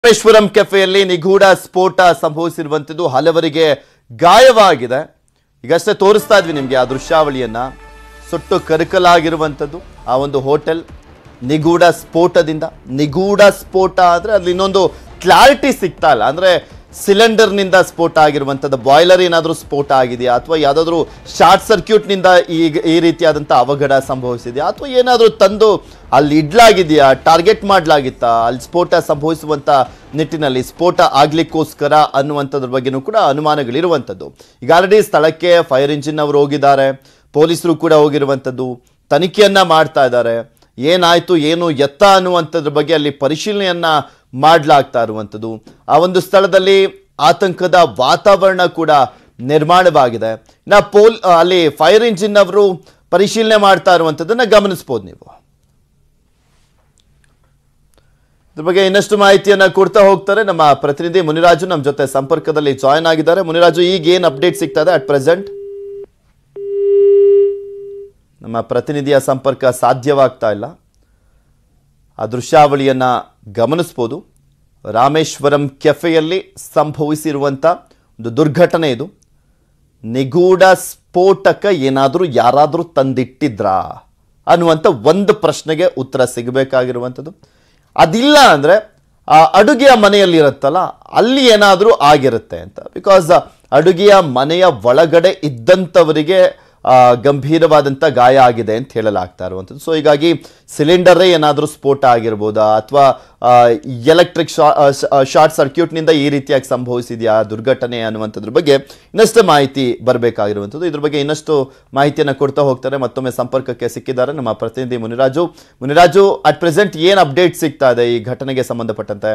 ರಾಮೇಶ್ವರಂ ಕೆಫೆಯಲ್ಲಿ ನಿಗೂಢ ಸ್ಫೋಟ ಸಂಭವಿಸಿರುವಂಥದ್ದು ಹಲವರಿಗೆ ಗಾಯವಾಗಿದೆ ಈಗಷ್ಟೇ ತೋರಿಸ್ತಾ ಇದ್ವಿ ನಿಮಗೆ ಆ ದೃಶ್ಯಾವಳಿಯನ್ನ ಸುಟ್ಟು ಕರಕಲಾಗಿರುವಂಥದ್ದು ಆ ಒಂದು ಹೋಟೆಲ್ ನಿಗೂಢ ಸ್ಫೋಟದಿಂದ ನಿಗೂಢ ಸ್ಫೋಟ ಅಂದರೆ ಅಲ್ಲಿ ಇನ್ನೊಂದು ಕ್ಲಾರಿಟಿ ಸಿಗ್ತಾ ಇಲ್ಲ ಅಂದರೆ ಸಿಲಿಂಡರ್ನಿಂದ ಸ್ಫೋಟ ಆಗಿರುವಂಥದ್ದು ಬಾಯ್ಲರ್ ಏನಾದರೂ ಸ್ಫೋಟ ಆಗಿದೆಯಾ ಅಥವಾ ಯಾವುದಾದ್ರೂ ಶಾರ್ಟ್ ಸರ್ಕ್ಯೂಟ್ನಿಂದ ಈಗ ಈ ರೀತಿಯಾದಂಥ ಅವಘಡ ಸಂಭವಿಸಿದೆಯಾ ಅಥವಾ ಏನಾದರೂ ತಂದು ಅಲ್ಲಿ ಇಡ್ಲಾಗಿದೆಯಾ ಟಾರ್ಗೆಟ್ ಮಾಡಲಾಗಿತ್ತಾ ಅಲ್ಲಿ ಸ್ಫೋಟ ಸಂಭವಿಸುವಂಥ ನಿಟ್ಟಿನಲ್ಲಿ ಸ್ಫೋಟ ಆಗ್ಲಿಕ್ಕೋಸ್ಕರ ಅನ್ನುವಂಥದ್ರ ಬಗ್ಗೆನೂ ಕೂಡ ಅನುಮಾನಗಳಿರುವಂಥದ್ದು ಈಗ ಆಲ್ರೆಡಿ ಸ್ಥಳಕ್ಕೆ ಫೈರ್ ಇಂಜಿನ್ ಅವರು ಹೋಗಿದ್ದಾರೆ ಪೊಲೀಸರು ಕೂಡ ಹೋಗಿರುವಂಥದ್ದು ತನಿಖೆಯನ್ನ ಮಾಡ್ತಾ ಇದ್ದಾರೆ ಏನಾಯ್ತು ಏನು ಎತ್ತ ಅನ್ನುವಂಥದ್ರ ಬಗ್ಗೆ ಅಲ್ಲಿ ಪರಿಶೀಲನೆಯನ್ನ ಮಾಡಲಾಗ್ತಾ ಇರುವಂಥದ್ದು ಆ ಒಂದು ಸ್ಥಳದಲ್ಲಿ ಆತಂಕದ ವಾತಾವರಣ ಕೂಡ ನಿರ್ಮಾಣವಾಗಿದೆ ಇನ್ನ ಪೋಲ್ ಅಲ್ಲಿ ಫೈರ್ ಇಂಜಿನ್ ಅವರು ಪರಿಶೀಲನೆ ಮಾಡ್ತಾ ಇರುವಂಥದ್ದನ್ನ ಗಮನಿಸ್ಬೋದು ನೀವು ಇದ್ರ ಬಗ್ಗೆ ಇನ್ನಷ್ಟು ಮಾಹಿತಿಯನ್ನ ಕೊಡ್ತಾ ಹೋಗ್ತಾರೆ ನಮ್ಮ ಪ್ರತಿನಿಧಿ ಮುನಿರಾಜು ನಮ್ಮ ಜೊತೆ ಸಂಪರ್ಕದಲ್ಲಿ ಜಾಯ್ನ್ ಆಗಿದ್ದಾರೆ ಮುನಿರಾಜು ಈಗ ಏನು ಅಪ್ಡೇಟ್ ಸಿಗ್ತಾ ಇದೆ ಅಟ್ ಪ್ರೆಸೆಂಟ್ ನಮ್ಮ ಪ್ರತಿನಿಧಿಯ ಸಂಪರ್ಕ ಸಾಧ್ಯವಾಗ್ತಾ ಇಲ್ಲ ಆ ದೃಶ್ಯಾವಳಿಯನ್ನ ಗಮನಿಸ್ಬೋದು ರಾಮೇಶ್ವರಂ ಕೆಫೆಯಲ್ಲಿ ಸಂಭವಿಸಿರುವಂಥ ಒಂದು ದುರ್ಘಟನೆ ಇದು ನಿಗೂಢ ಸ್ಫೋಟಕ ಏನಾದರೂ ಯಾರಾದರೂ ತಂದಿಟ್ಟಿದ್ರಾ ಅನ್ನುವಂಥ ಒಂದು ಪ್ರಶ್ನೆಗೆ ಉತ್ತರ ಸಿಗಬೇಕಾಗಿರುವಂಥದ್ದು ಅದಿಲ್ಲ ಅಂದರೆ ಆ ಅಡುಗೆಯ ಮನೆಯಲ್ಲಿ ಇರುತ್ತಲ್ಲ ಅಲ್ಲಿ ಏನಾದರೂ ಆಗಿರುತ್ತೆ ಅಂತ ಬಿಕಾಸ್ ಅಡುಗೆಯ ಮನೆಯ ಒಳಗಡೆ ಇದ್ದಂಥವರಿಗೆ ಆ, ಗಂಭೀರವಾದಂಥ ಗಾಯ ಆಗಿದೆ ಅಂತ ಹೇಳಲಾಗ್ತಾ ಇರುವಂಥದ್ದು ಸೊ ಹೀಗಾಗಿ ಸಿಲಿಂಡರೇ ಏನಾದರೂ ಸ್ಫೋಟ ಆಗಿರ್ಬೋದಾ ಅಥವಾ ಎಲೆಕ್ಟ್ರಿಕ್ ಶಾರ್ಟ್ ಸರ್ಕ್ಯೂಟ್ನಿಂದ ಈ ರೀತಿಯಾಗಿ ಸಂಭವಿಸಿದೆಯಾ ದುರ್ಘಟನೆ ಅನ್ನುವಂಥದ್ರ ಬಗ್ಗೆ ಇನ್ನಷ್ಟು ಮಾಹಿತಿ ಬರಬೇಕಾಗಿರುವಂಥದ್ದು ಇದ್ರ ಬಗ್ಗೆ ಇನ್ನಷ್ಟು ಮಾಹಿತಿಯನ್ನು ಕೊಡ್ತಾ ಹೋಗ್ತಾರೆ ಮತ್ತೊಮ್ಮೆ ಸಂಪರ್ಕಕ್ಕೆ ಸಿಕ್ಕಿದ್ದಾರೆ ನಮ್ಮ ಪ್ರತಿನಿಧಿ ಮುನಿರಾಜು ಮುನಿರಾಜು ಅಟ್ ಪ್ರೆಸೆಂಟ್ ಏನು ಅಪ್ಡೇಟ್ ಸಿಗ್ತಾ ಇದೆ ಈ ಘಟನೆಗೆ ಸಂಬಂಧಪಟ್ಟಂತೆ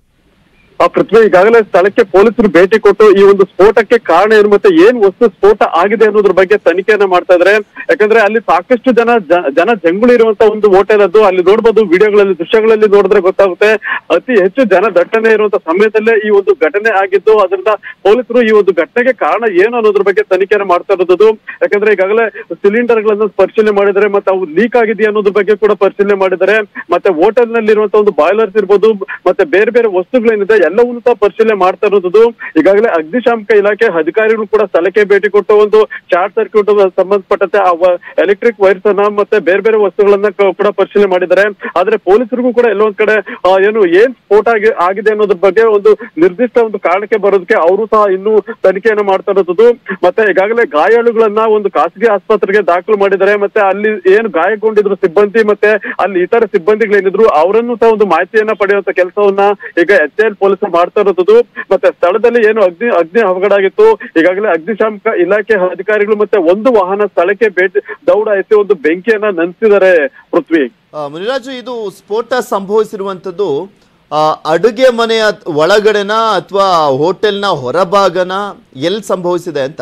ಆ ಪೃಥ್ವಿ ಈಗಾಗಲೇ ಸ್ಥಳಕ್ಕೆ ಪೊಲೀಸರು ಭೇಟಿ ಕೊಟ್ಟು ಈ ಒಂದು ಸ್ಫೋಟಕ್ಕೆ ಕಾರಣ ಏನು ಮತ್ತೆ ಏನ್ ವಸ್ತು ಸ್ಫೋಟ ಆಗಿದೆ ಅನ್ನೋದ್ರ ಬಗ್ಗೆ ತನಿಖೆಯನ್ನ ಮಾಡ್ತಾ ಇದ್ದಾರೆ ಯಾಕಂದ್ರೆ ಅಲ್ಲಿ ಸಾಕಷ್ಟು ಜನ ಜ- ಜನ ಜಂಗುಳಿ ಇರುವಂತ ಒಂದು ಹೋಟೆಲ್ ಅದು ಅಲ್ಲಿ ನೋಡ್ಬೋದು ವಿಡಿಯೋಗಳಲ್ಲಿ ದೃಶ್ಯಗಳಲ್ಲಿ ನೋಡಿದ್ರೆ ಗೊತ್ತಾಗುತ್ತೆ ಅತಿ ಹೆಚ್ಚು ಜನ ದಟ್ಟಣೆ ಇರುವಂತ ಸಮಯದಲ್ಲೇ ಈ ಒಂದು ಘಟನೆ ಆಗಿದ್ದು ಅದರಿಂದ ಪೊಲೀಸರು ಈ ಒಂದು ಘಟನೆಗೆ ಕಾರಣ ಏನು ಅನ್ನೋದ್ರ ಬಗ್ಗೆ ತನಿಖೆಯನ್ನ ಮಾಡ್ತಾ ಇರೋದು ಯಾಕಂದ್ರೆ ಈಗಾಗಲೇ ಸಿಲಿಂಡರ್ ಗಳನ್ನ ಪರಿಶೀಲನೆ ಮಾಡಿದ್ದಾರೆ ಮತ್ತೆ ಅವು ಲೀಕ್ ಆಗಿದೆಯಾ ಅನ್ನೋದ್ರ ಬಗ್ಗೆ ಕೂಡ ಪರಿಶೀಲನೆ ಮಾಡಿದ್ದಾರೆ ಮತ್ತೆ ಹೋಟೆಲ್ ನಲ್ಲಿ ಇರುವಂತ ಒಂದು ಬಾಯ್ಲರ್ಸ್ ಇರ್ಬೋದು ಮತ್ತೆ ಬೇರೆ ಬೇರೆ ವಸ್ತುಗಳೇನಿದೆ ಎಲ್ಲವನ್ನೂ ಸಹ ಪರಿಶೀಲನೆ ಮಾಡ್ತಾ ಇರೋದು ಈಗಾಗಲೇ ಅಗ್ನಿಶಾಮಕ ಇಲಾಖೆ ಅಧಿಕಾರಿಗಳು ಕೂಡ ಸ್ಥಳಕ್ಕೆ ಭೇಟಿ ಕೊಟ್ಟು ಒಂದು ಶಾರ್ಟ್ ಸರ್ಕ್ಯೂಟ್ ಸಂಬಂಧಪಟ್ಟಂತೆ ಆ ಎಲೆಕ್ಟ್ರಿಕ್ ವೈರ್ಸ್ ಅನ್ನ ಮತ್ತೆ ಬೇರೆ ಬೇರೆ ವಸ್ತುಗಳನ್ನ ಕ- ಕೂಡ ಪರಿಶೀಲನೆ ಮಾಡಿದ್ದಾರೆ ಆದ್ರೆ ಪೊಲೀಸರಿಗೂ ಕೂಡ ಎಲ್ಲೊಂದ್ ಕಡೆ ಆ, ಏನು ಏನ್ ಸ್ಫೋಟ ಆಗಿ- ಆಗಿದೆ ಅನ್ನೋದ್ರ ಬಗ್ಗೆ ಒಂದು ನಿರ್ದಿಷ್ಟ ಒಂದು ಕಾರಣಕ್ಕೆ ಬರೋದಕ್ಕೆ ಅವರು ಸಹ ಇನ್ನೂ ತನಿಖೆಯನ್ನ ಮಾಡ್ತಾ ಇರೋದು ಮತ್ತೆ ಈಗಾಗಲೇ ಗಾಯಾಳುಗಳನ್ನ ಒಂದು ಖಾಸಗಿ ಆಸ್ಪತ್ರೆಗೆ ದಾಖಲು ಮಾಡಿದ್ದಾರೆ ಮತ್ತೆ ಅಲ್ಲಿ ಏನು ಗಾಯಗೊಂಡಿದ್ರು ಸಿಬ್ಬಂದಿ ಮತ್ತೆ ಅಲ್ಲಿ ಇತರ ಸಿಬ್ಬಂದಿಗಳೇನಿದ್ರು ಅವರನ್ನು ಸಹ ಒಂದು ಮಾಹಿತಿಯನ್ನ ಪಡೆಯುವಂತ ಕೆಲಸವನ್ನ ಈಗ ಎಚ್ ಎಲ್ ಪೊಲೀಸರು ಮಾಡ್ತಾ ಇರೋದು ಮತ್ತೆ ಸ್ಥಳದಲ್ಲಿ ಏನು ಅಗ್ನಿ ಅಗ್ನಿ ಅವಘಡ ಆಗಿತ್ತು ಈಗಾಗಲೇ ಅಗ್ನಿಶಾಮಕ ಇಲಾಖೆ ಅಧಿಕಾರಿಗಳು ಮತ್ತೆ ಒಂದು ವಾಹನ ಸ್ಥಳಕ್ಕೆ ಭೇಟಿ ದೌಡ ಎತ್ತಿ ಒಂದು ಬೆಂಕಿಯನ್ನ ನಂತಿದ್ದಾರೆ ಪೃಥ್ವಿ ಆ, ಮುನಿರಾಜು ಇದು ಸ್ಫೋಟ ಸಂಭವಿಸಿರುವಂಥದ್ದು ಆ, ಅಡುಗೆ ಮನೆಯ ಒಳಗಡೆನ ಅಥವಾ ಹೋಟೆಲ್ನ ಹೊರಭಾಗನ ಎಲ್ಲಿ ಸಂಭವಿಸಿದೆ ಅಂತ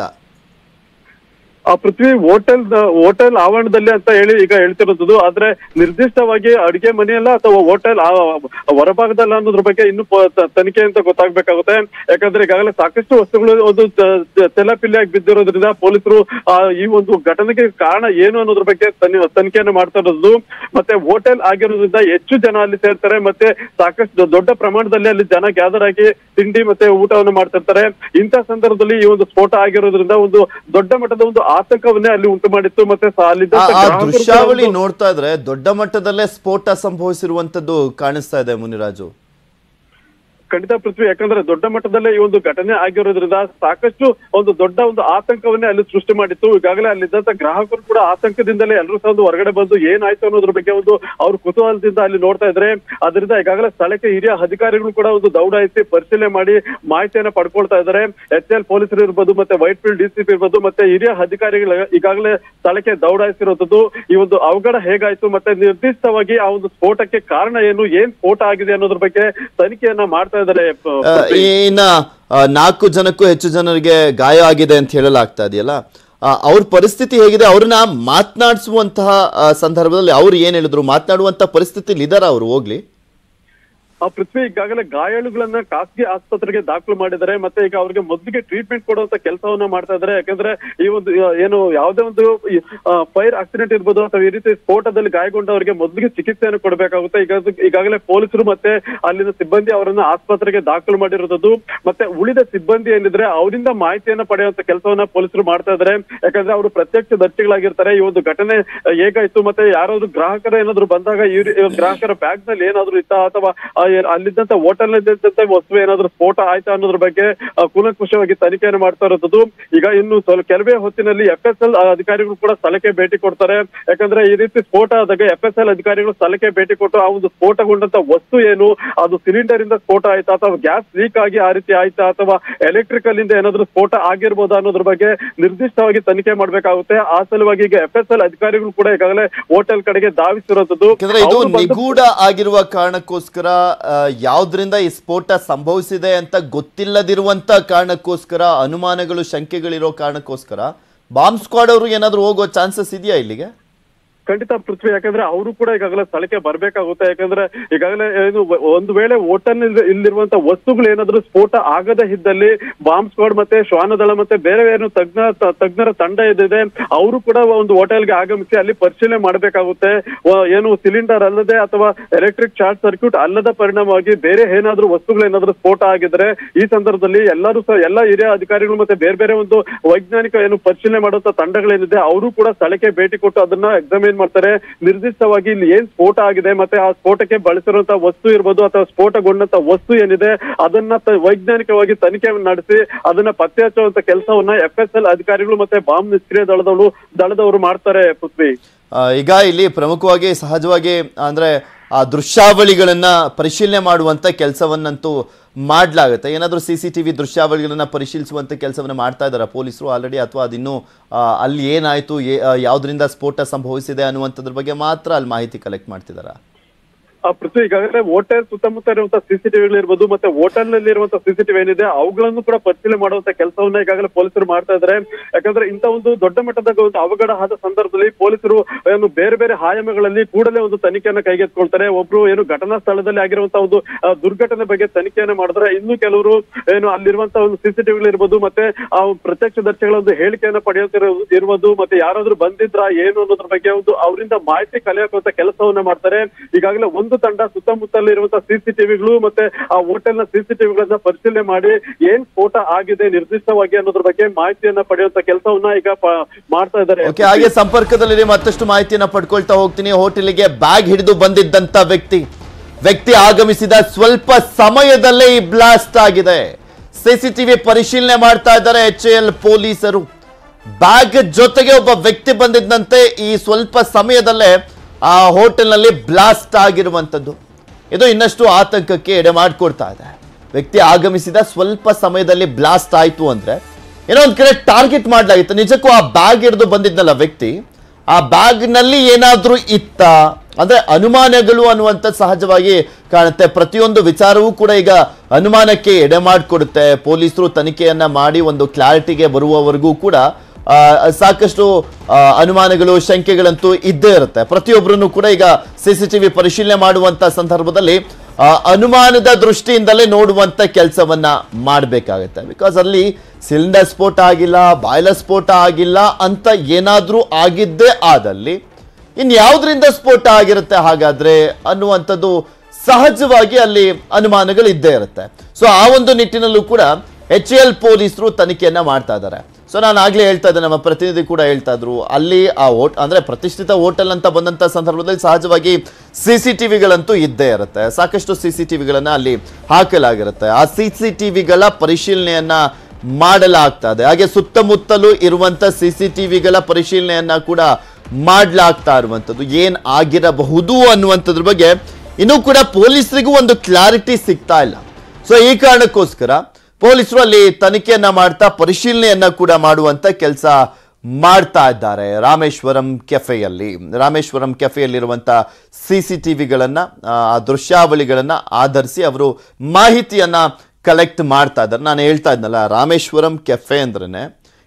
ಆ ಪೃಥ್ವಿ ಹೋಟೆಲ್ ಹೋಟೆಲ್ ಆವರಣದಲ್ಲಿ ಅಂತ ಹೇಳಿ ಈಗ ಹೇಳ್ತಿರೋದು ಆದ್ರೆ ನಿರ್ದಿಷ್ಟವಾಗಿ ಅಡಿಗೆ ಮನೆಯಲ್ಲ ಅಥವಾ ಹೋಟೆಲ್ ಹೊರಭಾಗದಲ್ಲ ಅನ್ನೋದ್ರ ಬಗ್ಗೆ ಇನ್ನು ಪ- ತ- ತನಿಖೆ ಅಂತ ಗೊತ್ತಾಗ್ಬೇಕಾಗುತ್ತೆ ಯಾಕಂದ್ರೆ ಈಗಾಗಲೇ ಸಾಕಷ್ಟು ವಸ್ತುಗಳು ಒಂದು ತೆಲಪಿಲ್ಲಿಯಾಗಿ ಬಿದ್ದಿರೋದ್ರಿಂದ ಪೊಲೀಸರು ಆ, ಈ ಒಂದು ಘಟನೆಗೆ ಕಾರಣ ಏನು ಅನ್ನೋದ್ರ ಬಗ್ಗೆ ತನಿ- ತನಿಖೆಯನ್ನು ಮಾಡ್ತಾ ಇರೋದು ಮತ್ತೆ ಹೋಟೆಲ್ ಆಗಿರೋದ್ರಿಂದ ಹೆಚ್ಚು ಜನ ಅಲ್ಲಿ ಸೇರ್ತಾರೆ ಮತ್ತೆ ಸಾಕಷ್ಟು ದೊಡ್ಡ ಪ್ರಮಾಣದಲ್ಲಿ ಅಲ್ಲಿ ಜನ ಗ್ಯಾದರ್ ಆಗಿ ತಿಂಡಿ ಮತ್ತೆ ಊಟವನ್ನು ಮಾಡ್ತಿರ್ತಾರೆ ಇಂಥ ಸಂದರ್ಭದಲ್ಲಿ ಈ ಒಂದು ಸ್ಫೋಟ ಆಗಿರೋದ್ರಿಂದ ಒಂದು ದೊಡ್ಡ ಮಟ್ಟದ ಒಂದು ಆತಂಕವನ್ನೇ ಅಲ್ಲಿ ಉಂಟು ಮಾಡಿತ್ತು ಮತ್ತೆ ಸ- ಆ ಅಲ್ಲಿದ್ದಂತ ಆ ಗ್ರಾಹಕರು ಕೂಡ ದೃಶ್ಯಾವಳಿ ಒಂದು- ನೋಡ್ತಾ ಇದ್ರೆ ದೊಡ್ಡ ಮಟ್ಟದಲ್ಲೇ ಸ್ಫೋಟ ಸಂಭವಿಸಿರುವಂಥದ್ದು ಕಾಣಿಸ್ತಾ ಇದೆ ಮುನಿರಾಜು ಖಂಡಿತ ಪೃಥ್ವಿ ಯಾಕಂದ್ರೆ ದೊಡ್ಡ ಮಟ್ಟದಲ್ಲೇ ಈ ಒಂದು ಘಟನೆ ಆಗಿರೋದ್ರಿಂದ ಸಾಕಷ್ಟು ಒಂದು ದೊಡ್ಡ ಒಂದು ಆತಂಕವನ್ನೇ ಅಲ್ಲಿ ಸೃಷ್ಟಿ ಮಾಡಿತ್ತು ಈಗಾಗಲೇ ಅಲ್ಲಿದ್ದಂತ ಗ್ರಾಹಕರು ಕೂಡ ಆತಂಕದಿಂದಲೇ ಎಲ್ಲರೂ ಸಹ ಒಂದು ಹೊರಗಡೆ ಬಂದು ಏನಾಯ್ತು ಅನ್ನೋದ್ರ ಬಗ್ಗೆ ಒಂದು ಅವ್ರ ಕುತೂಹಲದಿಂದ ಅಲ್ಲಿ ನೋಡ್ತಾ ಇದ್ರೆ ಅದರಿಂದ ಈಗಾಗಲೇ ಸ್ಥಳಕ್ಕೆ ಹಿರಿಯ ಅಧಿಕಾರಿಗಳು ಕೂಡ ಒಂದು ದೌಡ ಎತ್ತಿ ಪರಿಶೀಲನೆ ಮಾಡಿ ಮಾಹಿತಿಯನ್ನ ಪಡ್ಕೊಳ್ತಾ ಇದ್ದಾರೆ ಎಚ್ ಎಲ್ ಪೊಲೀಸರು ಇರ್ಬೋದು ಮತ್ತೆ ವೈಟ್ ಫೀಲ್ಡ್ ಡಿಸಿಪಿ ಇರ್ಬೋದು ಮತ್ತೆ ಹಿರಿಯ ಅಧಿಕಾರಿಗಳು ಈಗಾಗಲೇ ಸ್ಥಳಕ್ಕೆ ದೌಡಾಯಿಸಿರೋದು ಈ ಒಂದು ಅವಘಡ ಹೇಗಾಯ್ತು ಮತ್ತೆ ನಿರ್ದಿಷ್ಟವಾಗಿ ಆ ಒಂದು ಸ್ಫೋಟಕ್ಕೆ ಕಾರಣ ಏನು ಏನ್ ಸ್ಫೋಟ ಆಗಿದೆ ಅನ್ನೋದ್ರ ಬಗ್ಗೆ ತನಿಖೆಯನ್ನ ಮಾಡ್ತಾ ಇದ್ದಾರೆ ಪ- ಆ, ಪೃಥ್ವಿ. ಇನ್ನ ಆ, ನಾಲ್ಕು ಜನಕ್ಕೂ ಹೆಚ್ಚು ಜನರಿಗೆ ಗಾಯ ಆಗಿದೆ ಅಂತ ಹೇಳಲಾಗ್ತಾ ಇದೆಯಲ್ಲ ಆ, ಅವ್ರ ಪರಿಸ್ಥಿತಿ ಹೇಗಿದೆ ಅವ್ರನ್ನ ಮಾತನಾಡಿಸುವಂತಹ ಸಂದರ್ಭದಲ್ಲಿ ಅವ್ರು ಏನ್ ಹೇಳಿದ್ರು ಮಾತನಾಡುವಂತ ಪರಿಸ್ಥಿತಿಲಿ ಇದಾರ ಅವ್ರು ಹೋಗ್ಲಿ ಆ ಪೃಥ್ವಿ ಈಗಾಗಲೇ ಗಾಯಾಳುಗಳನ್ನ ಖಾಸಗಿ ಆಸ್ಪತ್ರೆಗೆ ದಾಖಲು ಮಾಡಿದ್ದಾರೆ ಮತ್ತೆ ಈಗ ಅವ್ರಿಗೆ ಮೊದಲಿಗೆ ಟ್ರೀಟ್ಮೆಂಟ್ ಕೊಡುವಂತ ಕೆಲಸವನ್ನ ಮಾಡ್ತಾ ಇದ್ದಾರೆ ಯಾಕಂದ್ರೆ ಈ ಒಂದು ಆ, ಏನು ಯಾವುದೇ ಒಂದು ಫೈರ್ ಆಕ್ಸಿಡೆಂಟ್ ಇರ್ಬೋದು ಅಥವಾ ಈ ರೀತಿ ಸ್ಫೋಟದಲ್ಲಿ ಗಾಯಗೊಂಡವರಿಗೆ ಮೊದಲಿಗೆ ಚಿಕಿತ್ಸೆಯನ್ನು ಕೊಡಬೇಕಾಗುತ್ತೆ ಈಗ ಅದು- ಈಗಾಗಲೇ ಪೊಲೀಸರು ಮತ್ತೆ ಅಲ್ಲಿನ ಸಿಬ್ಬಂದಿ ಅವರನ್ನ ಆಸ್ಪತ್ರೆಗೆ ದಾಖಲು ಮಾಡಿರೋದು ಮತ್ತೆ ಉಳಿದ ಸಿಬ್ಬಂದಿ ಏನಿದ್ರೆ ಅವರಿಂದ ಮಾಹಿತಿಯನ್ನ ಪಡೆಯುವಂತ ಕೆಲಸವನ್ನ ಪೊಲೀಸರು ಮಾಡ್ತಾ ಇದ್ದಾರೆ ಯಾಕಂದ್ರೆ ಅವರು ಪ್ರತ್ಯಕ್ಷ ದರ್ಶಿಗಳಾಗಿರ್ತಾರೆ ಈ ಒಂದು ಘಟನೆ ಆ, ಹೇಗಾಯ್ತು ಮತ್ತೆ ಯಾರಾದ್ರೂ ಗ್ರಾಹಕರ ಏನಾದ್ರು ಬಂದಾಗ ಈ ರೀ- ಗ್ರಾಹಕರ ಬ್ಯಾಗ್ ನಲ್ಲಿ ಏನಾದ್ರು ಇತ್ತಾ ಅಥವಾ ಆ, ಏ- ಅಲ್ಲಿದ್ದಂತ ಹೋಟೆಲ್ ನಲ್ಲಿ ವಸ್ತು ಏನಾದ್ರು ಸ್ಫೋಟ ಆಯ್ತಾ ಅನ್ನೋದ್ರ ಬಗ್ಗೆ ಆ, ಕೂಲಂಕುಷವಾಗಿ ತನಿಖೆಯನ್ನು ಮಾಡ್ತಾ ಇರೋದು ಈಗ ಇನ್ನು ಸ್ವಲ್ಪ ಕೆಲವೇ ಹೊತ್ತಿನಲ್ಲಿ ಎಫ್ ಎಸ್ ಎಲ್ ಅಧಿಕಾರಿಗಳು ಕೂಡ ಸ್ಥಳಕ್ಕೆ ಭೇಟಿ ಕೊಡ್ತಾರೆ ಯಾಕಂದ್ರೆ ಈ ರೀತಿ ಸ್ಫೋಟ ಆದಾಗ ಎಫ್ ಎಸ್ ಎಲ್ ಅಧಿಕಾರಿಗಳು ಸ್ಥಳಕ್ಕೆ ಭೇಟಿ ಕೊಟ್ಟು ಆ ಒಂದು ಸ್ಫೋಟಗೊಂಡಂತ ವಸ್ತು ಏನು ಅದು ಸಿಲಿಂಡರ್ ಇಂದ ಸ್ಫೋಟ ಆಯ್ತಾ ಅಥವಾ ಗ್ಯಾಸ್ ಲೀಕ್ ಆಗಿ ಆ ರೀತಿ ಆಯ್ತಾ ಅಥವಾ ಎಲೆಕ್ಟ್ರಿಕಲ್ ಇಂದ ಏನಾದ್ರು ಸ್ಫೋಟ ಆಗಿರ್ಬೋದಾ ಅನ್ನೋದ್ರ ಬಗ್ಗೆ ನಿರ್ದಿಷ್ಟವಾಗಿ ತನಿಖೆ ಮಾಡ್ಬೇಕಾಗುತ್ತೆ ಆ ಸಲುವಾಗಿ ಈಗ ಎಫ್ ಎಸ್ ಎಲ್ ಅಧಿಕಾರಿಗಳು ಕೂಡ ಈಗಾಗಲೇ ಹೋಟೆಲ್ ಕಡೆಗೆ ಧಾವಿಸಿರೋದು ಯಾಕಂದ್ರೆ ಇದು ಅವ್ರು ಬಂದು- ನಿಗೂಢ ಆಗಿರುವ ಕಾರಣಕ್ಕೋಸ್ಕರ ಆ, ಯಾವ್ದ್ರಿಂದ ಈ ಸ್ಫೋಟ ಸಂಭವಿಸಿದೆ ಅಂತ ಗೊತ್ತಿಲ್ಲದಿರುವಂತ ಕಾರಣಕ್ಕೋಸ್ಕರ ಅನುಮಾನಗಳು ಶಂಕೆಗಳಿರೋ ಕಾರಣಕ್ಕೋಸ್ಕರ ಬಾಂಬ್ ಸ್ಕ್ವಾಡ್ ಅವರು ಏನಾದ್ರು ಹೋಗೋ ಚಾನ್ಸಸ್ ಇದೆಯಾ ಇಲ್ಲಿಗೆ ಖಂಡಿತ ಪೃಥ್ವಿ ಯಾಕಂದ್ರೆ ಅವರು ಕೂಡ ಈಗಾಗಲೇ ಸ್ಥಳಕ್ಕೆ ಬರ್ಬೇಕಾಗುತ್ತೆ ಯಾಕಂದ್ರೆ ಈಗಾಗಲೇ ಏನು ವ- ಒಂದು ವೇಳೆ ಹೋಟೆಲ್ ಇಲ್ಲಿರುವಂತ ವಸ್ತುಗಳು ಏನಾದ್ರೂ ಸ್ಫೋಟ ಆಗದ ಇದ್ದಲ್ಲಿ ಬಾಂಬ್ ಸ್ಕ್ವಾಡ್ ಮತ್ತೆ ಶ್ವಾನದಳ ಮತ್ತೆ ಬೇರೆ ಏನು ತಜ್ಞ ತ- ತಜ್ಞರ ತಂಡ ಇದಿದೆ ಅವರು ಕೂಡ ಒಂದು ಹೋಟೆಲ್ಗೆ ಆಗಮಿಸಿ ಅಲ್ಲಿ ಪರಿಶೀಲನೆ ಮಾಡಬೇಕಾಗುತ್ತೆ ವ- ಏನು ಸಿಲಿಂಡರ್ ಅಲ್ಲದೆ ಅಥವಾ ಎಲೆಕ್ಟ್ರಿಕ್ ಶಾರ್ಟ್ ಸರ್ಕ್ಯೂಟ್ ಅಲ್ಲದ ಪರಿಣಾಮವಾಗಿ ಬೇರೆ ಏನಾದ್ರೂ ವಸ್ತುಗಳು ಏನಾದ್ರೂ ಸ್ಫೋಟ ಆಗಿದ್ರೆ ಈ ಸಂದರ್ಭದಲ್ಲಿ ಎಲ್ಲರೂ ಸಹ ಎಲ್ಲ ಹಿರಿಯ ಅಧಿಕಾರಿಗಳು ಮತ್ತೆ ಬೇರೆ ಬೇರೆ ಒಂದು ವೈಜ್ಞಾನಿಕ ಏನು ಪರಿಶೀಲನೆ ಮಾಡುವಂತ ತಂಡಗಳೇನಿದೆ ಅವರು ಕೂಡ ಸ್ಥಳಕ್ಕೆ ಭೇಟಿ ಕೊಟ್ಟು ಅದನ್ನ ಎಕ್ಸಾಮಿನ್ ಮಾಡ್ತಾರೆ ನಿರ್ದಿಷ್ಟವಾಗಿ ಇಲ್ಲಿ ಏನ್ ಸ್ಫೋಟ ಆಗಿದೆ ಮತ್ತೆ ಆ ಸ್ಫೋಟಕ್ಕೆ ಬಳಸಿರುವಂತ ವಸ್ತು ಇರ್ಬೋದು ಅಥವಾ ಸ್ಫೋಟಗೊಂಡಂತ ವಸ್ತು ಏನಿದೆ ಅದನ್ನ ತ- ವೈಜ್ಞಾನಿಕವಾಗಿ ತನಿಖೆ ನಡೆಸಿ ಅದನ್ನ ಪತ್ತೆ ಹಚ್ಚುವಂತ ಕೆಲಸವನ್ನ ಎಫ್ ಎಸ್ ಎಲ್ ಅಧಿಕಾರಿಗಳು ಮತ್ತೆ ಬಾಂಬ್ ನಿಷ್ಕ್ರಿಯ ದಳದವರು ದಳದವರು ಮಾಡ್ತಾರೆ ಪೃಥ್ವಿ ಆ, ಈಗ ಇಲ್ಲಿ ಪ್ರಮುಖವಾಗಿ ಸಹಜವಾಗಿ ಅಂದ್ರೆ ಆ ದೃಶ್ಯಾವಳಿಗಳನ್ನ ಪರಿಶೀಲನೆ ಮಾಡುವಂತ ಕೆಲಸವನ್ನಂತೂ ಮಾಡ್ಲಾಗುತ್ತೆ ಏನಾದರೂ ಸಿ ಸಿ ಟಿ ವಿ ದೃಶ್ಯಾವಳಿಗಳನ್ನ ಪರಿಶೀಲಿಸುವಂತ ಕೆಲಸವನ್ನ ಮಾಡ್ತಾ ಇದ್ದಾರೆ ಪೊಲೀಸರು ಆಲ್ರೆಡಿ ಅಥವಾ ಅದಿನ್ನೂ ಆ, ಅಲ್ಲಿ ಏನಾಯ್ತು ಏ- ಆ, ಯಾವ್ದ್ರಿಂದ ಸ್ಫೋಟ ಸಂಭವಿಸಿದೆ ಅನ್ನುವಂಥದ್ರ ಬಗ್ಗೆ ಮಾತ್ರ ಅಲ್ಲಿ ಮಾಹಿತಿ ಕಲೆಕ್ಟ್ ಮಾಡ್ತಿದಾರ ಆ ಪೃಥ್ವಿ ಈಗಾಗಲೇ ಹೋಟೆಲ್ ಸುತ್ತಮುತ್ತ ಇರುವಂತಹ ಸಿಸಿಟಿವಿಗಳು ಇರ್ಬೋದು ಮತ್ತೆ ಹೋಟೆಲ್ ನಲ್ಲಿ ಇರುವಂತಹ ಸಿಸಿಟಿವಿ ಏನಿದೆ ಅವುಗಳನ್ನು ಕೂಡ ಪರಿಶೀಲನೆ ಮಾಡುವಂತ ಕೆಲಸವನ್ನ ಈಗಾಗಲೇ ಪೊಲೀಸರು ಮಾಡ್ತಾ ಇದ್ದಾರೆ ಯಾಕಂದ್ರೆ ಇಂತ ಒಂದು ದೊಡ್ಡ ಮಟ್ಟದ ಒಂದು ಅವಘಡ ಆದ ಸಂದರ್ಭದಲ್ಲಿ ಪೊಲೀಸರು ಏನು ಬೇರೆ ಬೇರೆ ಆಯಾಮಗಳಲ್ಲಿ ಕೂಡಲೇ ಒಂದು ತನಿಖೆಯನ್ನ ಕೈಗೆತ್ತಿಕೊಳ್ತಾರೆ ಒಬ್ರು ಏನು ಘಟನಾ ಸ್ಥಳದಲ್ಲಿ ಆಗಿರುವಂತಹ ಒಂದು ಆ, ದುರ್ಘಟನೆ ಬಗ್ಗೆ ತನಿಖೆಯನ್ನ ಮಾಡಿದ್ರೆ ಇನ್ನು ಕೆಲವರು ಏನು ಅಲ್ಲಿರುವಂತಹ ಒಂದು ಸಿಸಿಟಿವಿಗಳು ಇರ್ಬೋದು ಮತ್ತೆ ಆ ಪ್ರತ್ಯಕ್ಷದರ್ಶಿಗಳ ಒಂದು ಹೇಳಿಕೆಯನ್ನ ಪಡೆಯುತ್ತಿರೋ ಇರುವುದು ಮತ್ತೆ ಯಾರಾದ್ರೂ ಬಂದಿದ್ರ ಏನು ಅನ್ನೋದ್ರ ಬಗ್ಗೆ ಒಂದು ಅವರಿಂದ ಮಾಹಿತಿ ಕಲಿಯಾಕುವಂತ ಕೆಲಸವನ್ನ ಮಾಡ್ತಾರೆ ಈಗಾಗಲೇ ಒಂದು ತಂಡ ಸುತ್ತಮುತ್ತಲು ಇರುವಂತಹ ಸಿಸಿಟಿವಿಗಳು ಮತ್ತೆ ಆ ಹೋಟೆಲ್ ನ ಸಿಸಿಟಿವಿಗಳನ್ನ ಪರಿಶೀಲನೆ ಮಾಡಿ ಏನ್ ಸ್ಫೋಟ ಆಗಿದೆ ನಿರ್ದಿಷ್ಟವಾಗಿ ಅನ್ನೋದ್ರ ಬಗ್ಗೆ ಮಾಹಿತಿಯನ್ನ ಪಡೆಯುವಂತ ಕೆಲಸವನ್ನ ಈಗ ಪ- ಮಾಡ್ತಾ ಇದ್ದಾರೆ ಓಕೆ ಹಾಗೆ ಸಂಪರ್ಕದಲ್ಲಿ ಮತ್ತಷ್ಟು ಮಾಹಿತಿಯನ್ನ ಪಡ್ಕೊಳ್ತಾ ಹೋಗ್ತೀನಿ ಹೋಟೆಲ್ಗೆ ಬ್ಯಾಗ್ ಹಿಡಿದು ಬಂದಿದ್ದಂತ ವ್ಯಕ್ತಿ ವ್ಯಕ್ತಿ ಆಗಮಿಸಿದ ಸ್ವಲ್ಪ ಸಮಯದಲ್ಲೇ ಈ ಬ್ಲಾಸ್ಟ್ ಆಗಿದೆ ಸಿಸಿಟಿವಿ ಪರಿಶೀಲನೆ ಮಾಡ್ತಾ ಇದ್ದಾರೆ ಎಚ್ ಎಲ್ ಪೊಲೀಸರು ಬ್ಯಾಗ್ ಜೊತೆಗೆ ಒಬ್ಬ ವ್ಯಕ್ತಿ ಬಂದಿದ್ದಂತೆ ಈ ಸ್ವಲ್ಪ ಸಮಯದಲ್ಲೇ ಆ ಹೋಟೆಲ್ನಲ್ಲಿ ಬ್ಲಾಸ್ಟ್ ಆಗಿರುವಂಥದ್ದು ಇದು ಇನ್ನಷ್ಟು ಆತಂಕಕ್ಕೆ ಎಡೆ ಮಾಡಿಕೊಡ್ತಾ ಇದೆ ವ್ಯಕ್ತಿ ಆಗಮಿಸಿದ ಸ್ವಲ್ಪ ಸಮಯದಲ್ಲಿ ಬ್ಲಾಸ್ಟ್ ಆಯ್ತು ಅಂದ್ರೆ ಏನೋ ಒಂದ್ ಕಡೆ ಟಾರ್ಗೆಟ್ ಮಾಡ್ಲಾಗಿತ್ತು ನಿಜಕ್ಕೂ ಆ ಬ್ಯಾಗ್ ಹಿಡಿದು ಬಂದಿದ್ನಲ್ಲ ವ್ಯಕ್ತಿ ಆ ಬ್ಯಾಗ್ ನಲ್ಲಿ ಏನಾದ್ರೂ ಇತ್ತ ಅಂದ್ರೆ ಅನುಮಾನಗಳು ಅನ್ನುವಂಥದ್ದು ಸಹಜವಾಗಿ ಕಾಣುತ್ತೆ ಪ್ರತಿಯೊಂದು ವಿಚಾರವೂ ಕೂಡ ಈಗ ಅನುಮಾನಕ್ಕೆ ಎಡೆ ಮಾಡಿಕೊಡುತ್ತೆ ಪೊಲೀಸರು ತನಿಖೆಯನ್ನ ಮಾಡಿ ಒಂದು ಕ್ಲಾರಿಟಿಗೆ ಬರುವವರೆಗೂ ಕೂಡ ಆ, ಸಾಕಷ್ಟು ಆ, ಅನುಮಾನಗಳು ಶಂಕೆಗಳಂತೂ ಇದ್ದೇ ಇರುತ್ತೆ ಪ್ರತಿಯೊಬ್ಬರನ್ನು ಕೂಡ ಈಗ ಸಿ ಸಿ ಟಿ ವಿ ಪರಿಶೀಲನೆ ಮಾಡುವಂತ ಸಂದರ್ಭದಲ್ಲಿ ಆ, ಅನುಮಾನದ ದೃಷ್ಟಿಯಿಂದಲೇ ನೋಡುವಂತ ಕೆಲಸವನ್ನ ಮಾಡಬೇಕಾಗತ್ತೆ ಬಿಕಾಸ್ ಅಲ್ಲಿ ಸಿಲಿಂಡರ್ ಸ್ಫೋಟ ಆಗಿಲ್ಲ ಬಾಯ್ಲರ್ ಸ್ಫೋಟ ಆಗಿಲ್ಲ ಅಂತ ಏನಾದ್ರೂ ಆಗಿದ್ದೇ ಆದಲ್ಲಿ ಇನ್ ಯಾವ್ದ್ರಿಂದ ಸ್ಫೋಟ ಆಗಿರುತ್ತೆ ಹಾಗಾದ್ರೆ ಅನ್ನುವಂಥದ್ದು ಸಹಜವಾಗಿ ಅಲ್ಲಿ ಅನುಮಾನಗಳು ಇದ್ದೇ ಇರುತ್ತೆ ಸೊ ಆ ಒಂದು ನಿಟ್ಟಿನಲ್ಲೂ ಕೂಡ ಎಚ್ ಎಲ್ ಪೊಲೀಸರು ತನಿಖೆಯನ್ನ ಮಾಡ್ತಾ ಇದ್ದಾರೆ ಸೊ ನಾನು ಆಗ್ಲೇ ಹೇಳ್ತಾ ಇದ್ದೆ ನಮ್ಮ ಪ್ರತಿನಿಧಿ ಕೂಡ ಹೇಳ್ತಾ ಇದ್ರು ಅಲ್ಲಿ ಆ ಓಟ್ ಅಂದ್ರೆ ಪ್ರತಿಷ್ಠಿತ ಹೋಟೆಲ್ ಅಂತ ಬಂದಂತ ಸಂದರ್ಭದಲ್ಲಿ ಸಹಜವಾಗಿ ಸಿ ಸಿ ಟಿವಿಗಳಂತೂ ಇದ್ದೇ ಇರುತ್ತೆ ಸಾಕಷ್ಟು ಸಿ ಸಿ ಟಿವಿಗಳನ್ನ ಅಲ್ಲಿ ಹಾಕಲಾಗಿರುತ್ತೆ ಆ ಸಿ ಸಿ ಟಿವಿಗಳ ಪರಿಶೀಲನೆಯನ್ನ ಮಾಡಲಾಗ್ತಾ ಇದೆ ಹಾಗೆ ಸುತ್ತಮುತ್ತಲೂ ಇರುವಂತ ಸಿ ಸಿ ಟಿವಿಗಳ ಪರಿಶೀಲನೆಯನ್ನ ಕೂಡ ಮಾಡ್ಲಾಗ್ತಾ ಇರುವಂಥದ್ದು ಏನ್ ಆಗಿರಬಹುದು ಅನ್ನುವಂಥದ್ರ ಬಗ್ಗೆ ಇನ್ನೂ ಕೂಡ ಪೊಲೀಸರಿಗೂ ಒಂದು ಕ್ಲಾರಿಟಿ ಸಿಗ್ತಾ ಇಲ್ಲ ಸೊ ಈ ಕಾರಣಕ್ಕೋಸ್ಕರ ಪೊಲೀಸರು ಅಲ್ಲಿ ತನಿಖೆಯನ್ನ ಮಾಡ್ತಾ ಪರಿಶೀಲನೆಯನ್ನ ಕೂಡ ಮಾಡುವಂತ ಕೆಲಸ ಮಾಡ್ತಾ ಇದ್ದಾರೆ ರಾಮೇಶ್ವರಂ ಕೆಫೆಯಲ್ಲಿ ರಾಮೇಶ್ವರಂ ಕೆಫೆಯಲ್ಲಿರುವಂತ ಸಿ ಸಿ ಟಿವಿಗಳನ್ನ ಆ ದೃಶ್ಯಾವಳಿಗಳನ್ನ ಆಧರಿಸಿ ಅವರು ಮಾಹಿತಿಯನ್ನ ಕಲೆಕ್ಟ್ ಮಾಡ್ತಾ ಇದ್ದಾರೆ ನಾನು ಹೇಳ್ತಾ ಇದ್ನಲ್ಲ ರಾಮೇಶ್ವರಂ ಕೆಫೆ ಅಂದ್ರೇನೆ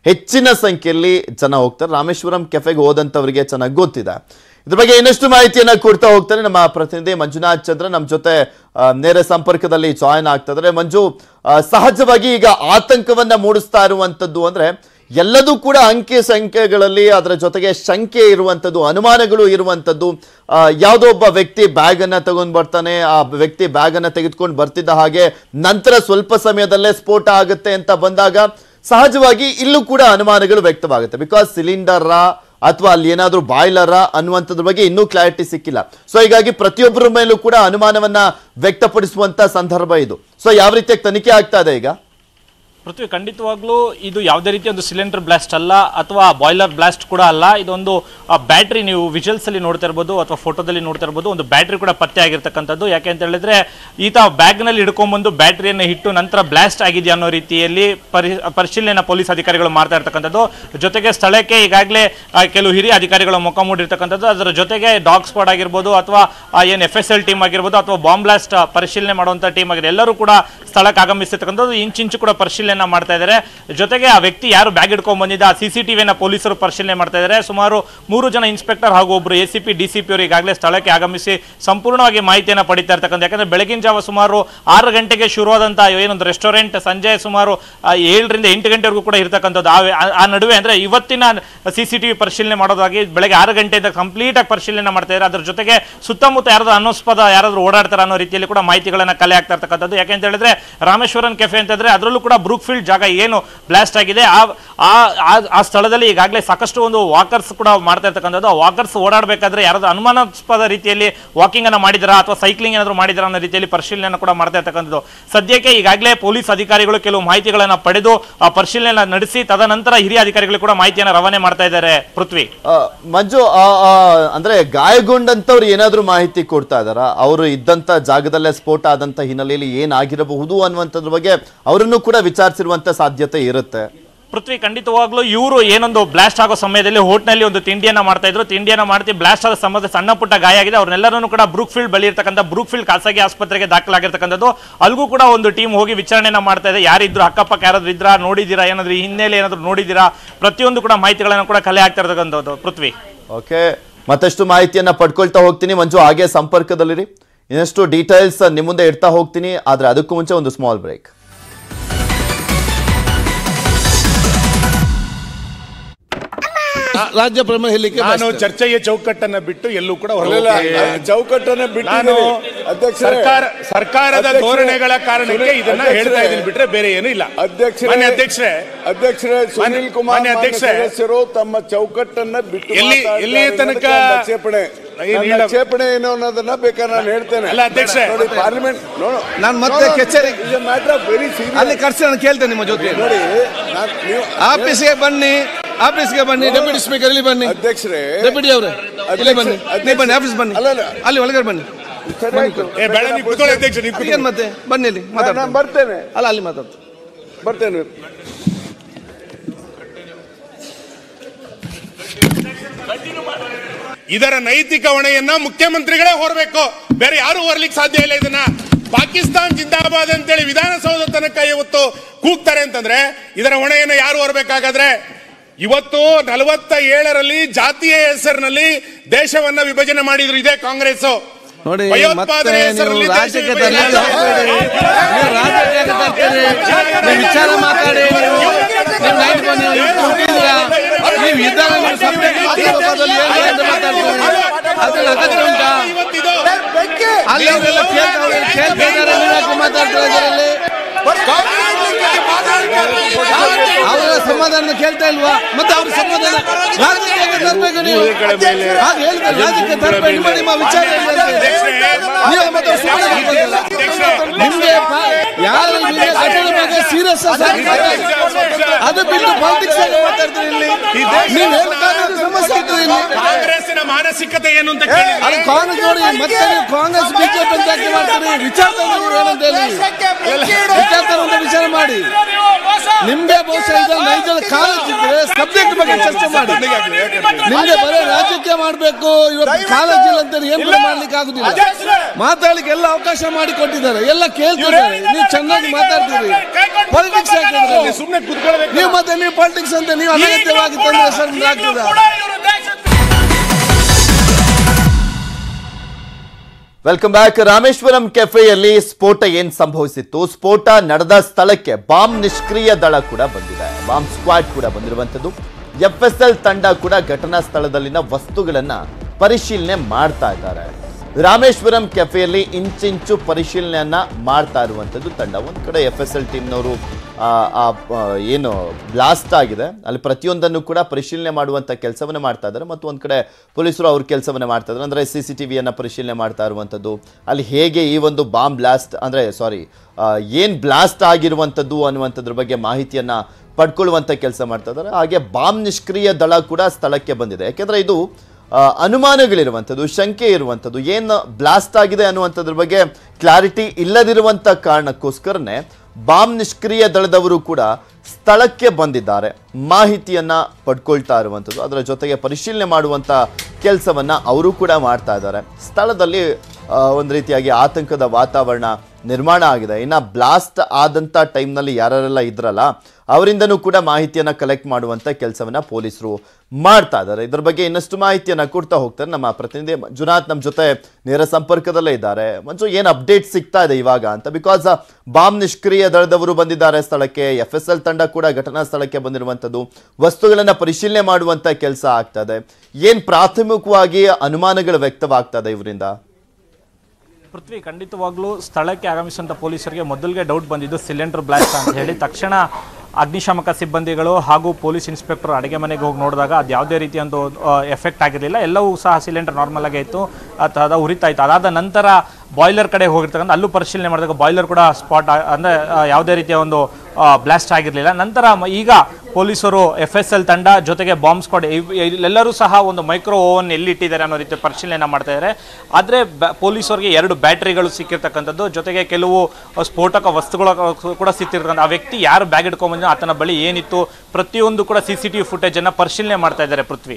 ಹೆಚ್ಚಿನ ಸಂಖ್ಯೆಯಲ್ಲಿ ಜನ ಹೋಗ್ತಾರೆ ರಾಮೇಶ್ವರಂ ಕೆಫೆಗೆ ಹೋದಂಥವ್ರಿಗೆ ಚೆನ್ನಾಗಿ ಗೊತ್ತಿದೆ ಇದ್ರ ಬಗ್ಗೆ ಇನ್ನಷ್ಟು ಮಾಹಿತಿಯನ್ನ ಕೊಡ್ತಾ ಹೋಗ್ತಾರೆ ನಮ್ಮ ಪ್ರತಿನಿಧಿ ಮಂಜುನಾಥ್ ಚಂದ್ರ ನಮ್ಮ ಜೊತೆ ಆ, ನೇರ ಸಂಪರ್ಕದಲ್ಲಿ ಜಾಯಿನ್ ಆಗ್ತಾ ಇದ್ದಾರೆ ಮಂಜು ಆ, ಸಹಜವಾಗಿ ಈಗ ಆತಂಕವನ್ನ ಮೂಡಿಸ್ತಾ ಇರುವಂತದ್ದು ಅಂದ್ರೆ ಎಲ್ಲದೂ ಕೂಡ ಅಂಕಿ ಸಂಖ್ಯೆಗಳಲ್ಲಿ ಅದರ ಜೊತೆಗೆ ಶಂಕೆ ಇರುವಂಥದ್ದು ಅನುಮಾನಗಳು ಇರುವಂಥದ್ದು ಆ, ಯಾವುದೋ ಒಬ್ಬ ವ್ಯಕ್ತಿ ಬ್ಯಾಗ್ ಅನ್ನ ತಗೊಂಡ್ ಬರ್ತಾನೆ ಆ ವ್ಯಕ್ತಿ ಬ್ಯಾಗ್ ಅನ್ನ ತೆಗೆದುಕೊಂಡು ಬರ್ತಿದ್ದ ಹಾಗೆ ನಂತರ ಸ್ವಲ್ಪ ಸಮಯದಲ್ಲೇ ಸ್ಫೋಟ ಆಗುತ್ತೆ ಅಂತ ಬಂದಾಗ ಸಹಜವಾಗಿ ಇಲ್ಲೂ ಕೂಡ ಅನುಮಾನಗಳು ವ್ಯಕ್ತವಾಗುತ್ತೆ ಬಿಕಾಸ್ ಸಿಲಿಂಡರ್ ಅಥವಾ ಅಲ್ಲಿ ಏನಾದ್ರೂ ಬಾಯ್ಲರ ಅನ್ನುವಂಥದ್ರ ಬಗ್ಗೆ ಇನ್ನೂ ಕ್ಲಾರಿಟಿ ಸಿಕ್ಕಿಲ್ಲ ಸೊ ಹೀಗಾಗಿ ಪ್ರತಿಯೊಬ್ಬರ ಮೇಲೂ ಕೂಡ ಅನುಮಾನವನ್ನ ವ್ಯಕ್ತಪಡಿಸುವಂತ ಸಂದರ್ಭ ಇದು ಸೊ ಯಾವ ರೀತಿಯಾಗಿ ತನಿಖೆ ಆಗ್ತಾ ಇದೆ ಈಗ ಪೃಥ್ವಿ ಖಂಡಿತವಾಗ್ಲೂ ಇದು ಯಾವುದೇ ರೀತಿಯ ಒಂದು ಸಿಲಿಂಡರ್ ಬ್ಲಾಸ್ಟ್ ಅಲ್ಲ ಅಥವಾ ಬಾಯ್ಲರ್ ಬ್ಲಾಸ್ಟ್ ಕೂಡ ಅಲ್ಲ ಇದೊಂದು ಬ್ಯಾಟ್ರಿ ನೀವು ವಿಜುವಲ್ಸ್ ಅಲ್ಲಿ ನೋಡ್ತಾ ಇರ್ಬೋದು ಅಥವಾ ಫೋಟೋದಲ್ಲಿ ನೋಡ್ತಾ ಇರ್ಬೋದು ಒಂದು ಬ್ಯಾಟ್ರಿ ಕೂಡ ಪತ್ತೆ ಆಗಿರ್ತಕ್ಕಂಥದ್ದು ಯಾಕೆ ಅಂತ ಹೇಳಿದ್ರೆ ಈತ ಬ್ಯಾಗ್ ನಲ್ಲಿ ಹಿಡ್ಕೊಂಡ್ಬಂದು ಬ್ಯಾಟ್ರಿಯನ್ನು ಇಟ್ಟು ನಂತರ ಬ್ಲಾಸ್ಟ್ ಆಗಿದೆಯಾ ಅನ್ನೋ ರೀತಿಯಲ್ಲಿ ಪರಿ ಪರಿಶೀಲನೆ ಪೊಲೀಸ್ ಅಧಿಕಾರಿಗಳು ಮಾಡ್ತಾ ಇರ್ತಕ್ಕಂಥದ್ದು ಜೊತೆಗೆ ಸ್ಥಳಕ್ಕೆ ಈಗಾಗಲೇ ಆ, ಕೆಲವು ಹಿರಿಯ ಅಧಿಕಾರಿಗಳು ಮುಖ ಮೂಡಿರ್ತಕ್ಕಂಥದ್ದು ಅದರ ಜೊತೆಗೆ ಡಾಗ್ ಸ್ಕ್ವಾಡ್ ಆಗಿರ್ಬೋದು ಅಥವಾ ಏನು ಎಫ್ ಎಸ್ ಎಲ್ ಟೀಮ್ ಆಗಿರ್ಬೋದು ಅಥವಾ ಬಾಂಬ್ ಬ್ಲಾಸ್ಟ್ ಪರಿಶೀಲನೆ ಮಾಡುವಂಥ ಟೀಮ್ ಆಗಿದೆ ಎಲ್ಲರೂ ಕೂಡ ಸ್ಥಳಕ್ಕೆ ಆಗಮಿಸಿರ್ತಕ್ಕಂಥದ್ದು ಇಂಚಿಂಚು ಕೂಡ ಪರಿಶೀಲನೆ ಮಾಡ್ತಾ ಇದ್ದಾರೆ ಜೊತೆಗೆ ಆ ವ್ಯಕ್ತಿ ಯಾರು ಬ್ಯಾಗ್ ಹಿಡ್ಕೊಂಡ್ ಬಂದಿದ್ದ ಸಿ ಸಿ ಟಿವಿನ ಪೊಲೀಸರು ಪರಿಶೀಲನೆ ಮಾಡ್ತಾ ಇದ್ದಾರೆ ಸುಮಾರು ಮೂರು ಜನ ಇನ್ಸ್ಪೆಕ್ಟರ್ ಹಾಗೂ ಒಬ್ಬರು A C P D C P ಅವರು ಈಗಾಗಲೇ ಸ್ಥಳಕ್ಕೆ ಆಗಮಿಸಿ ಸಂಪೂರ್ಣವಾಗಿ ಮಾಹಿತಿಯನ್ನು ಪಡಿತಾ ಇರ್ತಕ್ಕಂಥ ಯಾಕಂದ್ರೆ ಬೆಳಗಿನ ಜಾವ ಸುಮಾರು ಆರು ಗಂಟೆಗೆ ಶುರುವಾದಂಥ ಏನೊಂದು ರೆಸ್ಟೋರೆಂಟ್ ಸಂಜೆ ಸುಮಾರು ಆ, ಏಳರಿಂದ ಎಂಟು ಗಂಟೆವರೆಗೂ ಕೂಡ ಇರ್ತಕ್ಕಂಥದ್ದು ಆ- ಆ- ಆ ನಡುವೆ ಅಂದ್ರೆ ಇವತ್ತಿನ ಸಿ ಸಿ ಟಿವಿ ಪರಿಶೀಲನೆ ಮಾಡೋದಾಗಿ ಬೆಳಗ್ಗೆ ಆರು ಗಂಟೆಯಿಂದ ಕಂಪ್ಲೀಟ್ ಆಗಿ ಪರಿಶೀಲನೆ ಮಾಡ್ತಾ ಇದ್ದಾರೆ ಅದ್ರ ಜೊತೆಗೆ ಸುತ್ತಮುತ್ತ ಯಾರಾದ್ರೂ ಅನುಸ್ಪದ ಯಾರಾದ್ರೂ ಓಡಾಡ್ತಾರೆ ಅನ್ನೋ ರೀತಿಯಲ್ಲಿ ಕೂಡ ಮಾಹಿತಿಗಳನ್ನ ಕಲೆ ಆಗ್ತಾ ಇರ್ತಕ್ಕಂಥದ್ದು ಯಾಕೆಂತ ಹೇಳಿದ್ರೆ ರಾಮೇಶ್ವರನ್ ಕೆಫೆ ಅಂತಂದ್ರೆ ಅದರಲ್ಲೂ ಕೂಡ ಬ್ರೂಕ್ ಫೀಲ್ಡ್ ಜಾಗ ಏನು ಬ್ಲಾಸ್ಟ್ ಆಗಿದೆ ಆ ಆ- ಆ- ಆ ಸ್ಥಳದಲ್ಲಿ ಈಗಾಗಲೇ ಸಾಕಷ್ಟು ಒಂದು ವಾಕರ್ಸ್ ಕೂಡ ಮಾಡ್ತಾ ಇರ್ತಕ್ಕಂಥದ್ದು ಆ ವಾಕರ್ಸ್ ಓಡಾಡಬೇಕಾದ್ರೆ ಯಾರಾದ್ರೂ ಅನುಮಾನಾಸ್ಪದ ರೀತಿಯಲ್ಲಿ ವಾಕಿಂಗ್ ಅನ್ನ ಮಾಡಿದಾರಾ ಅಥವಾ ಸೈಕ್ಲಿಂಗ್ ಏನಾದ್ರು ಮಾಡಿದಾರಾ ಅನ್ನೋ ರೀತಿಯಲ್ಲಿ ಪರಿಶೀಲನೆ ಕೂಡ ಮಾಡ್ತಾ ಇರ್ತಕ್ಕಂಥದ್ದು ಸದ್ಯಕ್ಕೆ ಈಗಾಗಲೇ ಪೊಲೀಸ್ ಅಧಿಕಾರಿಗಳು ಕೆಲವು ಮಾಹಿತಿಗಳನ್ನ ಪಡೆದು ಆ ಪರಿಶೀಲನೆ ನಡೆಸಿ ತದನಂತರ ಹಿರಿಯ ಅಧಿಕಾರಿಗಳು ಕೂಡ ಮಾಹಿತಿಯನ್ನು ರವಾನೆ ಮಾಡ್ತಾ ಇದ್ದಾರೆ ಪೃಥ್ವಿ ಆ, ಮಂಜು ಆ, ಆ, ಅಂದ್ರೆ ಗಾಯಗೊಂಡಂತವ್ರು ಏನಾದ್ರೂ ಮಾಹಿತಿ ಕೊಡ್ತಾ ಇದಾರ ಅವರು ಇದ್ದಂತ ಜಾಗದಲ್ಲೇ ಸ್ಫೋಟ ಆದಂತ ಹಿನ್ನೆಲೆಯಲ್ಲಿ ಏನಾಗಿರಬಹುದು ಅನ್ನುವಂಥದ್ರ ಬಗ್ಗೆ ಅವರನ್ನು ಕೂಡ ವಿಚಾರಿಸಿರುವಂತ ಸಾಧ್ಯತೆ ಇರುತ್ತೆ ಪೃಥ್ವಿ ಖಂಡಿತವಾಗ್ಲೂ ಇವರು ಏನೊಂದು ಬ್ಲಾಸ್ಟ್ ಆಗೋ ಸಮಯದಲ್ಲಿ ಹೋಟ್ನಲ್ಲಿ ಒಂದು ತಿಂಡಿಯನ್ನ ಮಾಡ್ತಾ ಇದ್ರು ತಿಂಡಿಯನ್ನ ಮಾಡ್ತಿ ಬ್ಲಾಸ್ಟ್ ಆದ ಸಂಬಂಧ ಸಣ್ಣ ಪುಟ್ಟ ಗಾಯ ಆಗಿದೆ ಅವ್ರನ್ನೆಲ್ಲರನ್ನು ಕೂಡ ಬ್ರೂಕ್ ಫೀಲ್ಡ್ ಬಳಿ ಇರ್ತಕ್ಕಂಥ ಬ್ರೂಕ್ ಫೀಲ್ಡ್ ಖಾಸಗಿ ಆಸ್ಪತ್ರೆಗೆ ದಾಖಲಾಗಿರ್ತಕ್ಕಂಥದ್ದು ಅಲ್ಲಿಗೂ ಕೂಡ ಒಂದು ಟೀಮ್ ಹೋಗಿ ವಿಚಾರಣೆನ ಮಾಡ್ತಾ ಇದೆ ಯಾರಿದ್ರು ಅಕ್ಕಪಕ್ಕ ಯಾರಾದ್ರೂ ಇದ್ರಾ ನೋಡಿದ್ದೀರಾ ಏನಾದ್ರು ಈ ಹಿನ್ನೆಲೆ ಏನಾದ್ರು ನೋಡಿದ್ದೀರಾ ಪ್ರತಿಯೊಂದು ಕೂಡ ಮಾಹಿತಿಗಳನ್ನು ಕೂಡ ಕಲೆ ಆಗ್ತಾ ಇರ್ತಕ್ಕಂಥದ್ದು ಪೃಥ್ವಿ ಓಕೆ ಮತ್ತಷ್ಟು ಮಾಹಿತಿಯನ್ನ ಪಡ್ಕೊಳ್ತಾ ಹೋಗ್ತೀನಿ ಮಂಜು ಹಾಗೆ ಸಂಪರ್ಕದಲ್ಲಿರಿ ಇನ್ನಷ್ಟು ಡೀಟೇಲ್ಸ್ ನಿಮ್ಮ ಮುಂದೆ ಇಡ್ತಾ ಹೋಗ್ತೀನಿ ಆದ್ರೆ ಅದಕ್ಕೂ ಮುಂಚೆ ಒಂದು ಸ್ಮಾಲ್ ಬ್ರೇಕ್ ರಾಜ್ಯ ಪ್ರಮಾಣ ಹೇಳಲಿಕ್ಕೆ ನಾನು ಬಯಸ್ತೇನೆ. ಚರ್ಚೆಯ ಚೌಕಟ್ಟನ್ನ ಬಿಟ್ಟು ಎಲ್ಲೂ ಕೂಡ ಹೊರಗೆ ಅಲ್ಲಲ್ಲ, ಹೋಗ್ಲಿಲ್ಲ. ಆ ಚೌಕಟ್ಟನ್ನ ನಾನು ಬಿಟ್ಟಿದ್ದೀರಿ ಅಧ್ಯಕ್ಷರೇ ಸರ್ಕಾರ ಸರ್ಕಾರದ ಅಧ್ಯಕ್ಷರೇ, ಧೋರಣೆಗಳ ಕಾರಣಕ್ಕೆ ಸುನಿಲ್- ಇದನ್ನ ಅಧ್ಯಕ್ಷರೇ, ಹೇಳ್ತಾ ಇದ್ದೀನಿ ಬಿಟ್ರೆ ಬೇರೆ ಏನು ಇಲ್ಲ ಅಧ್ಯಕ್ಷರೇ ಮಾನ್ಯ ಅಧ್ಯಕ್ಷರೇ ಅಧ್ಯಕ್ಷರೇ ಸುನಿಲ್ ಕುಮಾರ್ ಮಾನ್ಯ ಮಾನ್ಯ ಅಧ್ಯಕ್ಷರೇ, ಸದಸ್ಯರು ತಮ್ಮ ಚೌಕಟ್ಟನ್ನ ಬಿಟ್ಟು ಎಲ್ಲಿ- ಮಾತಾಡ್ತಾ ಎಲ್ಲಿಯ ಇರೋದಕ್ಕೆ ತನಕ- ನನ್ನ ಆಕ್ಷೇಪಣೆ ಏನು ನನ್ನ ಇಲ್ಲ- ಆಕ್ಷೇಪಣೆ ಏನು ಅನ್ನೋದನ್ನ ಬೇಕಾದ್ರೆ ನಾನು ಹೇಳ್ತೇನೆ ಅಲ್ಲ, ಅಧ್ಯಕ್ಷರೇ. ನೋಡಿ ಪಾರ್ಲಿಮೆಂಟ್ ನಾನು ಮತ್ತೆ ಕಚೇರಿ- ಮ್ಯಾಟರ್ ವೆರಿ ಅಲ್ಲಿ ಸೀರಿಯಸ್ ಕರ್ಸಿ ನಾನು ಕೇಳ್ತೇನೆ ನಿಮ್ಮ ಜೊತೆ ನೋಡಿ ನಾನ್- ನೀವು ಆಫೀಸ್ಗೆ ಬನ್ನಿ ಆಫೀಸ್ಗೆ ಬನ್ನಿ ಡೆಪ್ಯೂಟಿ ಸ್ಪೀಕರ್ ಇಲ್ಲಿ ಬನ್ನಿ ಅಧ್ಯಕ್ಷರೇ ಡೆಪ್ಯೂಟಿ ಅವರೇ ಇಲ್ಲಿ ಬನ್ನಿ ನೀವು ಬನ್ನಿ ಆಫೀಸ್ ಬನ್ನಿ ಅಲ್ಲ, ಅಲ್ಲ. ಅಲ್ಲಿ ಒಳಗಡೆ ಬನ್ನಿ ಸರಿ ಆಯ್ತು. ಏ ಬೇಡ ನೀವು ಕುತ್ಕೊಳ್ಳಿ ಅಧ್ಯಕ್ಷ ನೀವು ಏನ್ ಕುತ್ಕೊಳ್ಳಿ. ಮತ್ತೆ ಬನ್ನಿ ಇಲ್ಲಿ ನಾನು ಮಾತಾಡ್ತೀನಿ ಬರ್ತೇನೆ ಅಲ್ಲ ಅಲ್ಲಿ ಮಾತಾಡ್ತೀನಿ ಬರ್ತೇನೆ ಇದರ ನೈತಿಕ ಹೊಣೆಯನ್ನ ಮುಖ್ಯಮಂತ್ರಿಗಳೇ ಹೊರಬೇಕು ಬೇರೆ ಯಾರು ಹೊರಲಿಕ್ಕೆ ಸಾಧ್ಯ ಇಲ್ಲ ಇದನ್ನ ಪಾಕಿಸ್ತಾನ್ ಜಿಂದಾಬಾದ್ ಅಂತೇಳಿ ವಿಧಾನಸೌಧ ತನಕ ಇವತ್ತು ಕೂಗ್ತಾರೆ ಅಂತಂದ್ರೆ ಇದರ ಹೊಣೆಯನ್ನು ಯಾರು ಹೊರಬೇಕಾಗಾದ್ರೆ ಇವತ್ತು ನಲವತ್ತ ಏಳರಲ್ಲಿ ಜಾತಿಯ ಹೆಸರಿನಲ್ಲಿ ದೇಶವನ್ನ ವಿಭಜನೆ ಮಾಡಿದ್ರು ಇದೇ ಕಾಂಗ್ರೆಸ್ ನೋಡಿ ಭಯೋತ್ಪಾದನೆ ಮತ್ತೆ ಹೆಸರಲ್ಲಿ ನೀವು ದೇಶ ರಾಜ್ಯಕ್ಕೆ ವಿಭಜನೆ ತರಲಿಕ್ಕೆ ಹೋಗ್ಬೇಡಿ. ನೀವು ರಾಜಕೀಯಕ್ಕೆ ತರ್ತೀರಿ ನೀವು ವಿಚಾರ ಮಾತಾಡಿ ನೀವು ನೀವು ನೈಟ್ ಬನ್ನಿ ನೀವು ಕೂತಿದ್ದೀರಾ? ನೀವು ಇದ್ದಾಗ ನೀವು ಸಬ್ಜೆಕ್ಟ್ ಮಾತಾಡೋದ್ರಲ್ಲಿ ಏನು ಅಂತ ಮಾತಾಡ್ತೀರಿ ಅದ್ರಲ್ಲಿ ಅಗತ್ಯ ಉಂಟಾ ಇವತ್ತಿದು ಅಲ್ಲಿ ಅವರೆಲ್ಲ ಕೇಳ್ತಾರೆ ಕೇಳ್ತಾ ಇದ್ದಾರೆ ನೀವು ಯಾಕೆ ಮಾತಾಡ್ತಾ ಇದರಲ್ಲಿ ಅವರ ಸಮಾಧಾನ ಕೇಳ್ತಾ ಇಲ್ವಾ ಮತ್ತೆ ಅವ್ರ ಸಮಾಧಾನ ರಾಜಕೀಯಕ್ಕೆ ತರಬೇಕು ನೀವು ಹಾಗೆ ಹೇಳ್ತಾರೆ ರಾಜಕೀಯ ತರಬೇಕು ನಿಮ್ಮ ನಿಮ್ಮ ವಿಚಾರ ಏನಂತೆ? ನೀವು ಮತ್ತೆ ಅವ್ರ ಸಮಾಧಾನ ಕೇಳ್ತಿಲ್ಲ. ನಿಮ್ಗೆ ಪ- ಯಾರು ನಿಮಗೆ ಕಟ್ಟಡ ಬಗ್ಗೆ ಸೀರಿಯಸ್ ಅದು ಬಿಟ್ಟು ಪಾಲಿಟಿಕ್ಸ್ ಆಗಿ ಮಾತಾಡ್ತೀರಿ ಇಲ್ಲಿ ನೀವು ಹೇಳ್ಬೇಕಾದ್ರೆ ಸಮಸ್ಯೆ ಆಗ್ತದೆ ಇಲ್ಲಿ ಕಾಂಗ್ರೆಸ್ಸಿನ ಮಾನಸಿಕತೆ ಏನು ಅಂತ ಕೇಳಿ ಅದು ಕಾಂಗ್ರೆಸ್ ನೋಡಿ ಮತ್ತೆ ನೀವು ಕಾಂಗ್ರೆಸ್ ಬಿಜೆಪಿ ಅಂತ ಯಾಕೆ ಮಾಡ್ತೀರಿ ವಿಚಾರ ತಗೊಂಡು ಏನಂತ ಹೇಳಿ ವಿಚಾರ ತಗೊಂಡು ವಿಚಾರ ಮಾಡಿ ನಿಮ್ಗೆ ಬಹುಶಃ ಇದ್ರಲ್ಲಿ ನೈಜದ ಕಾಲೇಜ್ ಇದ್ರೆ ಸಬ್ಜೆಕ್ಟ್ ಬಗ್ಗೆ ಚರ್ಚೆ ಮಾಡಿ ನಿಮ್ಗೆ ಬರೀ ರಾಜಕೀಯ ಮಾಡಬೇಕು ಇವತ್ತು ಕಾಲೇಜ್ ಇಲ್ಲ ಅಂತ ಏನ್ ಕೂಡ ಮಾಡ್ಲಿಕ್ಕೆ ಆಗುದಿಲ್ಲ ಮಾತಾಡ್ಲಿಕ್ಕೆ ಎಲ್ಲ ಅವಕಾಶ ಮಾಡಿ ಕೊಟ್ಟಿದ್ದಾರೆ ಎಲ್ಲ ಕೇಳ್ತಿದ್ದಾರೆ ನೀವು ಚೆನ್ನಾಗಿ ಮಾತಾಡ್ತೀರಿ ಪಾಲಿಟಿಕ್ಸ್ ಯಾಕೆ ಸುಮ್ಮನೆ ಕುತ್ಕೊಳ್ಬೇಕು ನೀವು ಮತ್ತೆ ನೀವು ಪಾಲಿಟಿಕ್ಸ್ ಅಂತ ನೀವು ಅನಗತ್ಯವಾಗಿ ತಂದ್ರೆ ಸರ್ ಆಗ್ತದ ವೆಲ್ಕಮ್ ಬ್ಯಾಕ್ ರಾಮೇಶ್ವರಂ ಕೆಫೆಯಲ್ಲಿ ಸ್ಫೋಟ ಏನ್ ಸಂಭವಿಸಿತ್ತು ಸ್ಫೋಟ ನಡೆದ ಸ್ಥಳಕ್ಕೆ ಬಾಂಬ್ ನಿಷ್ಕ್ರಿಯ ದಳ ಕೂಡ ಬಂದಿದೆ ಬಾಂಬ್ ಸ್ಕ್ವಾಡ್ ಕೂಡ ಬಂದಿರುವಂತದ್ದು ಎಫ್ ಎಸ್ ಎಲ್ ತಂಡ ಕೂಡ ಘಟನಾ ಸ್ಥಳದಲ್ಲಿನ ವಸ್ತುಗಳನ್ನ ಪರಿಶೀಲನೆ ಮಾಡ್ತಾ ಇದ್ದಾರೆ ರಾಮೇಶ್ವರಂ ಕೆಫೆಯಲ್ಲಿ ಇಂಚಿಂಚು ಪರಿಶೀಲನೆಯನ್ನ ಮಾಡ್ತಾ ಇರುವಂತದ್ದು ತಂಡ ಒಂದ್ ಕಡೆ ಎಫ್ ಎಸ್ ಎಲ್ ಟೀಮ್ನವರು ಏನು ಬ್ಲಾಸ್ಟ್ ಆಗಿದೆ ಅಲ್ಲಿ ಪ್ರತಿಯೊಂದನ್ನು ಕೂಡ ಪರಿಶೀಲನೆ ಮಾಡುವಂತ ಕೆಲಸವನ್ನ ಮಾಡ್ತಾ ಇದ್ದಾರೆ ಮತ್ತು ಒಂದ್ ಕಡೆ ಪೊಲೀಸರು ಅವ್ರ ಕೆಲಸವನ್ನ ಮಾಡ್ತಾ ಇದ್ದಾರೆ ಅಂದ್ರೆ ಸಿ ಸಿ ಟಿ ವಿಯನ್ನ ಪರಿಶೀಲನೆ ಮಾಡ್ತಾ ಇರುವಂತದ್ದು ಅಲ್ಲಿ ಹೇಗೆ ಈ ಒಂದು ಬಾಂಬ್ ಬ್ಲಾಸ್ಟ್ ಅಂದ್ರೆ ಸಾರಿ ಏನ್ ಬ್ಲಾಸ್ಟ್ ಆಗಿರುವಂತದ್ದು ಅನ್ನುವಂಥದ್ರ ಬಗ್ಗೆ ಮಾಹಿತಿಯನ್ನ ಪಡ್ಕೊಳ್ಳುವಂತ ಕೆಲಸ ಮಾಡ್ತಾ ಇದ್ದಾರೆ ಹಾಗೆ ಬಾಂಬ್ ನಿಷ್ಕ್ರಿಯ ದಳ ಕೂಡ ಸ್ಥಳಕ್ಕೆ ಬಂದಿದೆ ಯಾಕೆಂದ್ರೆ ಇದು ಆ, ಅನುಮಾನಗಳಿರುವಂಥದ್ದು ಶಂಕೆ ಇರುವಂಥದ್ದು ಏನು ಬ್ಲಾಸ್ಟ್ ಆಗಿದೆ ಅನ್ನುವಂಥದ್ರ ಬಗ್ಗೆ ಕ್ಲಾರಿಟಿ ಇಲ್ಲದಿರುವಂಥ ಕಾರಣಕ್ಕೋಸ್ಕರನೇ ಬಾಂಬ್ ನಿಷ್ಕ್ರಿಯ ದಳದವರು ಕೂಡ ಸ್ಥಳಕ್ಕೆ ಬಂದಿದ್ದಾರೆ ಮಾಹಿತಿಯನ್ನ ಪಡ್ಕೊಳ್ತಾ ಇರುವಂಥದ್ದು ಅದರ ಜೊತೆಗೆ ಪರಿಶೀಲನೆ ಮಾಡುವಂಥ ಕೆಲಸವನ್ನ ಅವರು ಕೂಡ ಮಾಡ್ತಾ ಇದ್ದಾರೆ ಸ್ಥಳದಲ್ಲಿ ಆ, ಒಂದು ರೀತಿಯಾಗಿ ಆತಂಕದ ವಾತಾವರಣ ನಿರ್ಮಾಣ ಆಗಿದೆ ಇನ್ನು ಬ್ಲಾಸ್ಟ್ ಆದಂಥ ಟೈಮ್ನಲ್ಲಿ ಯಾರೆಲ್ಲ ಇದ್ರಲ್ಲ ಅವರಿಂದನೂ ಕೂಡ ಮಾಹಿತಿಯನ್ನ ಕಲೆಕ್ಟ್ ಮಾಡುವಂಥ ಕೆಲಸವನ್ನ ಪೊಲೀಸರು ಮಾಡ್ತಾ ಇದ್ದಾರೆ ಇದ್ರ ಬಗ್ಗೆ ಇನ್ನಷ್ಟು ಮಾಹಿತಿಯನ್ನ ಕೊಡ್ತಾ ಹೋಗ್ತಾರೆ ನಮ್ಮ ಪ್ರತಿನಿಧಿ ಮಂಜುನಾಥ್ ನಮ್ಮ ಜೊತೆ ನೇರ ಸಂಪರ್ಕದಲ್ಲೇ ಇದ್ದಾರೆ ಮಂಜು ಏನು ಅಪ್ಡೇಟ್ ಸಿಗ್ತಾ ಇದೆ ಇವಾಗ ಅಂತ ಬಿಕಾಸ್ ಬಾಂಬ್ ನಿಷ್ಕ್ರಿಯ ದಳದವರು ಬಂದಿದ್ದಾರೆ ಸ್ಥಳಕ್ಕೆ ಎಫ್ ಎಸ್ ಎಲ್ ತಂಡ ಕೂಡ ಘಟನಾ ಸ್ಥಳಕ್ಕೆ ಬಂದಿರುವಂಥದ್ದು ವಸ್ತುಗಳನ್ನ ಪರಿಶೀಲನೆ ಮಾಡುವಂತ ಕೆಲಸ ಆಗ್ತಾ ಇದೆ ಏನ್ ಪ್ರಾಥಮಿಕವಾಗಿ ಅನುಮಾನಗಳು ವ್ಯಕ್ತವಾಗ್ತದೆ ಇವರಿಂದ ಪೃಥ್ವಿ ಖಂಡಿತವಾಗ್ಲೂ ಸ್ಥಳಕ್ಕೆ ಆಗಮಿಸಿದಂಥ ಪೊಲೀಸರಿಗೆ ಮೊದಲಿಗೆ ಡೌಟ್ ಬಂದಿದ್ದು ಸಿಲಿಂಡರ್ ಬ್ಲಾಸ್ಟ್ ಅಂತ ಹೇಳಿ ತಕ್ಷಣ ಅಗ್ನಿಶಾಮಕ ಸಿಬ್ಬಂದಿಗಳು ಹಾಗೂ ಪೊಲೀಸ್ ಇನ್ಸ್ಪೆಕ್ಟರ್ ಅಡುಗೆ ಮನೆಗೆ ಹೋಗಿ ನೋಡಿದಾಗ ಅದು ಯಾವುದೇ ರೀತಿಯ ಒಂದು ಎಫೆಕ್ಟ್ ಆಗಿರಲಿಲ್ಲ ಎಲ್ಲವೂ ಸಹ ಸಿಲಿಂಡರ್ ನಾರ್ಮಲ್ ಆಗೇ ಇತ್ತು ಅಥವಾ ಉರಿತಾ ಇತ್ತು ಅದಾದ ನಂತರ ಬಾಯ್ಲರ್ ಕಡೆ ಹೋಗಿರ್ತಕ್ಕಂಥ ಅಲ್ಲೂ ಪರಿಶೀಲನೆ ಮಾಡಿದಾಗ ಬಾಯ್ಲರ್ ಕೂಡ ಸ್ಪಾಟ್ ಅಂದರೆ ಯಾವುದೇ ರೀತಿಯ ಒಂದು ಬ್ಲಾಸ್ಟ್ ಆಗಿರಲಿಲ್ಲ ನಂತರ ಮ- ಈಗ ಪೊಲೀಸರು ಎಫ್ ಎಸ್ ಎಲ್ ತಂಡ ಜೊತೆಗೆ ಬಾಂಬ್ ಸ್ಕ್ವಾಡ್ ಇಲ್ಲೆಲ್ಲರೂ ಸಹ ಒಂದು ಮೈಕ್ರೋ ಓವನ್ ಎಲ್ಲಿಟ್ಟಿದ್ದಾರೆ ಅನ್ನೋ ರೀತಿ ಪರಿಶೀಲನೆ ಮಾಡ್ತಾ ಇದ್ದಾರೆ ಆದರೆ ಪೊಲೀಸರಿಗೆ ಎರಡು ಬ್ಯಾಟ್ರಿಗಳು ಸಿಕ್ಕಿರ್ತಕ್ಕಂಥದ್ದು ಜೊತೆಗೆ ಕೆಲವು ಸ್ಫೋಟಕ ವಸ್ತುಗಳು ಕೂಡ ಸಿಕ್ತಿರ್ತಕ್ಕಂಥ ಆ ವ್ಯಕ್ತಿ ಯಾರು ಬ್ಯಾಗ್ ಇಟ್ಕೊಂಡ್ಬಂದ ಆತನ ಬಳಿ ಏನಿತ್ತು ಪ್ರತಿಯೊಂದು ಕೂಡ ಸಿ ಸಿ ಟಿ ವಿ ಫುಟೇಜನ್ನು ಪರಿಶೀಲನೆ ಮಾಡ್ತಾ ಇದ್ದಾರೆ ಪೃಥ್ವಿ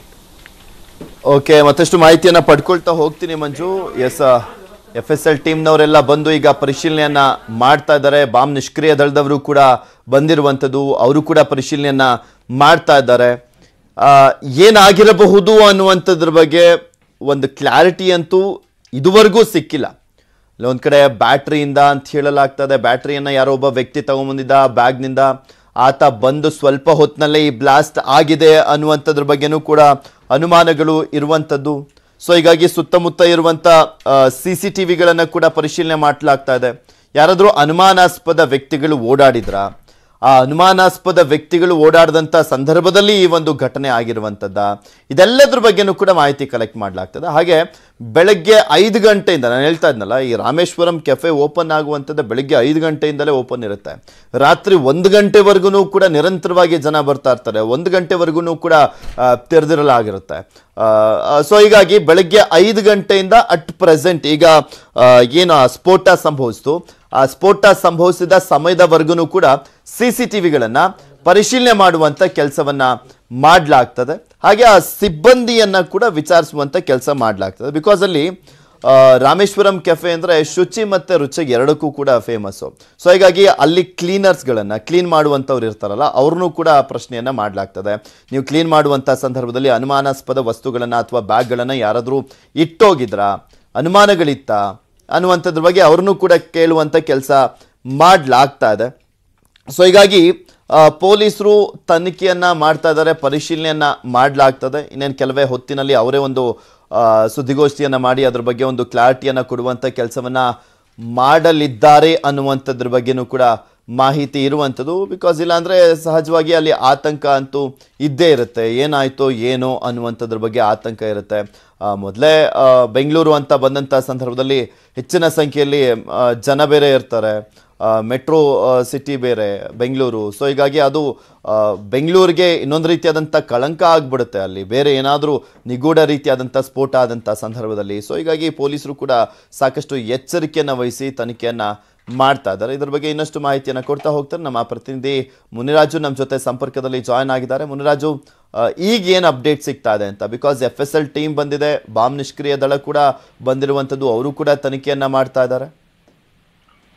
ಓಕೆ ಮತ್ತಷ್ಟು ಮಾಹಿತಿಯನ್ನ ಪಡ್ಕೊಳ್ತಾ ಹೋಗ್ತೀನಿ Manju S F S L ಟೀಮ್ನವರೆಲ್ಲ ಬಂದು ಈಗ ಪರಿಶೀಲನೆಯನ್ನ ಮಾಡ್ತಾ ಇದ್ದಾರೆ ಬಾಂಬ್ ನಿಷ್ಕ್ರಿಯ ದಳದವರು ಕೂಡ ಬಂದಿರುವಂಥದ್ದು ಅವರು ಕೂಡ ಪರಿಶೀಲನೆಯನ್ನ ಮಾಡ್ತಾ ಇದ್ದಾರೆ ಆ, ಏನಾಗಿರಬಹುದು ಅನ್ನುವಂಥದ್ರ ಬಗ್ಗೆ ಒಂದು ಕ್ಲಾರಿಟಿ ಅಂತೂ ಇದುವರೆಗೂ ಸಿಕ್ಕಿಲ್ಲ ಇಲ್ಲ ಒಂದ್ ಕಡೆ ಬ್ಯಾಟ್ರಿಯಿಂದ ಅಂತ ಹೇಳಲಾಗ್ತದೆ ಬ್ಯಾಟ್ರಿಯನ್ನ ಯಾರೋ ಒಬ್ಬ ವ್ಯಕ್ತಿ ತಗೊಂಬಂದಿದ್ದ ಬ್ಯಾಗ್ನಿಂದ ಆತ ಬಂದು ಸ್ವಲ್ಪ ಹೊತ್ತಿನಲ್ಲೇ ಈ ಬ್ಲಾಸ್ಟ್ ಆಗಿದೆ ಅನ್ನುವಂಥದ್ರ ಬಗ್ಗೆನೂ ಕೂಡ ಅನುಮಾನಗಳು ಇರುವಂಥದ್ದು ಸೊ ಹೀಗಾಗಿ ಸುತ್ತಮುತ್ತ ಇರುವಂಥ ಸಿ ಸಿ ಟಿ ವಿಗಳನ್ನು ಕೂಡ ಪರಿಶೀಲನೆ ಮಾಡಲಾಗ್ತಾ ಇದೆ ಯಾರಾದರೂ ಅನುಮಾನಾಸ್ಪದ ವ್ಯಕ್ತಿಗಳು ಓಡಾಡಿದ್ರಾ ಆ ಅನುಮಾನಾಸ್ಪದ ವ್ಯಕ್ತಿಗಳು ಓಡಾಡದಂಥ ಸಂದರ್ಭದಲ್ಲಿ ಈ ಒಂದು ಘಟನೆ ಆಗಿರುವಂಥದ್ದ ಇದೆಲ್ಲದ್ರ ಬಗ್ಗೆನೂ ಕೂಡ ಮಾಹಿತಿ ಕಲೆಕ್ಟ್ ಮಾಡಲಾಗ್ತದೆ ಹಾಗೆ ಬೆಳಗ್ಗೆ ಐದು ಗಂಟೆಯಿಂದ ನಾನು ಹೇಳ್ತಾ ಇದ್ನಲ್ಲ ಈ ರಾಮೇಶ್ವರಂ ಕೆಫೆ ಓಪನ್ ಆಗುವಂಥದ್ದು ಬೆಳಗ್ಗೆ ಐದು ಗಂಟೆಯಿಂದಲೇ ಓಪನ್ ಇರುತ್ತೆ ರಾತ್ರಿ ಒಂದು ಗಂಟೆವರೆಗೂ ಕೂಡ ನಿರಂತರವಾಗಿ ಜನ ಬರ್ತಾ ಇರ್ತಾರೆ ಒಂದು ಗಂಟೆವರೆಗೂ ಕೂಡ ಆ, ತೆರೆದಿರಲಾಗಿರುತ್ತೆ ಸೊ ಹೀಗಾಗಿ ಬೆಳಗ್ಗೆ ಐದು ಗಂಟೆಯಿಂದ ಅಟ್ ಪ್ರೆಸೆಂಟ್ ಈಗ ಆ, ಏನು ಆ ಸ್ಫೋಟ ಸಂಭವಿಸ್ತು ಆ ಸ್ಫೋಟ ಸಂಭವಿಸಿದ ಸಮಯದವರೆಗೂ ಕೂಡ ಸಿ ಸಿ ಟಿ ವಿಗಳನ್ನ ಪರಿಶೀಲನೆ ಮಾಡುವಂತ ಕೆಲಸವನ್ನ ಮಾಡಲಾಗ್ತದೆ ಹಾಗೆ ಆ ಸಿಬ್ಬಂದಿಯನ್ನ ಕೂಡ ವಿಚಾರಿಸುವಂತ ಕೆಲಸ ಮಾಡಲಾಗ್ತದೆ ಬಿಕಾಸ್ ಅಲ್ಲಿ ಆ, ರಾಮೇಶ್ವರಂ ಕೆಫೆ ಅಂದ್ರೆ ಶುಚಿ ಮತ್ತೆ ರುಚಿ ಎರಡಕ್ಕೂ ಕೂಡ ಫೇಮಸ್ಸು ಸೊ ಹೀಗಾಗಿ ಅಲ್ಲಿ ಕ್ಲೀನರ್ಸ್ಗಳನ್ನ ಕ್ಲೀನ್ ಮಾಡುವಂಥವ್ರು ಇರ್ತಾರಲ್ಲ ಅವ್ರನ್ನೂ ಕೂಡ ಪ್ರಶ್ನೆಯನ್ನ ಮಾಡಲಾಗ್ತದೆ ನೀವು ಕ್ಲೀನ್ ಮಾಡುವಂಥ ಸಂದರ್ಭದಲ್ಲಿ ಅನುಮಾನಾಸ್ಪದ ವಸ್ತುಗಳನ್ನ ಅಥವಾ ಬ್ಯಾಗ್ಗಳನ್ನ ಯಾರಾದರೂ ಇಟ್ಟೋಗಿದ್ರಾ ಅನುಮಾನಗಳಿತ್ತ ಅನ್ನುವಂಥದ್ರ ಬಗ್ಗೆ ಅವ್ರನ್ನೂ ಕೂಡ ಕೇಳುವಂಥ ಕೆಲಸ ಮಾಡಲಾಗ್ತಾ ಇದೆ ಸೊ ಹೀಗಾಗಿ ಆ, ಪೊಲೀಸರು ತನಿಖೆಯನ್ನ ಮಾಡ್ತಾ ಇದ್ದಾರೆ ಪರಿಶೀಲನೆಯನ್ನ ಮಾಡಲಾಗ್ತದೆ ಇನ್ನೇನು ಕೆಲವೇ ಹೊತ್ತಿನಲ್ಲಿ ಅವರೇ ಒಂದು ಆ, ಸುದ್ದಿಗೋಷ್ಠಿಯನ್ನ ಮಾಡಿ ಅದ್ರ ಬಗ್ಗೆ ಒಂದು ಕ್ಲಾರಿಟಿಯನ್ನ ಕೊಡುವಂಥ ಕೆಲಸವನ್ನ ಮಾಡಲಿದ್ದಾರೆ ಅನ್ನುವಂಥದ್ರ ಬಗ್ಗೆನೂ ಕೂಡ ಮಾಹಿತಿ ಇರುವಂಥದ್ದು ಬಿಕಾಸ್ ಇಲ್ಲಾಂದರೆ ಸಹಜವಾಗಿ ಅಲ್ಲಿ ಆತಂಕ ಅಂತೂ ಇದ್ದೇ ಇರುತ್ತೆ ಏನಾಯ್ತೋ ಏನೋ ಅನ್ನುವಂಥದ್ರ ಬಗ್ಗೆ ಆತಂಕ ಇರುತ್ತೆ ಮೊದಲೇ ಬೆಂಗಳೂರು ಅಂತ ಬಂದಂಥ ಸಂದರ್ಭದಲ್ಲಿ ಹೆಚ್ಚಿನ ಸಂಖ್ಯೆಯಲ್ಲಿ ಆ, ಜನ ಬೇರೆ ಇರ್ತಾರೆ ಮೆಟ್ರೋ ಸಿಟಿ ಬೇರೆ ಬೆಂಗಳೂರು ಸೊ ಹೀಗಾಗಿ ಅದು ಆ, ಬೆಂಗಳೂರಿಗೆ ಇನ್ನೊಂದು ರೀತಿಯಾದಂಥ ಕಳಂಕ ಆಗ್ಬಿಡುತ್ತೆ ಅಲ್ಲಿ ಬೇರೆ ಏನಾದರೂ ನಿಗೂಢ ರೀತಿಯಾದಂಥ ಸ್ಫೋಟ ಆದಂಥ ಸಂದರ್ಭದಲ್ಲಿ ಸೊ ಹೀಗಾಗಿ ಪೊಲೀಸರು ಕೂಡ ಸಾಕಷ್ಟು ಎಚ್ಚರಿಕೆಯನ್ನು ವಹಿಸಿ ತನಿಖೆಯನ್ನು ಮಾಡ್ತಾ ಇದ್ದಾರೆ ಇದ್ರ ಬಗ್ಗೆ ಇನ್ನಷ್ಟು ಮಾಹಿತಿಯನ್ನು ಕೊಡ್ತಾ ಹೋಗ್ತಾರೆ ನಮ್ಮ ಪ್ರತಿನಿಧಿ ಮುನಿರಾಜು ನಮ್ಮ ಜೊತೆ ಸಂಪರ್ಕದಲ್ಲಿ ಜಾಯ್ನ್ ಆಗಿದ್ದಾರೆ ಮುನಿರಾಜು ಆ, ಈಗ ಏನು ಅಪ್ಡೇಟ್ ಸಿಗ್ತಾ ಇದೆ ಅಂತ because F S L team ಬಂದಿದೆ ಬಾಂಬ್ ನಿಷ್ಕ್ರಿಯ ದಳ ಕೂಡ ಬಂದಿರುವಂಥದ್ದು ಅವರು ಕೂಡ ತನಿಖೆಯನ್ನು ಮಾಡ್ತಾ ಇದ್ದಾರೆ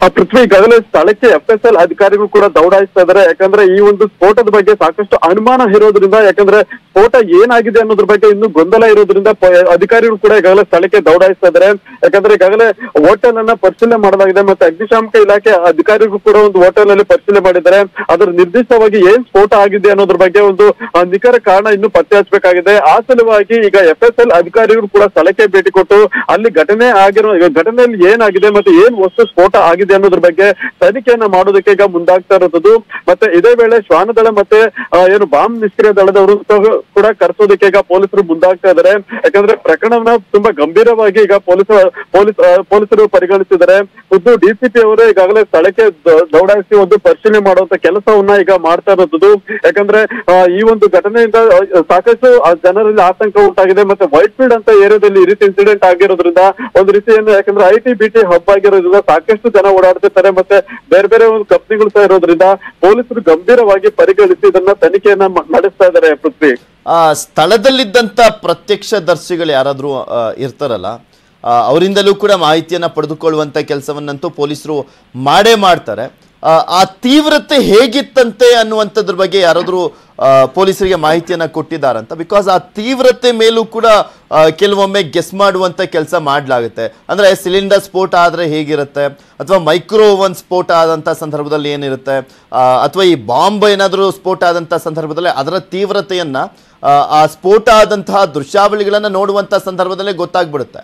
ಆ ಪೃಥ್ವಿ ಈಗಾಗಲೇ ಸ್ಥಳಕ್ಕೆ ಎಫ್ ಎಸ್ ಎಲ್ ಅಧಿಕಾರಿಗಳು ಕೂಡ ದೌಡಾಯಿಸ್ತಾ ಇದಾರೆ ಯಾಕಂದ್ರೆ ಈ ಒಂದು ಸ್ಫೋಟದ ಬಗ್ಗೆ ಸಾಕಷ್ಟು ಅನುಮಾನ ಇರೋದ್ರಿಂದ ಯಾಕಂದ್ರೆ ಸ್ಫೋಟ ಏನಾಗಿದೆ ಅನ್ನೋದ್ರ ಬಗ್ಗೆ ಇನ್ನೂ ಗೊಂದಲ ಇರೋದ್ರಿಂದ ಪ- ಅಧಿಕಾರಿಗಳು ಕೂಡ ಈಗಾಗಲೇ ಸ್ಥಳಕ್ಕೆ ದೌಡಾಯಿಸ್ತಾ ಇದಾರೆ ಯಾಕಂದ್ರೆ ಈಗಾಗಲೇ ಹೋಟೆಲ್ ಅನ್ನ ಪರಿಶೀಲನೆ ಮಾಡಲಾಗಿದೆ ಮತ್ತೆ ಅಗ್ನಿಶಾಮಕ ಇಲಾಖೆ ಅಧಿಕಾರಿಗಳು ಕೂಡ ಒಂದು ಹೋಟೆಲ್ ನಲ್ಲಿ ಪರಿಶೀಲನೆ ಮಾಡಿದ್ದಾರೆ ಅದರ ನಿರ್ದಿಷ್ಟವಾಗಿ ಏನ್ ಸ್ಫೋಟ ಆಗಿದೆ ಅನ್ನೋದ್ರ ಬಗ್ಗೆ ಒಂದು ಆ, ನಿಖರ ಕಾರಣ ಇನ್ನು ಪತ್ತೆ ಹಚ್ಚಬೇಕಾಗಿದೆ ಆ ಸಲುವಾಗಿ ಈಗ ಎಫ್ ಎಸ್ ಎಲ್ ಅಧಿಕಾರಿಗಳು ಕೂಡ ಸ್ಥಳಕ್ಕೆ ಭೇಟಿ ಕೊಟ್ಟು ಅಲ್ಲಿ ಘಟನೆ ಆಗಿರೋ ಈಗ ಘಟನೆಯಲ್ಲಿ ಏನಾಗಿದೆ ಮತ್ತೆ ಏನ್ ವಸ್ತು ಸ್ಫೋಟ ಆಗಿದೆ ಅನ್ನೋದ್ರ ಬಗ್ಗೆ ತನಿಖೆಯನ್ನ ಮಾಡೋದಕ್ಕೆ ಈಗ ಮುಂದಾಗ್ತಾ ಇರೋದು ಮತ್ತೆ ಇದೇ ವೇಳೆ ಶ್ವಾನದಳ ಮತ್ತೆ ಆ, ಏನು ಬಾಂಬ್ ನಿಷ್ಕ್ರಿಯ ದಳದವರು ಸಹ ಕೂಡ ಕರೆಸೋದಕ್ಕೆ ಈಗ ಪೊಲೀಸರು ಮುಂದಾಗ್ತಾ ಇದ್ದಾರೆ ಯಾಕಂದ್ರೆ ಪ್ರಕರಣವನ್ನ ತುಂಬಾ ಗಂಭೀರವಾಗಿ ಈಗ ಪೊಲೀಸ್ ಪೊಲೀಸ್ ಆ, ಪೊಲೀಸರು ಪರಿಗಣಿಸಿದ್ದಾರೆ ಖುದ್ದು ಡಿಸಿಪಿ ಅವರು ಈಗಾಗಲೇ ಸ್ಥಳಕ್ಕೆ ದ- ದೌಡಾಯಿಸಿ ಒಂದು ಪರಿಶೀಲನೆ ಮಾಡುವಂತ ಕೆಲಸವನ್ನ ಈಗ ಮಾಡ್ತಾ ಇರೋದು ಯಾಕಂದ್ರೆ ಆ, ಈ ಒಂದು ಘಟನೆಯಿಂದ ಆ, ಸಾಕಷ್ಟು ಆ ಜನರಲ್ಲಿ ಆತಂಕ ಉಂಟಾಗಿದೆ ಮತ್ತೆ ವೈಟ್ ಫೀಲ್ಡ್ ಅಂತ ಏರಿಯಾದಲ್ಲಿ ಈ ರೀತಿ ಇನ್ಸಿಡೆಂಟ್ ಆಗಿರೋದ್ರಿಂದ ಒಂದು ರೀತಿ ಏನು ಯಾಕಂದ್ರೆ I T B T hub ಆಗಿರೋದ್ರಿಂದ ಸಾಕಷ್ಟು ಜನ ಓಡಾಡ್ತಿರ್ತಾರೆ ಮತ್ತೆ ಬೇರೆ ಬೇರೆ ಒಂದು ಕಂಪ್ನಿಗಳು ಸಹ ಇರೋದ್ರಿಂದ ಪೊಲೀಸರು ಗಂಭೀರವಾಗಿ ಪರಿಗಣಿಸಿ ಇದನ್ನ ತನಿಖೆಯನ್ನ ಮ- ನಡೆಸ್ತಾ ಇದ್ದಾರೆ ಪೃಥ್ವಿ ಆ ಸ್ಥಳದಲ್ಲಿದ್ದಂಥ ಪ್ರತ್ಯಕ್ಷದರ್ಶಿಗಳು ಯಾರಾದರೂ ಇರ್ತಾರಲ್ಲ ಆ, ಅವರಿಂದಲೂ ಕೂಡ ಮಾಹಿತಿಯನ್ನು ಪಡೆದುಕೊಳ್ಳುವಂಥ ಕೆಲಸವನ್ನಂತೂ ಪೊಲೀಸರು ಮಾಡೇ ಮಾಡ್ತಾರೆ ಆ, ಆ ತೀವ್ರತೆ ಹೇಗಿತ್ತಂತೆ ಅನ್ನುವಂಥದ್ರ ಬಗ್ಗೆ ಯಾರಾದರೂ ಪೊಲೀಸರಿಗೆ ಮಾಹಿತಿಯನ್ನು ಕೊಟ್ಟಿದ್ದಾರಂತ ಬಿಕಾಸ್ ಆ ತೀವ್ರತೆ ಮೇಲೂ ಕೂಡ ಆ, ಕೆಲವೊಮ್ಮೆ ಗೆಸ್ ಮಾಡುವಂಥ ಕೆಲಸ ಮಾಡಲಾಗುತ್ತೆ ಅಂದರೆ ಸಿಲಿಂಡರ್ ಸ್ಫೋಟ ಆದರೆ ಹೇಗಿರುತ್ತೆ ಅಥವಾ ಮೈಕ್ರೋ ಓವನ್ ಸ್ಫೋಟ ಆದಂಥ ಸಂದರ್ಭದಲ್ಲಿ ಏನಿರುತ್ತೆ ಅಥವಾ ಈ ಬಾಂಬ್ ಏನಾದರೂ ಸ್ಫೋಟ ಆದಂಥ ಸಂದರ್ಭದಲ್ಲಿ ಅದರ ತೀವ್ರತೆಯನ್ನು ಆ ಸ್ಫೋಟ ಆದಂತಹ ದೃಶ್ಯಾವಳಿಗಳನ್ನು ನೋಡುವಂಥ ಸಂದರ್ಭದಲ್ಲೇ ಗೊತ್ತಾಗ್ಬಿಡುತ್ತೆ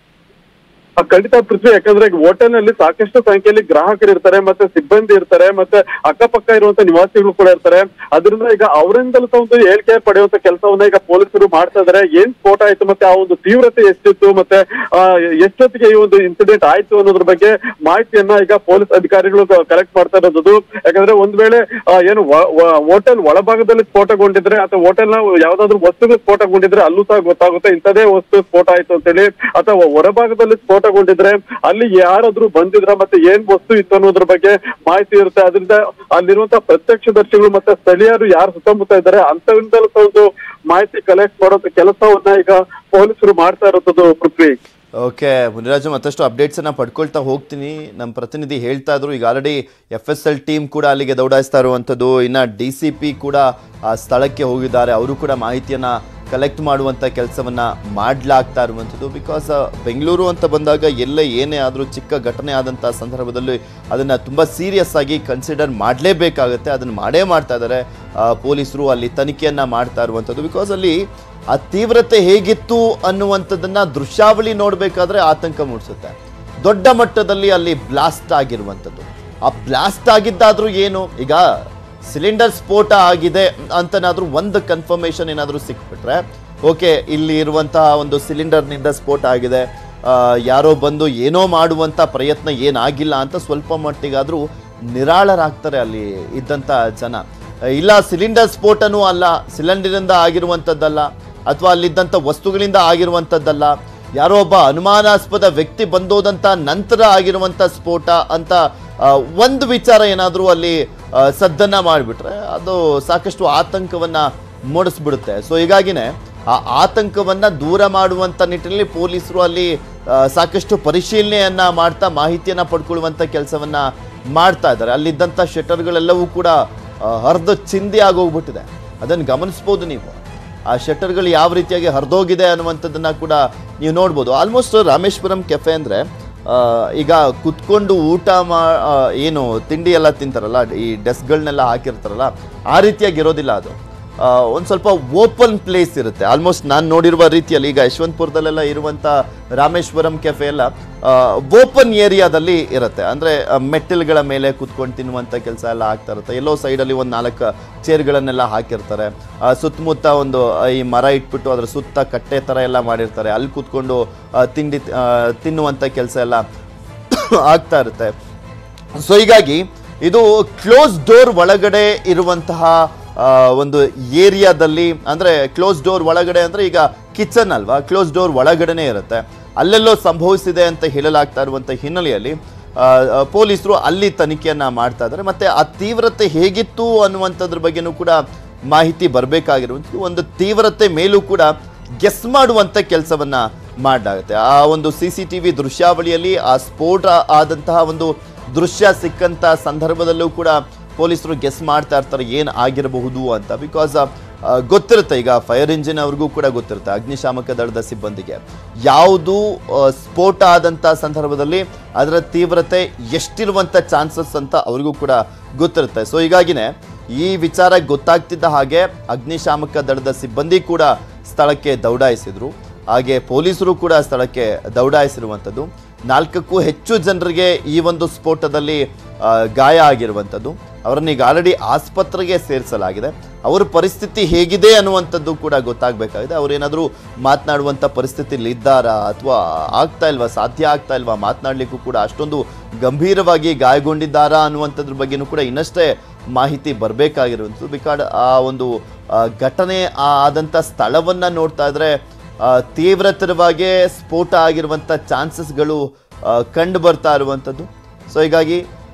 ಆ, ಖಂಡಿತ ಪೃಥ್ವಿ ಯಾಕಂದ್ರೆ ಹೋಟೆಲ್ ನಲ್ಲಿ ಸಾಕಷ್ಟು ಸಂಖ್ಯೆಯಲ್ಲಿ ಗ್ರಾಹಕರು ಇರ್ತಾರೆ ಮತ್ತೆ ಸಿಬ್ಬಂದಿ ಇರ್ತಾರೆ ಮತ್ತೆ ಅಕ್ಕಪಕ್ಕ ಇರುವಂತ ನಿವಾಸಿಗಳು ಕೂಡ ಇರ್ತಾರೆ ಅದರಿಂದ ಈಗ ಅವರಿಂದಲೂ ಸಹ ಒಂದು ಹೇಳಿಕೆ ಪಡೆಯುವಂತ ಕೆಲಸವನ್ನ ಈಗ ಪೊಲೀಸರು ಮಾಡ್ತಾ ಇದಾರೆ ಏನ್ ಸ್ಫೋಟ ಆಯ್ತು ಮತ್ತೆ ಆ ಒಂದು ತೀವ್ರತೆ ಎಷ್ಟಿತ್ತು ಮತ್ತೆ ಆ, ಎಷ್ಟೊತ್ತಿಗೆ ಈ ಒಂದು ಇನ್ಸಿಡೆಂಟ್ ಆಯ್ತು ಅನ್ನೋದ್ರ ಬಗ್ಗೆ ಮಾಹಿತಿಯನ್ನ ಈಗ ಪೊಲೀಸ್ ಅಧಿಕಾರಿಗಳು ಕಲೆಕ್ಟ್ ಮಾಡ್ತಾ ಇರೋದು ಯಾಕಂದ್ರೆ ಒಂದ್ ವೇಳೆ ಆ, ಏನು ಹೋಟೆಲ್ ಒಳಭಾಗದಲ್ಲಿ ಸ್ಫೋಟಗೊಂಡಿದ್ರೆ ಅಥವಾ ಹೋಟೆಲ್ ನ ಯಾವ್ದಾದ್ರು ವಸ್ತುಗಳು ಸ್ಫೋಟಗೊಂಡಿದ್ರೆ ಅಲ್ಲೂ ಸಹ ಗೊತ್ತಾಗುತ್ತೆ ಇಂಥದೇ ವಸ್ತು ಸ್ಫೋಟ ಆಯ್ತು ಅಂತೇಳಿ ಅಥವಾ ಹೊರಭಾಗದಲ್ಲಿ ಸ್ಫೋಟಗೊಂಡಿದ್ರೆ ಅಲ್ಲಿ ಯಾರಾದ್ರೂ ಬಂದಿದ್ರ ಮತ್ತೆ ಏನ್ ವಸ್ತು ಇತ್ತು ಅನ್ನೋದ್ರ ಬಗ್ಗೆ ಮಾಹಿತಿ ಇರುತ್ತೆ ಅದರಿಂದ ಅಲ್ಲಿರುವಂತಹ ಪ್ರತ್ಯಕ್ಷದರ್ಶಿಗಳು ಮತ್ತೆ ಸ್ಥಳೀಯರು ಯಾರು ಸುತ್ತಮುತ್ತ ಇದ್ದಾರೆ ಅಂತವಿಂದಲೂ ಸಹ ಒಂದು ಮಾಹಿತಿ ಕಲೆಕ್ಟ್ ಮಾಡುವಂತ ಕೆಲಸವನ್ನ ಈಗ ಪೊಲೀಸರು ಮಾಡ್ತಾ ಇರೋದು ಪೃಥ್ವಿ ಓಕೆ ಮುನಿರಾಜು ಮತ್ತಷ್ಟು ಅಪ್ಡೇಟ್ಸನ್ನು ಪಡ್ಕೊಳ್ತಾ ಹೋಗ್ತೀನಿ ನಮ್ಮ ಪ್ರತಿನಿಧಿ ಹೇಳ್ತಾ ಇದ್ರು ಈಗ already F S L team ಕೂಡ ಅಲ್ಲಿಗೆ ದೌಡಾಯಿಸ್ತಾ ಇರುವಂಥದ್ದು ಇನ್ನು ಡಿ ಸಿ ಪಿ ಕೂಡ ಆ ಸ್ಥಳಕ್ಕೆ ಹೋಗಿದ್ದಾರೆ ಅವರು ಕೂಡ ಮಾಹಿತಿಯನ್ನು ಕಲೆಕ್ಟ್ ಮಾಡುವಂಥ ಕೆಲಸವನ್ನು ಮಾಡಲಾಗ್ತಾ ಇರುವಂಥದ್ದು ಬಿಕಾಸ್ ಬೆಂಗಳೂರು ಅಂತ ಬಂದಾಗ ಎಲ್ಲೇ ಏನೇ ಆದರೂ ಚಿಕ್ಕ ಘಟನೆ ಆದಂಥ ಸಂದರ್ಭದಲ್ಲಿ ಅದನ್ನು ತುಂಬ ಸೀರಿಯಸ್ ಆಗಿ ಕನ್ಸಿಡರ್ ಮಾಡಲೇಬೇಕಾಗುತ್ತೆ ಅದನ್ನು ಮಾಡೇ ಮಾಡ್ತಾ ಇದ್ದಾರೆ ಪೊಲೀಸರು ಅಲ್ಲಿ ತನಿಖೆಯನ್ನು ಮಾಡ್ತಾ ಇರುವಂಥದ್ದು ಬಿಕಾಸ್ ಅಲ್ಲಿ ಆ ತೀವ್ರತೆ ಹೇಗಿತ್ತು ಅನ್ನುವಂಥದ್ದನ್ನ ದೃಶ್ಯಾವಳಿ ನೋಡಬೇಕಾದ್ರೆ ಆತಂಕ ಮೂಡಿಸುತ್ತೆ ದೊಡ್ಡ ಮಟ್ಟದಲ್ಲಿ ಅಲ್ಲಿ ಬ್ಲಾಸ್ಟ್ ಆಗಿರುವಂಥದ್ದು ಆ ಬ್ಲಾಸ್ಟ್ ಆಗಿದ್ದಾದ್ರೂ ಏನು ಈಗ ಸಿಲಿಂಡರ್ ಸ್ಫೋಟ ಆಗಿದೆ ಅಂತನಾದ್ರೂ ಒಂದು ಕನ್ಫರ್ಮೇಷನ್ ಏನಾದರೂ ಸಿಕ್ಬಿಟ್ರೆ ಓಕೆ ಇಲ್ಲಿ ಇರುವಂತಹ ಒಂದು ಸಿಲಿಂಡರ್ನಿಂದ ಸ್ಫೋಟ ಆಗಿದೆ ಆ, ಯಾರೋ ಬಂದು ಏನೋ ಮಾಡುವಂಥ ಪ್ರಯತ್ನ ಏನಾಗಿಲ್ಲ ಅಂತ ಸ್ವಲ್ಪ ಮಟ್ಟಿಗಾದರೂ ನಿರಾಳರಾಗ್ತಾರೆ ಅಲ್ಲಿ ಇದ್ದಂಥ ಜನ ಇಲ್ಲ ಸಿಲಿಂಡರ್ ಸ್ಫೋಟನೂ ಅಲ್ಲ ಸಿಲಿಂಡರಿಂದ ಆಗಿರುವಂಥದ್ದಲ್ಲ ಅಥವಾ ಅಲ್ಲಿದ್ದಂಥ ವಸ್ತುಗಳಿಂದ ಆಗಿರುವಂಥದ್ದಲ್ಲ ಯಾರೋ ಒಬ್ಬ ಅನುಮಾನಾಸ್ಪದ ವ್ಯಕ್ತಿ ಬಂದೋದಂಥ ನಂತರ ಆಗಿರುವಂಥ ಸ್ಫೋಟ ಅಂತ ಆ, ಒಂದು ವಿಚಾರ ಏನಾದರೂ ಅಲ್ಲಿ ಆ, ಸದ್ದನ್ನ ಮಾಡಿಬಿಟ್ರೆ ಅದು ಸಾಕಷ್ಟು ಆತಂಕವನ್ನ ಮೂಡಿಸ್ಬಿಡುತ್ತೆ ಸೊ ಹೀಗಾಗಿನೇ ಆ ಆತಂಕವನ್ನ ದೂರ ಮಾಡುವಂಥ ನಿಟ್ಟಿನಲ್ಲಿ ಪೊಲೀಸರು ಅಲ್ಲಿ ಆ, ಸಾಕಷ್ಟು ಪರಿಶೀಲನೆಯನ್ನ ಮಾಡ್ತಾ ಮಾಹಿತಿಯನ್ನ ಪಡ್ಕೊಳ್ಳುವಂಥ ಕೆಲಸವನ್ನ ಮಾಡ್ತಾ ಇದ್ದಾರೆ ಅಲ್ಲಿದ್ದಂಥ ಶಟರ್ಗಳೆಲ್ಲವೂ ಕೂಡ ಹರಿದು ಚಿಂದಿ ಆಗೋಗ್ಬಿಟ್ಟಿದೆ ಅದನ್ನು ಗಮನಿಸ್ಬೋದು ನೀವು ಆ ಶಟರ್ಗಳು ಯಾವ ರೀತಿಯಾಗಿ ಹರಿದೋಗಿದೆ ಅನ್ನುವಂಥದ್ದನ್ನ ಕೂಡ ನೀವು ನೋಡ್ಬೋದು ಆಲ್ಮೋಸ್ಟ್ ರಾಮೇಶ್ವರಂ ಕೆಫೆ ಅಂದರೆ ಈಗ ಕುತ್ಕೊಂಡು ಊಟ ಮಾ ಆ, ಏನು ತಿಂಡಿ ಎಲ್ಲ ತಿಂತಾರಲ್ಲ ಈ ಡೆಸ್ಕ್ಗಳನ್ನೆಲ್ಲ ಹಾಕಿರ್ತಾರಲ್ಲ ಆ ರೀತಿಯಾಗಿ ಇರೋದಿಲ್ಲ ಅದು ಒಂದು ಸ್ವಲ್ಪ ಓಪನ್ ಪ್ಲೇಸ್ ಇರುತ್ತೆ ಆಲ್ಮೋಸ್ಟ್ ನಾನು ನೋಡಿರುವ ರೀತಿಯಲ್ಲಿ ಈಗ ಯಶವಂತಪುರದಲ್ಲೆಲ್ಲ ಇರುವಂಥ ರಾಮೇಶ್ವರಂ ಕೆಫೆ ಎಲ್ಲ ಓಪನ್ ಏರಿಯಾದಲ್ಲಿ ಇರುತ್ತೆ ಅಂದರೆ ಮೆಟ್ಟಿಲುಗಳ ಮೇಲೆ ಕುತ್ಕೊಂಡು ತಿನ್ನುವಂಥ ಕೆಲಸ ಎಲ್ಲ ಆಗ್ತಾ ಇರುತ್ತೆ ಎಲ್ಲೋ ಸೈಡಲ್ಲಿ ಒಂದು ನಾಲ್ಕು ಚೇರ್ಗಳನ್ನೆಲ್ಲ ಹಾಕಿರ್ತಾರೆ ಆ, ಸುತ್ತಮುತ್ತ ಒಂದು ಆ, ಈ ಮರ ಇಟ್ಬಿಟ್ಟು ಅದ್ರ ಸುತ್ತ ಕಟ್ಟೆ ಥರ ಎಲ್ಲ ಮಾಡಿರ್ತಾರೆ ಅಲ್ಲಿ ಕೂತ್ಕೊಂಡು ಆ, ತಿಂಡಿ ಆ, ತಿನ್ನುವಂಥ ಕೆಲಸ ಎಲ್ಲ ಆಗ್ತಾ ಇರುತ್ತೆ ಸೊ ಹೀಗಾಗಿ ಇದು ಕ್ಲೋಸ್ ಡೋರ್ ಒಳಗಡೆ ಇರುವಂತಹ ಆ, ಒಂದು ಏರಿಯಾದಲ್ಲಿ ಅಂದರೆ ಕ್ಲೋಸ್ ಡೋರ್ ಒಳಗಡೆ ಅಂದರೆ ಈಗ ಕಿಚನ್ ಅಲ್ವಾ ಕ್ಲೋಸ್ ಡೋರ್ ಒಳಗಡೆನೇ ಇರುತ್ತೆ ಅಲ್ಲೆಲ್ಲೋ ಸಂಭವಿಸಿದೆ ಅಂತ ಹೇಳಲಾಗ್ತಾ ಇರುವಂಥ ಹಿನ್ನೆಲೆಯಲ್ಲಿ ಆ, ಆ, ಪೊಲೀಸರು ಅಲ್ಲಿ ತನಿಖೆಯನ್ನ ಮಾಡ್ತಾ ಇದ್ದಾರೆ ಮತ್ತೆ ಆ ತೀವ್ರತೆ ಹೇಗಿತ್ತು ಅನ್ನುವಂಥದ್ರ ಬಗ್ಗೆನೂ ಕೂಡ ಮಾಹಿತಿ ಬರಬೇಕಾಗಿರುವಂಥದ್ದು ಒಂದು ತೀವ್ರತೆ ಮೇಲೂ ಕೂಡ ಗೆಸ್ ಮಾಡುವಂಥ ಕೆಲಸವನ್ನ ಮಾಡಲಾಗುತ್ತೆ ಆ ಒಂದು ಸಿ ಸಿ ಟಿ ವಿ ದೃಶ್ಯಾವಳಿಯಲ್ಲಿ ಆ ಸ್ಫೋಟ ಆದಂತಹ ಒಂದು ದೃಶ್ಯ ಸಿಕ್ಕಂತ ಸಂದರ್ಭದಲ್ಲೂ ಕೂಡ ಪೊಲೀಸರು ಗೆಸ್ ಮಾಡ್ತಾ ಇರ್ತಾರೆ ಏನು ಆಗಿರಬಹುದು ಅಂತ ಬಿಕಾಸ್ ಗೊತ್ತಿರುತ್ತೆ ಈಗ ಫೈರ್ ಇಂಜಿನ್ ಅವ್ರಿಗೂ ಕೂಡ ಗೊತ್ತಿರುತ್ತೆ ಅಗ್ನಿಶಾಮಕ ದಳದ ಸಿಬ್ಬಂದಿಗೆ ಯಾವುದು ಆ, ಸ್ಫೋಟ ಆದಂಥ ಸಂದರ್ಭದಲ್ಲಿ ಅದರ ತೀವ್ರತೆ ಎಷ್ಟಿರುವಂಥ ಚಾನ್ಸಸ್ ಅಂತ ಅವ್ರಿಗೂ ಕೂಡ ಗೊತ್ತಿರುತ್ತೆ ಸೊ ಹೀಗಾಗಿನೇ ಈ ವಿಚಾರ ಗೊತ್ತಾಗ್ತಿದ್ದ ಹಾಗೆ ಅಗ್ನಿಶಾಮಕ ದಳದ ಸಿಬ್ಬಂದಿ ಕೂಡ ಸ್ಥಳಕ್ಕೆ ದೌಡಾಯಿಸಿದ್ರು ಹಾಗೆ ಪೊಲೀಸರು ಕೂಡ ಸ್ಥಳಕ್ಕೆ ದೌಡಾಯಿಸಿರುವಂಥದ್ದು ನಾಲ್ಕಕ್ಕೂ ಹೆಚ್ಚು ಜನರಿಗೆ ಈ ಒಂದು ಸ್ಫೋಟದಲ್ಲಿ ಆ, ಗಾಯ ಆಗಿರುವಂಥದ್ದು ಅವರನ್ನ ಈಗ ಆಲ್ರೆಡಿ ಆಸ್ಪತ್ರೆಗೆ ಸೇರಿಸಲಾಗಿದೆ ಅವರ ಪರಿಸ್ಥಿತಿ ಹೇಗಿದೆ ಅನ್ನುವಂಥದ್ದು ಕೂಡ ಗೊತ್ತಾಗಬೇಕಾಗಿದೆ ಅವರೇನಾದರೂ ಮಾತನಾಡುವಂಥ ಪರಿಸ್ಥಿತಿಲಿ ಇದ್ದಾರಾ ಅಥವಾ ಆಗ್ತಾ ಇಲ್ವಾ ಸಾಧ್ಯ ಆಗ್ತಾ ಇಲ್ವಾ ಮಾತನಾಡಲಿಕ್ಕೂ ಕೂಡ ಅಷ್ಟೊಂದು ಗಂಭೀರವಾಗಿ ಗಾಯಗೊಂಡಿದ್ದಾರಾ ಅನ್ನುವಂಥದ್ರ ಬಗ್ಗೆನೂ ಕೂಡ ಇನ್ನಷ್ಟೇ ಮಾಹಿತಿ ಬರಬೇಕಾಗಿರುವಂಥದ್ದು ಬಿಕಾಡ್ ಆ ಒಂದು ಆ, ಘಟನೆ ಆ ಆದಂಥ ಸ್ಥಳವನ್ನು ನೋಡ್ತಾ ಇದ್ರೆ ಆ, ತೀವ್ರತರವಾಗಿ ಸ್ಫೋಟ ಆಗಿರುವಂಥ ಚಾನ್ಸಸ್ಗಳು ಕಂಡು ಬರ್ತಾ ಇರುವಂಥದ್ದು ಸೊ ಹೀಗಾಗಿ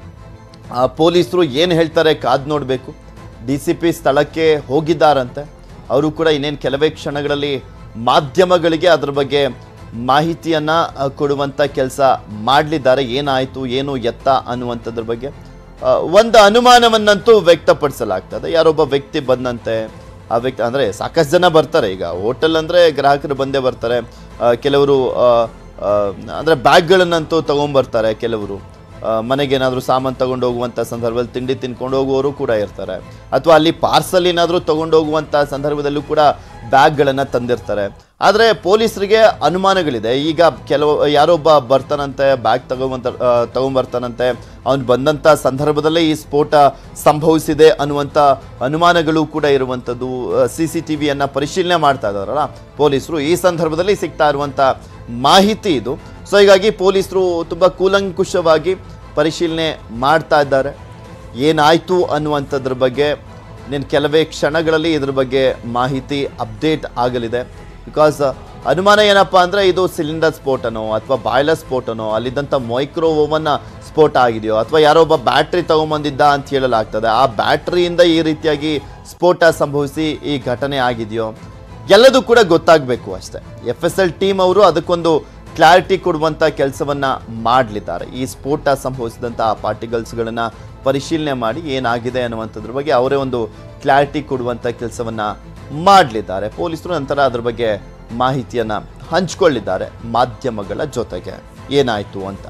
ಆ, ಪೊಲೀಸರು ಏನು ಹೇಳ್ತಾರೆ ಕಾದು ನೋಡಬೇಕು ಡಿ ಸಿ ಪಿ ಸ್ಥಳಕ್ಕೆ ಹೋಗಿದ್ದಾರಂತೆ ಅವರು ಕೂಡ ಇನ್ನೇನು ಕೆಲವೇ ಕ್ಷಣಗಳಲ್ಲಿ ಮಾಧ್ಯಮಗಳಿಗೆ ಅದ್ರ ಬಗ್ಗೆ ಮಾಹಿತಿಯನ್ನು ಕೊಡುವಂಥ ಕೆಲಸ ಮಾಡಲಿದ್ದಾರೆ ಏನಾಯಿತು ಏನು ಎತ್ತ ಅನ್ನುವಂಥದ್ರ ಬಗ್ಗೆ ಆ, ಒಂದು ಅನುಮಾನವನ್ನಂತೂ ವ್ಯಕ್ತಪಡಿಸಲಾಗ್ತದೆ ಯಾರೊಬ್ಬ ವ್ಯಕ್ತಿ ಬಂದಂತೆ ಆ ವ್ಯಕ್ತಿ ಅಂದರೆ ಸಾಕಷ್ಟು ಜನ ಬರ್ತಾರೆ ಈಗ ಹೋಟೆಲ್ ಅಂದರೆ ಗ್ರಾಹಕರು ಬಂದೇ ಬರ್ತಾರೆ ಆ, ಕೆಲವರು ಆ, ಆ, ಅಂದರೆ ಬ್ಯಾಗ್ಗಳನ್ನಂತೂ ತೊಗೊಂಬರ್ತಾರೆ ಕೆಲವರು ಆ, ಮನೆಗೇನಾದರೂ ಸಾಮಾನು ತಗೊಂಡು ಹೋಗುವಂಥ ಸಂದರ್ಭದಲ್ಲಿ ತಿಂಡಿ ತಿನ್ಕೊಂಡು ಹೋಗುವವರು ಕೂಡ ಇರ್ತಾರೆ ಅಥವಾ ಅಲ್ಲಿ ಪಾರ್ಸಲ್ ಏನಾದರೂ ತಗೊಂಡು ಹೋಗುವಂಥ ಸಂದರ್ಭದಲ್ಲೂ ಕೂಡ ಬ್ಯಾಗ್ಗಳನ್ನು ತಂದಿರ್ತಾರೆ ಆದರೆ ಪೊಲೀಸರಿಗೆ ಅನುಮಾನಗಳಿದೆ ಈಗ ಕೆಲವು ಯಾರೊಬ್ಬ ಬರ್ತಾನಂತೆ ಬ್ಯಾಗ್ ತಗೊಂಬಂತ ಆ, ತಗೊಂಬರ್ತಾನಂತೆ ಅವನು ಬಂದಂಥ ಸಂದರ್ಭದಲ್ಲೇ ಈ ಸ್ಫೋಟ ಸಂಭವಿಸಿದೆ ಅನ್ನುವಂಥ ಅನುಮಾನಗಳು ಕೂಡ ಇರುವಂಥದ್ದು ಸಿ ಸಿ ಟಿ ವಿಯನ್ನು ಪರಿಶೀಲನೆ ಮಾಡ್ತಾ ಇದ್ದಾರಲ್ಲ ಪೊಲೀಸರು ಈ ಸಂದರ್ಭದಲ್ಲಿ ಸಿಗ್ತಾ ಇರುವಂಥ ಮಾಹಿತಿ ಇದು ಸೊ ಹೀಗಾಗಿ ಪೊಲೀಸರು ತುಂಬ ಕೂಲಂಕುಷವಾಗಿ ಪರಿಶೀಲನೆ ಮಾಡ್ತಾ ಇದ್ದಾರೆ ಏನಾಯಿತು ಅನ್ನುವಂಥದ್ರ ಬಗ್ಗೆ ನೀನು ಕೆಲವೇ ಕ್ಷಣಗಳಲ್ಲಿ ಇದ್ರ ಬಗ್ಗೆ ಮಾಹಿತಿ ಅಪ್ಡೇಟ್ ಆಗಲಿದೆ ಬಿಕಾಸ್ ಅನುಮಾನ ಏನಪ್ಪ ಅಂದರೆ ಇದು ಸಿಲಿಂಡರ್ ಸ್ಫೋಟನೋ ಅಥವಾ ಬಾಯ್ಲರ್ ಸ್ಫೋಟನೋ ಅಲ್ಲಿದ್ದಂಥ ಮೈಕ್ರೋ ಓವನ್ನ ಸ್ಫೋಟ ಆಗಿದೆಯೋ ಅಥವಾ ಯಾರೋ ಒಬ್ಬ ಬ್ಯಾಟ್ರಿ ತಗೊಂಬಂದಿದ್ದ ಅಂತ ಹೇಳಲಾಗ್ತದೆ ಆ ಬ್ಯಾಟ್ರಿಯಿಂದ ಈ ರೀತಿಯಾಗಿ ಸ್ಫೋಟ ಸಂಭವಿಸಿ ಈ ಘಟನೆ ಆಗಿದೆಯೋ ಎಲ್ಲದೂ ಕೂಡ ಗೊತ್ತಾಗಬೇಕು ಅಷ್ಟೇ ಎಫ್ ಎಸ್ ಎಲ್ ಟೀಮ್ ಅವರು ಅದಕ್ಕೊಂದು ಕ್ಲಾರಿಟಿ ಕೊಡುವಂಥ ಕೆಲಸವನ್ನ ಮಾಡಲಿದ್ದಾರೆ ಈ ಸ್ಫೋಟ ಸಂಭವಿಸಿದಂಥ ಆ ಪಾರ್ಟಿಕಲ್ಸ್ಗಳನ್ನು ಪರಿಶೀಲನೆ ಮಾಡಿ ಏನಾಗಿದೆ ಅನ್ನುವಂಥದ್ರ ಬಗ್ಗೆ ಅವರೇ ಒಂದು ಕ್ಲಾರಿಟಿ ಕೊಡುವಂಥ ಕೆಲಸವನ್ನ ಮಾಡಲಿದ್ದಾರೆ ಪೊಲೀಸರು ನಂತರ ಅದ್ರ ಬಗ್ಗೆ ಮಾಹಿತಿಯನ್ನ ಹಂಚ್ಕೊಳ್ಳಿದ್ದಾರೆ ಮಾಧ್ಯಮಗಳ ಜೊತೆಗೆ ಏನಾಯಿತು ಅಂತ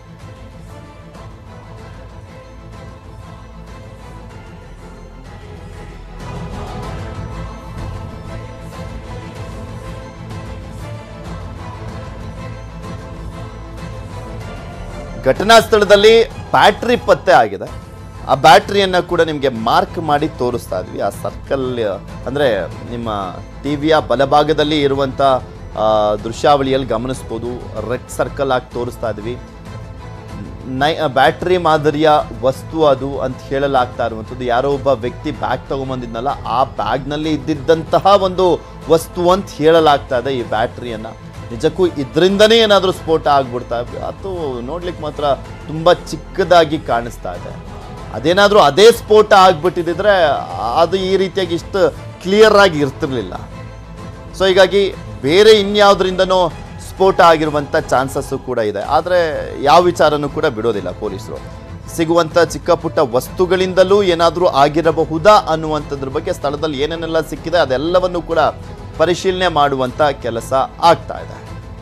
ಘಟನಾ ಸ್ಥಳದಲ್ಲಿ ಬ್ಯಾಟ್ರಿ ಪತ್ತೆ ಆಗಿದೆ ಆ ಬ್ಯಾಟ್ರಿಯನ್ನ ಕೂಡ ನಿಮಗೆ ಮಾರ್ಕ್ ಮಾಡಿ ತೋರಿಸ್ತಾ ಇದ್ವಿ ಆ ಸರ್ಕಲ್ ಅಂದರೆ ನಿಮ್ಮ ಟಿವಿಯ ಬಲಭಾಗದಲ್ಲಿ ಇರುವಂಥ ಆ, ದೃಶ್ಯಾವಳಿಯಲ್ಲಿ ಗಮನಿಸ್ಬೋದು ರೆಡ್ ಸರ್ಕಲ್ ಆಗಿ ತೋರಿಸ್ತಾ ಇದ್ವಿ ನೈ ಬ್ಯಾಟ್ರಿ ಮಾದರಿಯ ವಸ್ತು ಅದು ಅಂತ ಹೇಳಲಾಗ್ತಾ ಇರುವಂಥದ್ದು ಯಾರೋ ಒಬ್ಬ ವ್ಯಕ್ತಿ ಬ್ಯಾಗ್ ತಗೊಂಬಂದಿದ್ನಲ್ಲ ಆ ಬ್ಯಾಗ್ನಲ್ಲಿ ಇದ್ದಿದ್ದಂತಹ ಒಂದು ವಸ್ತು ಅಂತ ಹೇಳಲಾಗ್ತಾ ಇದೆ ಈ ಬ್ಯಾಟ್ರಿಯನ್ನ ನಿಜಕ್ಕೂ ಇದರಿಂದನೇ ಏನಾದರೂ ಸ್ಫೋಟ ಆಗ್ಬಿಡ್ತಾ ಅದು ನೋಡ್ಲಿಕ್ಕೆ ಮಾತ್ರ ತುಂಬ ಚಿಕ್ಕದಾಗಿ ಕಾಣಿಸ್ತಾ ಇದೆ ಅದೇನಾದರೂ ಅದೇ ಸ್ಫೋಟ ಆಗ್ಬಿಟ್ಟಿದ್ರೆ ಅದು ಈ ರೀತಿಯಾಗಿ ಇಷ್ಟು ಕ್ಲಿಯರ್ ಆಗಿ ಇರ್ತಿರ್ಲಿಲ್ಲ ಸೊ ಹೀಗಾಗಿ ಬೇರೆ ಇನ್ಯಾವುದರಿಂದನೋ ಸ್ಫೋಟ ಆಗಿರುವಂಥ ಚಾನ್ಸಸ್ಸು ಕೂಡ ಇದೆ ಆದರೆ ಯಾವ ವಿಚಾರನೂ ಕೂಡ ಬಿಡೋದಿಲ್ಲ ಪೊಲೀಸರು ಸಿಗುವಂಥ ಚಿಕ್ಕ ಪುಟ್ಟ ವಸ್ತುಗಳಿಂದಲೂ ಏನಾದರೂ ಆಗಿರಬಹುದಾ ಅನ್ನುವಂಥದ್ರ ಬಗ್ಗೆ ಸ್ಥಳದಲ್ಲಿ ಏನೇನೆಲ್ಲ ಸಿಕ್ಕಿದೆ ಅದೆಲ್ಲವನ್ನು ಕೂಡ ಪರಿಶೀಲನೆ ಮಾಡುವಂಥ ಕೆಲಸ ಆಗ್ತಾ ಇದೆ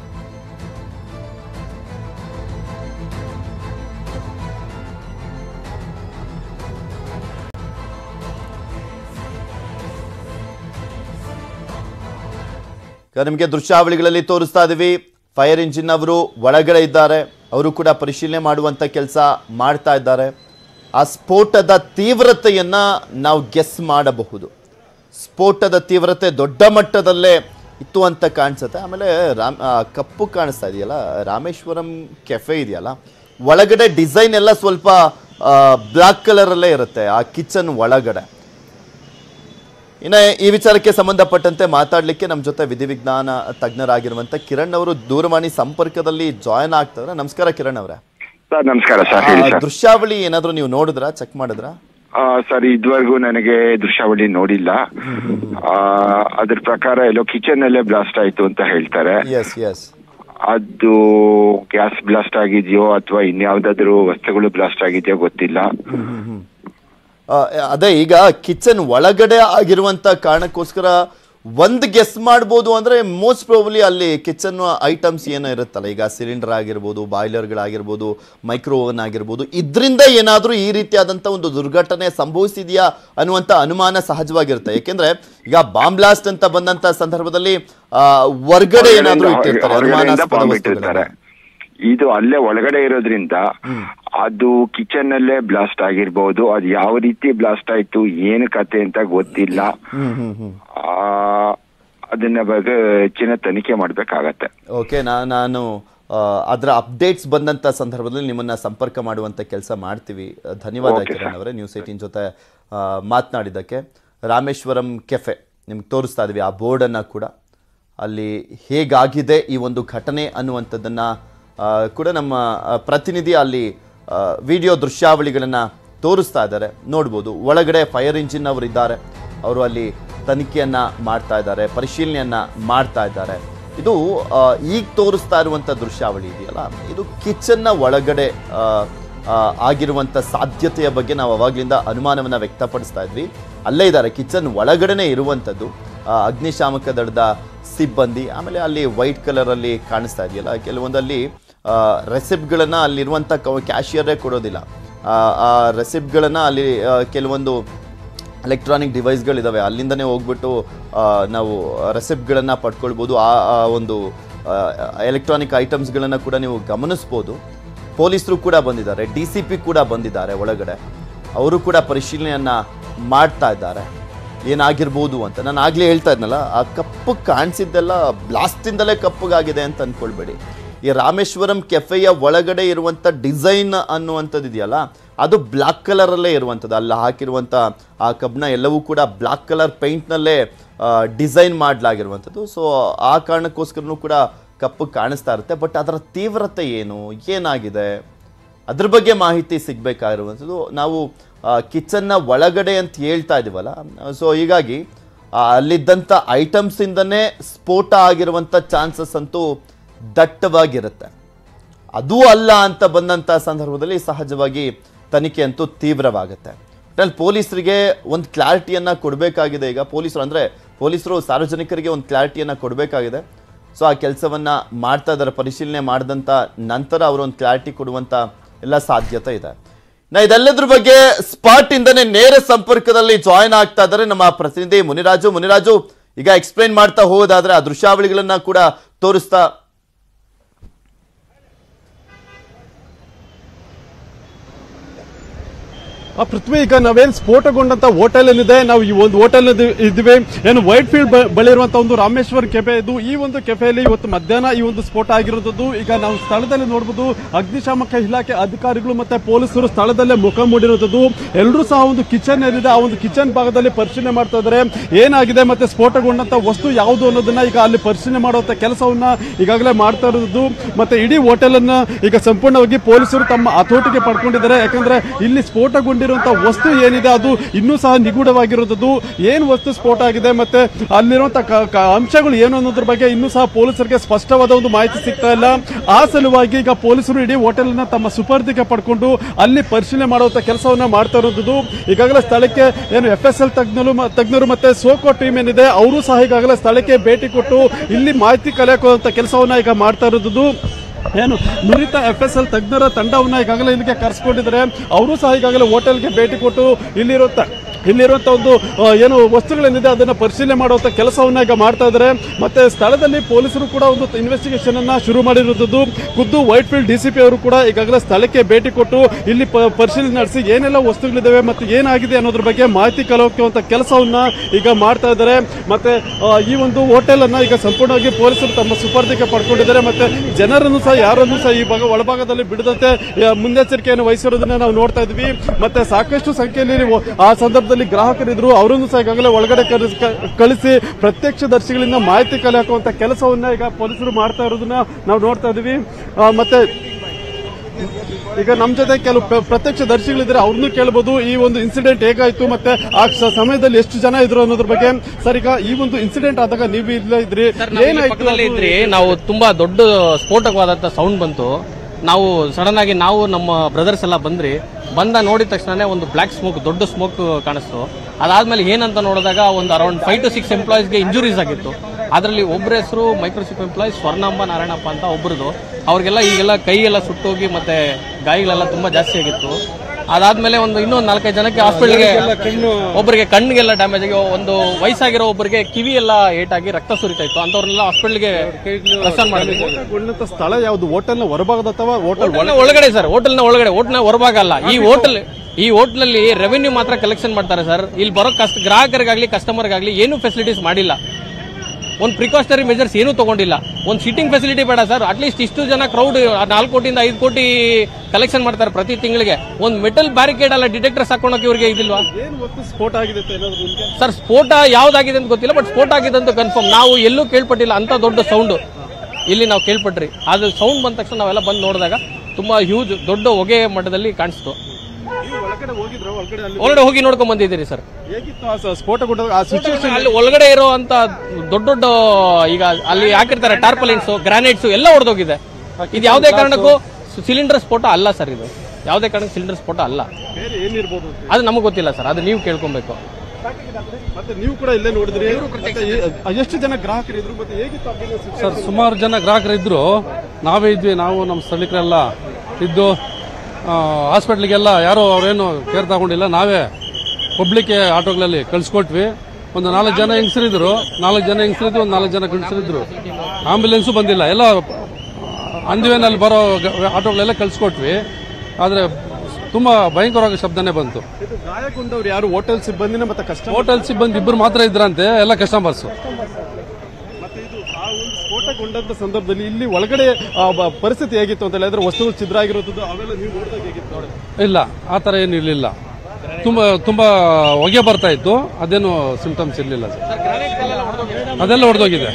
ಈಗ ನಿಮಗೆ ದೃಶ್ಯಾವಳಿಗಳಲ್ಲಿ ತೋರಿಸ್ತಾ ಇದೀವಿ ಫೈರ್ ಇಂಜಿನ್ ಅವರು ಒಳಗಡೆ ಇದ್ದಾರೆ ಅವರು ಕೂಡ ಪರಿಶೀಲನೆ ಮಾಡುವಂಥ ಕೆಲಸ ಮಾಡ್ತಾ ಇದ್ದಾರೆ ಆ ಸ್ಫೋಟದ ತೀವ್ರತೆಯನ್ನ ನಾವು ಗೆಸ್ ಮಾಡಬಹುದು ಸ್ಫೋಟದ ತೀವ್ರತೆ ದೊಡ್ಡ ಮಟ್ಟದಲ್ಲೇ ಇತ್ತು ಅಂತ ಕಾಣಿಸುತ್ತೆ ಆಮೇಲೆ ರಾಮ್ ಆ, ಕಪ್ಪು ಕಾಣಿಸ್ತಾ ಇದೆಯಲ್ಲ ರಾಮೇಶ್ವರಂ ಕೆಫೆ ಇದೆಯಲ್ಲ ಒಳಗಡೆ ಡಿಸೈನ್ ಎಲ್ಲ ಸ್ವಲ್ಪ ಬ್ಲ್ಯಾಕ್ ಕಲರಲ್ಲೇ ಇರುತ್ತೆ ಆ ಕಿಚನ್ ಒಳಗಡೆ ಇನ್ನು ಈ ವಿಚಾರಕ್ಕೆ ಸಂಬಂಧಪಟ್ಟಂತೆ ಮಾತಾಡಲಿಕ್ಕೆ ನಮ್ಮ ಜೊತೆ ವಿಧಿವಿಜ್ಞಾನ ತಜ್ಞರಾಗಿರುವಂಥ ಕಿರಣ್ ಅವರು ದೂರವಾಣಿ ಸಂಪರ್ಕದಲ್ಲಿ ಜಾಯ್ನ್ ಆಗ್ತಾರೆ ನಮಸ್ಕಾರ ಕಿರಣ್ ಅವರೇ ಸರ್ ನಮಸ್ಕಾರ ಸರ್ ಹೇಳಿ ಸರ್ ದೃಶ್ಯಾವಳಿ ಏನಾದರೂ ನೀವು ನೋಡಿದ್ರಾ ಚೆಕ್ ಮಾಡಿದ್ರಾ ಆ, ಸರ್ ಇದುವರೆಗೂ ನನಗೆ ದೃಶ್ಯಾವಳಿ ನೋಡಿಲ್ಲ ಆ, ಅದ್ರ ಪ್ರಕಾರ ಎಲ್ಲೋ ಕಿಚನ್ ಅಲ್ಲೇ ಬ್ಲಾಸ್ಟ್ ಆಯ್ತು ಅಂತ ಹೇಳ್ತಾರೆ ಎಸ್ ಎಸ್ ಅದು ಗ್ಯಾಸ್ ಬ್ಲಾಸ್ಟ್ ಆಗಿದೆಯೋ ಅಥವಾ ಇನ್ಯಾವ್ದಾದ್ರು ವಸ್ತುಗಳು ಬ್ಲಾಸ್ಟ್ ಆಗಿದೆಯೋ ಗೊತ್ತಿಲ್ಲ ಆ, ಅದೇ ಈಗ ಕಿಚನ್ ಒಳಗಡೆ ಆಗಿರುವಂತ ಕಾರಣಕ್ಕೋಸ್ಕರ ಒಂದ್ ಗೆಸ್ ಮಾಡ್ಬೋದು ಅಂದ್ರೆ ಮೋಸ್ಟ್ ಪ್ರಾಬಲಿ ಅಲ್ಲಿ ಕಿಚನ್ ಐಟಮ್ಸ್ ಏನೋ ಇರುತ್ತಲ್ಲ ಈಗ ಸಿಲಿಂಡರ್ ಆಗಿರ್ಬೋದು ಬಾಯ್ಲರ್ಗಳಾಗಿರ್ಬೋದು ಮೈಕ್ರೋ ಓವನ್ ಆಗಿರ್ಬೋದು ಇದರಿಂದ ಏನಾದರೂ ಈ ರೀತಿಯಾದಂಥ ಒಂದು ದುರ್ಘಟನೆ ಸಂಭವಿಸಿದೆಯಾ ಅನ್ನುವಂಥ ಅನುಮಾನ ಸಹಜವಾಗಿರುತ್ತೆ ಯಾಕೆಂದ್ರೆ ಈಗ ಬಾಂಬ್ ಬ್ಲಾಸ್ಟ್ ಅಂತ ಬಂದಂತ ಸಂದರ್ಭದಲ್ಲಿ ಆ, ಹೊರ್ಗಡೆ ಏನಾದರೂ ಇಟ್ಟಿರ್ತಾರೆ ಹೊರಗಡೆಯಿಂದ ಅನುಮಾನಾಸ್ಪದ ಬಾಂಬ್ ವಸ್ತುಗಳನ್ನ. ಇಟ್ಟಿರ್ತಾರೆ ಇದು ಅಲ್ಲೇ ಒಳಗಡೆ ಇರೋದ್ರಿಂದ ಅದು ಕಿಚನ್ ಅಲ್ಲೇ ಬ್ಲಾಸ್ಟ್ ಆಗಿರ್ಬೋದು ಅದು ಯಾವ ರೀತಿ ಬ್ಲಾಸ್ಟ್ ಆಯ್ತು ಏನು ಕತೆ ಅಂತ ಗೊತ್ತಿಲ್ಲ ಹ್ಮ್ ಹ್ಮ್ ಹ್ಮ್ ಆ, ಅದನ್ನ ಬಗ್ಗೆ ಹೆಚ್ಚಿನ ತನಿಖೆ ಮಾಡ್ಬೇಕಾಗತ್ತೆ ಓಕೆ ನಾ ನಾನು ಆ, ಅದರ ಅಪ್ಡೇಟ್ಸ್ ಬಂದಂಥ ಸಂದರ್ಭದಲ್ಲಿ ನಿಮ್ಮನ್ನ ಸಂಪರ್ಕ ಮಾಡುವಂಥ ಕೆಲಸ ಮಾಡ್ತೀವಿ ಆ, ಧನ್ಯವಾದ Okay, ಕಿರಣ್ ಅವರೇ ನ್ಯೂಸ್ ಏಟೀನ್ ಜೊತೆ ಆ, ಮಾತನಾಡಿದ್ದಕ್ಕೆ ರಾಮೇಶ್ವರಂ ಕೆಫೆ ನಿಮ್ಗೆ ತೋರಿಸ್ತಾ ಇದ್ವಿ ಆ ಬೋರ್ಡನ್ನು ಕೂಡ ಅಲ್ಲಿ ಹೇಗಾಗಿದೆ ಈ ಒಂದು ಘಟನೆ ಅನ್ನುವಂಥದ್ದನ್ನು ಕೂಡ ನಮ್ಮ ಆ, ಪ್ರತಿನಿಧಿ ಅಲ್ಲಿ ವಿಡಿಯೋ ದೃಶ್ಯಾವಳಿಗಳನ್ನು ತೋರಿಸ್ತಾ ಇದ್ದಾರೆ ನೋಡ್ಬೋದು ಒಳಗಡೆ ಫೈರ್ ಇಂಜಿನ್ ಅವರು ಇದ್ದಾರೆ ಅವರು ಅಲ್ಲಿ ತನಿಖೆಯನ್ನ ಮಾಡ್ತಾ ಇದ್ದಾರೆ ಪರಿಶೀಲನೆಯನ್ನ ಮಾಡ್ತಾ ಇದ್ದಾರೆ ಇದು ಆ, ಈಗ ತೋರಿಸ್ತಾ ಇರುವಂಥ ದೃಶ್ಯಾವಳಿ ಇದೆಯಲ್ಲ ಇದು ಕಿಚನ್ನ ಒಳಗಡೆ ಆ, ಆ, ಆಗಿರುವಂಥ ಸಾಧ್ಯತೆಯ ಬಗ್ಗೆ ನಾವು ಅವಾಗ್ಲಿಂದ ಅನುಮಾನವನ್ನು ವ್ಯಕ್ತಪಡಿಸ್ತಾ ಇದ್ವಿ ಅಲ್ಲೇ ಇದ್ದಾರೆ ಕಿಚನ್ ಒಳಗಡೆನೆ ಇರುವಂಥದ್ದು ಆ, ಅಗ್ನಿಶಾಮಕ ದಳದ ಸಿಬ್ಬಂದಿ ಆಮೇಲೆ ಅಲ್ಲಿ ವೈಟ್ ಕಲರಲ್ಲಿ ಕಾಣಿಸ್ತಾ ಇದೆಯಲ್ಲ ಕೆಲವೊಂದಲ್ಲಿ ರೆಸಿಪ್ಟ್ಗಳನ್ನು ಅಲ್ಲಿರುವಂಥ ಕ್ಯಾಶಿಯರೇ ಕೊಡೋದಿಲ್ಲ ಆ, ಆ ರೆಸಿಪ್ಟ್ಗಳನ್ನು ಅಲ್ಲಿ ಆ, ಕೆಲವೊಂದು ಎಲೆಕ್ಟ್ರಾನಿಕ್ ಡಿವೈಸ್ಗಳಿದ್ದಾವೆ ಅಲ್ಲಿಂದನೇ ಹೋಗ್ಬಿಟ್ಟು ಆ, ನಾವು ರೆಸಿಪ್ಟ್ಗಳನ್ನು ಪಡ್ಕೊಳ್ಬೋದು ಆ ಆ ಒಂದು ಎಲೆಕ್ಟ್ರಾನಿಕ್ ಐಟಮ್ಸ್ಗಳನ್ನು ಕೂಡ ನೀವು ಗಮನಿಸ್ಬೋದು ಪೊಲೀಸರು ಕೂಡ ಬಂದಿದ್ದಾರೆ ಡಿ ಸಿ ಪಿ ಕೂಡ ಬಂದಿದ್ದಾರೆ ಒಳಗಡೆ ಅವರು ಕೂಡ ಪರಿಶೀಲನೆಯನ್ನ ಮಾಡ್ತಾ ಇದ್ದಾರೆ ಏನಾಗಿರ್ಬೋದು ಅಂತ ನಾನು ಆಗಲೇ ಹೇಳ್ತಾ ಇದ್ನಲ್ಲ ಆ ಕಪ್ಪು ಕಾಣಿಸಿದ್ದೆಲ್ಲ ಬ್ಲಾಸ್ಟಿಂದಲೇ ಕಪ್ಪಗಾಗಿದೆ ಅಂತ ಅಂದ್ಕೊಳ್ಬೇಡಿ ಈ ರಾಮೇಶ್ವರಂ ಕೆಫೆಯ ಒಳಗಡೆ ಇರುವಂಥ ಡಿಸೈನ್ ಅನ್ನುವಂಥದ್ದು ಇದೆಯಲ್ಲ ಅದು ಬ್ಲ್ಯಾಕ್ ಕಲರಲ್ಲೇ ಇರುವಂಥದ್ದು ಅಲ್ಲಿ ಹಾಕಿರುವಂಥ ಆ ಕಬ್ಬಿಣ ಎಲ್ಲವೂ ಕೂಡ ಬ್ಲ್ಯಾಕ್ ಕಲರ್ ಪೇಂಟ್ನಲ್ಲೇ ಡಿಸೈನ್ ಮಾಡಲಾಗಿರುವಂಥದ್ದು ಸೊ ಆ ಕಾರಣಕ್ಕೋಸ್ಕರನೂ ಕೂಡ ಕಪ್ಪು ಕಾಣಿಸ್ತಾ ಇರುತ್ತೆ ಬಟ್ ಅದರ ತೀವ್ರತೆ ಏನು ಏನಾಗಿದೆ ಅದ್ರ ಬಗ್ಗೆ ಮಾಹಿತಿ ಸಿಗಬೇಕಾಗಿರುವಂಥದ್ದು ನಾವು ಕಿಚನ್ನ ಒಳಗಡೆ ಅಂತ ಹೇಳ್ತಾ ಇದೀವಲ್ಲ ಸೊ ಹೀಗಾಗಿ ಆ, ಅಲ್ಲಿದ್ದಂಥ ಐಟಮ್ಸಿಂದನೇ ಸ್ಫೋಟ ಆಗಿರುವಂಥ ಚಾನ್ಸಸ್ ಅಂತೂ ದಟ್ಟವಾಗಿರುತ್ತೆ ಅದೂ ಅಲ್ಲ ಅಂತ ಬಂದಂಥ ಸಂದರ್ಭದಲ್ಲಿ ಸಹಜವಾಗಿ ತನಿಖೆ ಅಂತೂ ತೀವ್ರವಾಗುತ್ತೆ ಒಟ್ನಲ್ಲಿ ಪೊಲೀಸರಿಗೆ ಒಂದು ಕ್ಲಾರಿಟಿಯನ್ನು ಕೊಡಬೇಕಾಗಿದೆ ಈಗ ಪೊಲೀಸರು ಅಂದರೆ ಪೊಲೀಸರು ಸಾರ್ವಜನಿಕರಿಗೆ ಒಂದು ಕ್ಲಾರಿಟಿಯನ್ನು ಕೊಡಬೇಕಾಗಿದೆ ಸೊ ಆ ಕೆಲಸವನ್ನು ಮಾಡ್ತಾ ಇದ್ದಾರೆ ಪರಿಶೀಲನೆ ಮಾಡಿದಂಥ ನಂತರ ಅವರು ಒಂದು ಕ್ಲಾರಿಟಿ ಕೊಡುವಂಥ ಎಲ್ಲ ಸಾಧ್ಯತೆ ಇದೆ ನಾ ಇದೆಲ್ಲದ್ರ ಬಗ್ಗೆ ಸ್ಪಾಟ್ ಇಂದನೇ ನೇರ ಸಂಪರ್ಕದಲ್ಲಿ ಜಾಯಿನ್ ಆಗ್ತಾ ಇದ್ದಾರೆ ನಮ್ಮ ಪ್ರತಿನಿಧಿ ಮುನಿರಾಜು ಮುನಿರಾಜು ಈಗ ಎಕ್ಸ್ಪ್ಲೈನ್ ಮಾಡ್ತಾ ಹೋಗೋದಾದ್ರೆ ಆ ದೃಶ್ಯಾವಳಿಗಳನ್ನ ಕೂಡ ತೋರಿಸ್ತಾ ಆ ಪೃಥ್ವಿ ಈಗ ನಾವೇನ್ ಸ್ಫೋಟಗೊಂಡಂತ ಹೋಟೆಲ್ ಏನಿದೆ ನಾವು ಈ ಒಂದು ಹೋಟೆಲ್ ಇದ್ವಿ ಏನು ವೈಟ್ ಫೀಲ್ಡ್ ಬಳಿ ಇರುವಂತ ಒಂದು ರಾಮೇಶ್ವರ್ ಕೆಫೆ ಇದು ಈ ಒಂದು ಕೆಫೆಯಲ್ಲಿ ಇವತ್ತು ಮಧ್ಯಾಹ್ನ ಈ ಒಂದು ಸ್ಫೋಟ ಆಗಿರೋದು ಈಗ ನಾವು ಸ್ಥಳದಲ್ಲಿ ನೋಡಬಹುದು ಅಗ್ನಿಶಾಮಕ ಇಲಾಖೆ ಅಧಿಕಾರಿಗಳು ಮತ್ತೆ ಪೊಲೀಸರು ಸ್ಥಳದಲ್ಲೇ ಮುಖ ಮೂಡಿರುವಂತದ್ದು ಎಲ್ಲರೂ ಸಹ ಒಂದು ಕಿಚನ್ ಏನಿದೆ ಆ ಒಂದು ಕಿಚನ್ ಭಾಗದಲ್ಲಿ ಪರಿಶೀಲನೆ ಮಾಡ್ತಾ ಇದ್ದಾರೆ ಏನಾಗಿದೆ ಮತ್ತೆ ಸ್ಫೋಟಗೊಂಡಂತ ವಸ್ತು ಯಾವುದು ಅನ್ನೋದನ್ನ ಈಗ ಅಲ್ಲಿ ಪರಿಶೀಲನೆ ಮಾಡುವಂತ ಕೆಲಸವನ್ನ ಈಗಾಗಲೇ ಮಾಡ್ತಾ ಇರೋದು ಮತ್ತೆ ಇಡೀ ಹೋಟೆಲ್ ಅನ್ನ ಈಗ ಸಂಪೂರ್ಣವಾಗಿ ಪೊಲೀಸರು ತಮ್ಮ ಹತೋಟಿಗೆ ಪಡ್ಕೊಂಡಿದ್ದಾರೆ ಯಾಕಂದ್ರೆ ಇಲ್ಲಿ ಸ್ಫೋಟಗೊಂಡಿರುವಂತ ವಸ್ತು ಏನಿದೆ ಅದು ಇನ್ನೂ ಸಹ ನಿಗೂಢವಾಗಿರೋದು ಏನ್ ವಸ್ತು ಸ್ಫೋಟ ಆಗಿದೆ ಮತ್ತೆ ಅಲ್ಲಿರುವಂತ ಕ- ಕ- ಅಂಶಗಳು ಏನು ಅನ್ನೋದ್ರ ಬಗ್ಗೆ ಇನ್ನೂ ಸಹ ಪೊಲೀಸರಿಗೆ ಸ್ಪಷ್ಟವಾದ ಒಂದು ಮಾಹಿತಿ ಸಿಗ್ತಾ ಇಲ್ಲ ಆ ಸಲುವಾಗಿ ಈಗ ಪೊಲೀಸರು ಇಡೀ ಹೋಟೆಲ್ ನ ತಮ್ಮ ಸುಪರ್ದಿಗೆ ಪಡ್ಕೊಂಡು ಅಲ್ಲಿ ಪರಿಶೀಲನೆ ಮಾಡುವಂತ ಕೆಲಸವನ್ನ ಮಾಡ್ತಾ ಇರೋದು ಈಗಾಗಲೇ ಸ್ಥಳಕ್ಕೆ ಏನು ಎಫ್ ಎಸ್ ಎಲ್ ತಜ್ಞರು ಮ- ತಜ್ಞರು ಮತ್ತೆ ಸೋಕೋ ಟೀಮ್ ಏನಿದೆ ಅವರು ಸಹ ಈಗಾಗಲೇ ಸ್ಥಳಕ್ಕೆ ಭೇಟಿ ಕೊಟ್ಟು ಇಲ್ಲಿ ಮಾಹಿತಿ ಕಲೆ ಹಾಕುವಂತ ಕೆಲಸವನ್ನ ಈಗ ಮಾಡ್ತಾ ಇರೋದು ಏನು ನುರಿತ ಎಫ್ ಎಸ್ ಎಲ್ ತಜ್ಞರ ತಂಡವನ್ನ ಈಗಾಗಲೇ ಇಲ್ಲಿಗೆ ಕರೆಸ್ಕೊಂಡಿದ್ದಾರೆ ಅವರು ಸಹ ಈಗಾಗಲೇ ಹೋಟೆಲ್ಗೆ ಭೇಟಿ ಕೊಟ್ಟು ಇಲ್ಲಿರುವಂತ ಇಲ್ಲಿರುವಂತ ಒಂದು ಆ, ಏನು ವಸ್ತುಗಳೇನಿದೆ ಅದನ್ನ ಪರಿಶೀಲನೆ ಮಾಡುವಂತ ಕೆಲಸವನ್ನ ಈಗ ಮಾಡ್ತಾ ಇದ್ದಾರೆ ಮತ್ತೆ ಸ್ಥಳದಲ್ಲಿ ಪೊಲೀಸರು ಕೂಡ ಒಂದು ಇನ್ವೆಸ್ಟಿಗೇಷನ್ ಅನ್ನ ಶುರು ಮಾಡಿರುವುದು ಖುದ್ದು ವೈಟ್ ಫೀಲ್ಡ್ ಡಿಸಿಪಿ ಅವರು ಕೂಡ ಈಗಾಗಲೇ ಸ್ಥಳಕ್ಕೆ ಭೇಟಿ ಕೊಟ್ಟು ಇಲ್ಲಿ ಪ- ಪರಿಶೀಲನೆ ನಡೆಸಿ ಏನೆಲ್ಲ ವಸ್ತುಗಳಿದಾವೆ ಮತ್ತೆ ಏನಾಗಿದೆ ಅನ್ನೋದ್ರ ಬಗ್ಗೆ ಮಾಹಿತಿ ಕಲೋಕುವಂತ ಕೆಲಸವನ್ನ ಈಗ ಮಾಡ್ತಾ ಇದ್ದಾರೆ ಮತ್ತೆ ಆ, ಈ ಒಂದು ಹೋಟೆಲ್ ಅನ್ನ ಈಗ ಸಂಪೂರ್ಣವಾಗಿ ಪೊಲೀಸರು ತಮ್ಮ ಸುಪರ್ದಿಗೆ ಪಡ್ಕೊಂಡಿದ್ದಾರೆ ಮತ್ತೆ ಜನರನ್ನು ಸಹ ಯಾರನ್ನು ಸಹ ಈ ಭಾಗ ಒಳಭಾಗದಲ್ಲಿ ಬಿಡದಂತೆ ಆ, ಮುನ್ನೆಚ್ಚರಿಕೆಯನ್ನು ವಹಿಸಿರೋದನ್ನ ನಾವು ನೋಡ್ತಾ ಇದ್ವಿ ಮತ್ತೆ ಸಾಕಷ್ಟು ಸಂಖ್ಯೆಯಲ್ಲಿ ಒ- ಆ ಸಂದರ್ಭದಲ್ಲಿ ಗ್ರಾಹಕರಿದ್ರು ಅವರನ್ನು ಸಹ ಈಗಾಗಲೇ ಒಳಗಡೆ ಕರೆಸ್- ಕ- ಕಳಿಸಿ ಪ್ರತ್ಯಕ್ಷದರ್ಶಿಗಳಿಂದ ಮಾಹಿತಿ ಕಲೆ ಹಾಕುವಂತ ಕೆಲಸವನ್ನ ಈಗ ಪೊಲೀಸರು ಮಾಡ್ತಾ ಇರೋದನ್ನ ನಾವು ನೋಡ್ತಾ ಇದೀವಿ ಆ, ಮತ್ತೆ ಈಗ ನಮ್ಮ ಜೊತೆ ಕೆಲವು ಪ್ರ- ಪ್ರತ್ಯಕ್ಷ ದರ್ಶಿಗಳಿದ್ರೆ ಅವ್ರನ್ನೂ ಕೇಳಬಹುದು ಈ ಒಂದು ಇನ್ಸಿಡೆಂಟ್ ಹೇಗಾಯ್ತು ಮತ್ತೆ ಆ ಸ- ಸಮಯದಲ್ಲಿ ಎಷ್ಟು ಜನ ಇದ್ರು ಅನ್ನೋದ್ರ ಬಗ್ಗೆ ಸರ್ ಈಗ ಈ ಒಂದು ಇನ್ಸಿಡೆಂಟ್ ಆದಾಗ ನೀವು ಇಲ್ಲ ಇದ್ರಿ ಸರ್ ನಾವು ಇಲ್ಲಿ ಏನಾಯ್ತು ಪಕ್ಕದಲ್ಲೇ ಅದು? ಇದ್ರಿ ನಾವು ತುಂಬಾ ದೊಡ್ಡ ಸ್ಫೋಟಕವಾದಂತ ಸೌಂಡ್ ಬಂತು ನಾವು ಸಡನ್ ಆಗಿ ನಾವು ನಮ್ಮ ಬ್ರದರ್ಸ್ ಎಲ್ಲ ಬಂದ್ರಿ ಬಂದ ನೋಡಿದ ತಕ್ಷಣ ಒಂದು ಬ್ಲಾಕ್ ಸ್ಮೋಕ್ ದೊಡ್ಡ ಸ್ಮೋಕ್ ಕಾಣಿಸ್ತು ಅದಾದ್ಮೇಲೆ ಏನಂತ ನೋಡಿದಾಗ ಒಂದು ಅರೌಂಡ್ ಫೈವ್ ಟು ಸಿಕ್ಸ್ ಎಂಪ್ಲಾಯೀಸ್ಗೆ ಇಂಜುರೀಸ್ ಆಗಿತ್ತು ಅದರಲ್ಲಿ ಒಬ್ಬರ ಹೆಸರು ಮೈಕ್ರೋಶಿಪ್ ಎಂಪ್ಲಾಯೀಸ್ ಸ್ವರ್ಣಾಂಬ ನಾರಾಯಣಪ್ಪ ಅಂತ ಒಬ್ಬರದು ಅವ್ರಿಗೆಲ್ಲ ಈಗೆಲ್ಲ ಕೈಯೆಲ್ಲ ಸುಟ್ಟೋಗಿ ಮತ್ತೆ ಗಾಯಗಳೆಲ್ಲ ತುಂಬಾ ಜಾಸ್ತಿ ಆಗಿತ್ತು ಅದಾದ್ಮೇಲೆ ಒಂದು ಇನ್ನೊಂದು ನಾಲ್ಕೈದು ಜನಕ್ಕೆ ಹಾಸ್ಪಿಟಲ್ಗೆ ಒಬ್ಬರಿಗೆ ಕಣ್ಣಿಗೆಲ್ಲ ಡ್ಯಾಮೇಜ್ ಆಗಿ ಒಂದು ವಯಸ್ಸಾಗಿರೋ ಒಬ್ಬರಿಗೆ ಕಿವಿ ಎಲ್ಲ ಏಟಾಗಿ ರಕ್ತ ಸುರಿತಾ ಇತ್ತು ಅಂತವ್ರನ್ನೆಲ್ಲ ಹಾಸ್ಪಿಟಲ್ಗೆ ರೆಫರ್ ಮಾಡಿದ್ವಿ ಗೊಂಡಂತ ಸ್ಥಳ ಯಾವುದು ಹೋಟೆಲ್ನ ಹೊರಭಾಗದ ಅಥವಾ ಹೋಟೆಲ್ ಹೋಟೆಲ್ನ ಒಳಗಡೆ ಸರ್ ಹೋಟೆಲ್ನ ಒಳಗಡೆ ಹೋಟ್ಲ್ನ ಹೊರಭಾಗ ಅಲ್ಲ ಈ ಹೋಟೆಲ್ ಈ ಹೋಟ್ಲಲ್ಲಿ ರೆವೆನ್ಯೂ ಮಾತ್ರ ಕಲೆಕ್ಷನ್ ಮಾಡ್ತಾರೆ ಸರ್ ಇಲ್ಲಿ ಬರೋ ಕಷ್ಟ ಗ್ರಾಹಕರಿಗಾಗ್ಲಿ ಕಸ್ಟಮರ್ಗಾಗ್ಲಿ ಏನು ಫೆಸಿಲಿಟೀಸ್ ಮಾಡಿಲ್ಲ ಒಂದು ಪ್ರಿಕಾಷನರಿ ಮೆಜರ್ಸ್ ಏನೂ ತಗೊಂಡಿಲ್ಲ ಒಂದು ಸಿಟ್ಟಿಂಗ್ ಫೆಸಿಲಿಟಿ ಬೇಡ ಸರ್ ಅಟ್ಲೀಸ್ಟ್ ಇಷ್ಟು ಜನ ಕ್ರೌಡ್ ನಾಲ್ಕು ಕೋಟಿಯಿಂದ ಐದು ಕೋಟಿ ಕಲೆಕ್ಷನ್ ಮಾಡ್ತಾರೆ ಪ್ರತಿ ತಿಂಗಳಿಗೆ ಒಂದು ಮೆಟಲ್ ಬ್ಯಾರಿಕೇಡ್ ಅಲ್ಲ ಡಿಟೆಕ್ಟರ್ಸ್ ಹಾಕೊಳಕ್ಕೆ ಇವ್ರಿಗೆ ಇದಿಲ್ವಾ ಏನ್ ಹೊತ್ತು ಸ್ಫೋಟ ಆಗಿದೆ ಅಂತ ಏನಾದ್ರು ನಿಮ್ಗೆ ಸರ್ ಸ್ಫೋಟ ಯಾವ್ದಾಗಿದೆ ಅಂತ ಗೊತ್ತಿಲ್ಲ ಬಟ್ ಸ್ಫೋಟ ಆಗಿದೆ ಅಂತ ಕನ್ಫರ್ಮ್ ನಾವು ಎಲ್ಲೂ ಕೇಳ್ಪಟ್ಟಿಲ್ಲ ಅಂತ ದೊಡ್ಡ ಸೌಂಡ್ ಇಲ್ಲಿ ನಾವು ಕೇಳ್ಪಟ್ರಿ ಅದು ಸೌಂಡ್ ಬಂದ ತಕ್ಷಣ ನಾವೆಲ್ಲ ಬಂದು ನೋಡಿದಾಗ ತುಂಬಾ ಹ್ಯೂಜ್ ದೊಡ್ಡ ಹೊಗೆ ಮಟ್ಟದಲ್ಲಿ ಕಾಣಿಸ್ತು ನೀವು ಒಳಗಡೆ ಹೋಗಿದ್ರ ಒಳಗಡೆ ಅಲ್ಲಿ ಒಳಗಡೆ ಹೋಗಿ ನೋಡ್ಕೊಂಡ್ ಬಂದಿದ್ದೀರಿ ಸರ್ ಹೇಗಿತ್ತು ಆ ಸ- ಸ್ಫೋಟಗೊಂಡ ಆ ಸಿಚುವೇಶನ್ ಅಲ್ಲಿ ಒಳಗಡೆ ಇರೋ ಅಂತ ದೊಡ್ಡ ದೊಡ್ಡ ಈಗ ಅಲ್ಲಿ ಹಾಕಿರ್ತಾರೆ ಟಾರ್ಪಲಿನ್ಸ್ ಗ್ರಾನೈಟ್ಸ್ ಎಲ್ಲ ಹೊಡೆದೋಗಿದೆ ಇದು ಯಾವುದೇ ಕಾರಣಕ್ಕೂ ಸಿಲಿಂಡರ್ ಸ್ಫೋಟ ಅಲ್ಲ ಸರ್ ಇದು ಯಾವುದೇ ಕಾರಣಕ್ಕೂ ಸಿಲಿಂಡರ್ ಸ್ಫೋಟ ಅಲ್ಲ ಬೇರೆ ಏನಿರ್ಬೋದು ಅಂತ. ಅದು ನಮಗೆ ಗೊತ್ತಿಲ್ಲ ಸರ್ ಅದು ನೀವು ಕೇಳ್ಕೊಬೇಕು ಮತ್ತೆ ನೀವು ಕೂಡ ಇಲ್ಲೇ ನೋಡಿದ್ರಿ ಮತ್ತೆ ಎ- ಎಷ್ಟು ಜನ ಗ್ರಾಹಕರಿದ್ರು ಮತ್ತೆ ಹೇಗಿತ್ತು ಅಲ್ಲಿನ situation? ಸರ್ ಸುಮಾರು ಜನ ಗ್ರಾಹಕರಿದ್ದರು ನಾವೇ ಇದ್ವಿ ನಾವು ನಮ್ಮ ಸ್ಥಳೀಕರೆಲ್ಲ ಇದ್ದು ಹಾಸ್ಪಿಟ್ಲಿಗೆಲ್ಲ ಯಾರು ಅವ್ರೇನು ಕೇರ್ ತಗೊಂಡಿಲ್ಲ ನಾವೇ ಪಬ್ಲಿಕ್ ಆಟೋಗಳಲ್ಲಿ ಕಳ್ಸಿಕೊಟ್ವಿ ಒಂದು ನಾಲ್ಕು ಜನ ಹೆಂಗಸರಿದ್ರು ನಾಲ್ಕು ಜನ ಹೆಂಗಸರಿದ್ರು ಒಂದು ನಾಲ್ಕು ಜನ ಗಂಡಸರಿದ್ರು ಆಂಬ್ಯುಲೆನ್ಸು ಬಂದಿಲ್ಲ ಎಲ್ಲ ಅಂದಿವೇನಲ್ಲಿ ಬರೋ ಗ- ಆಟೋಗಳೆಲ್ಲ ಕಳ್ಸಿಕೊಟ್ವಿ ಆದರೆ ತುಂಬ ಭಯಂಕರವಾಗಿ ಶಬ್ದನೇ ಬಂತು ಇದು ಗಾಯಗೊಂಡವ್ರು ಯಾರು ಹೋಟೆಲ್ ಸಿಬ್ಬಂದಿನ ಮತ್ತೆ ಕಷ್ಟ ಹೋಟೆಲ್ ಸಿಬ್ಬಂದಿ ಇಬ್ಬರು ಮಾತ್ರ ಇದ್ರಂತೆ ಎಲ್ಲ ಕಸ್ಟಮರ್ಸು ಮತ್ತೆ ಇದು ಆ ಒಂದು ಸ್ಫೋಟಗೊಂಡಂತ ಸಂದರ್ಭದಲ್ಲಿ ಇಲ್ಲಿ ಒಳಗಡೆ ಆ, ಬ- ಪರಿಸ್ಥಿತಿ ಹೇಗಿತ್ತು ಅಂತ ಹೇಳಿದ್ರೆ ವಸ್ತುಗಳು ಛಿದ್ರ ಆಗಿರೋದು ಅವೆಲ್ಲ ನೀವು ನೋಡಿದಾಗ ಹೇಗಿತ್ತು ಇಲ್ಲ ಆ ಥರ ಏನು ಇರಲಿಲ್ಲ ತುಂಬ ತುಂಬ ಹೊಗೆ ಬರ್ತಾ ಇತ್ತು ಅದೇನು ಸಿಂಪ್ಟಮ್ಸ್ ಇರಲಿಲ್ಲ ಸರ್ ಅದೆಲ್ಲ ಹೊಡೆದೋಗಿದೆ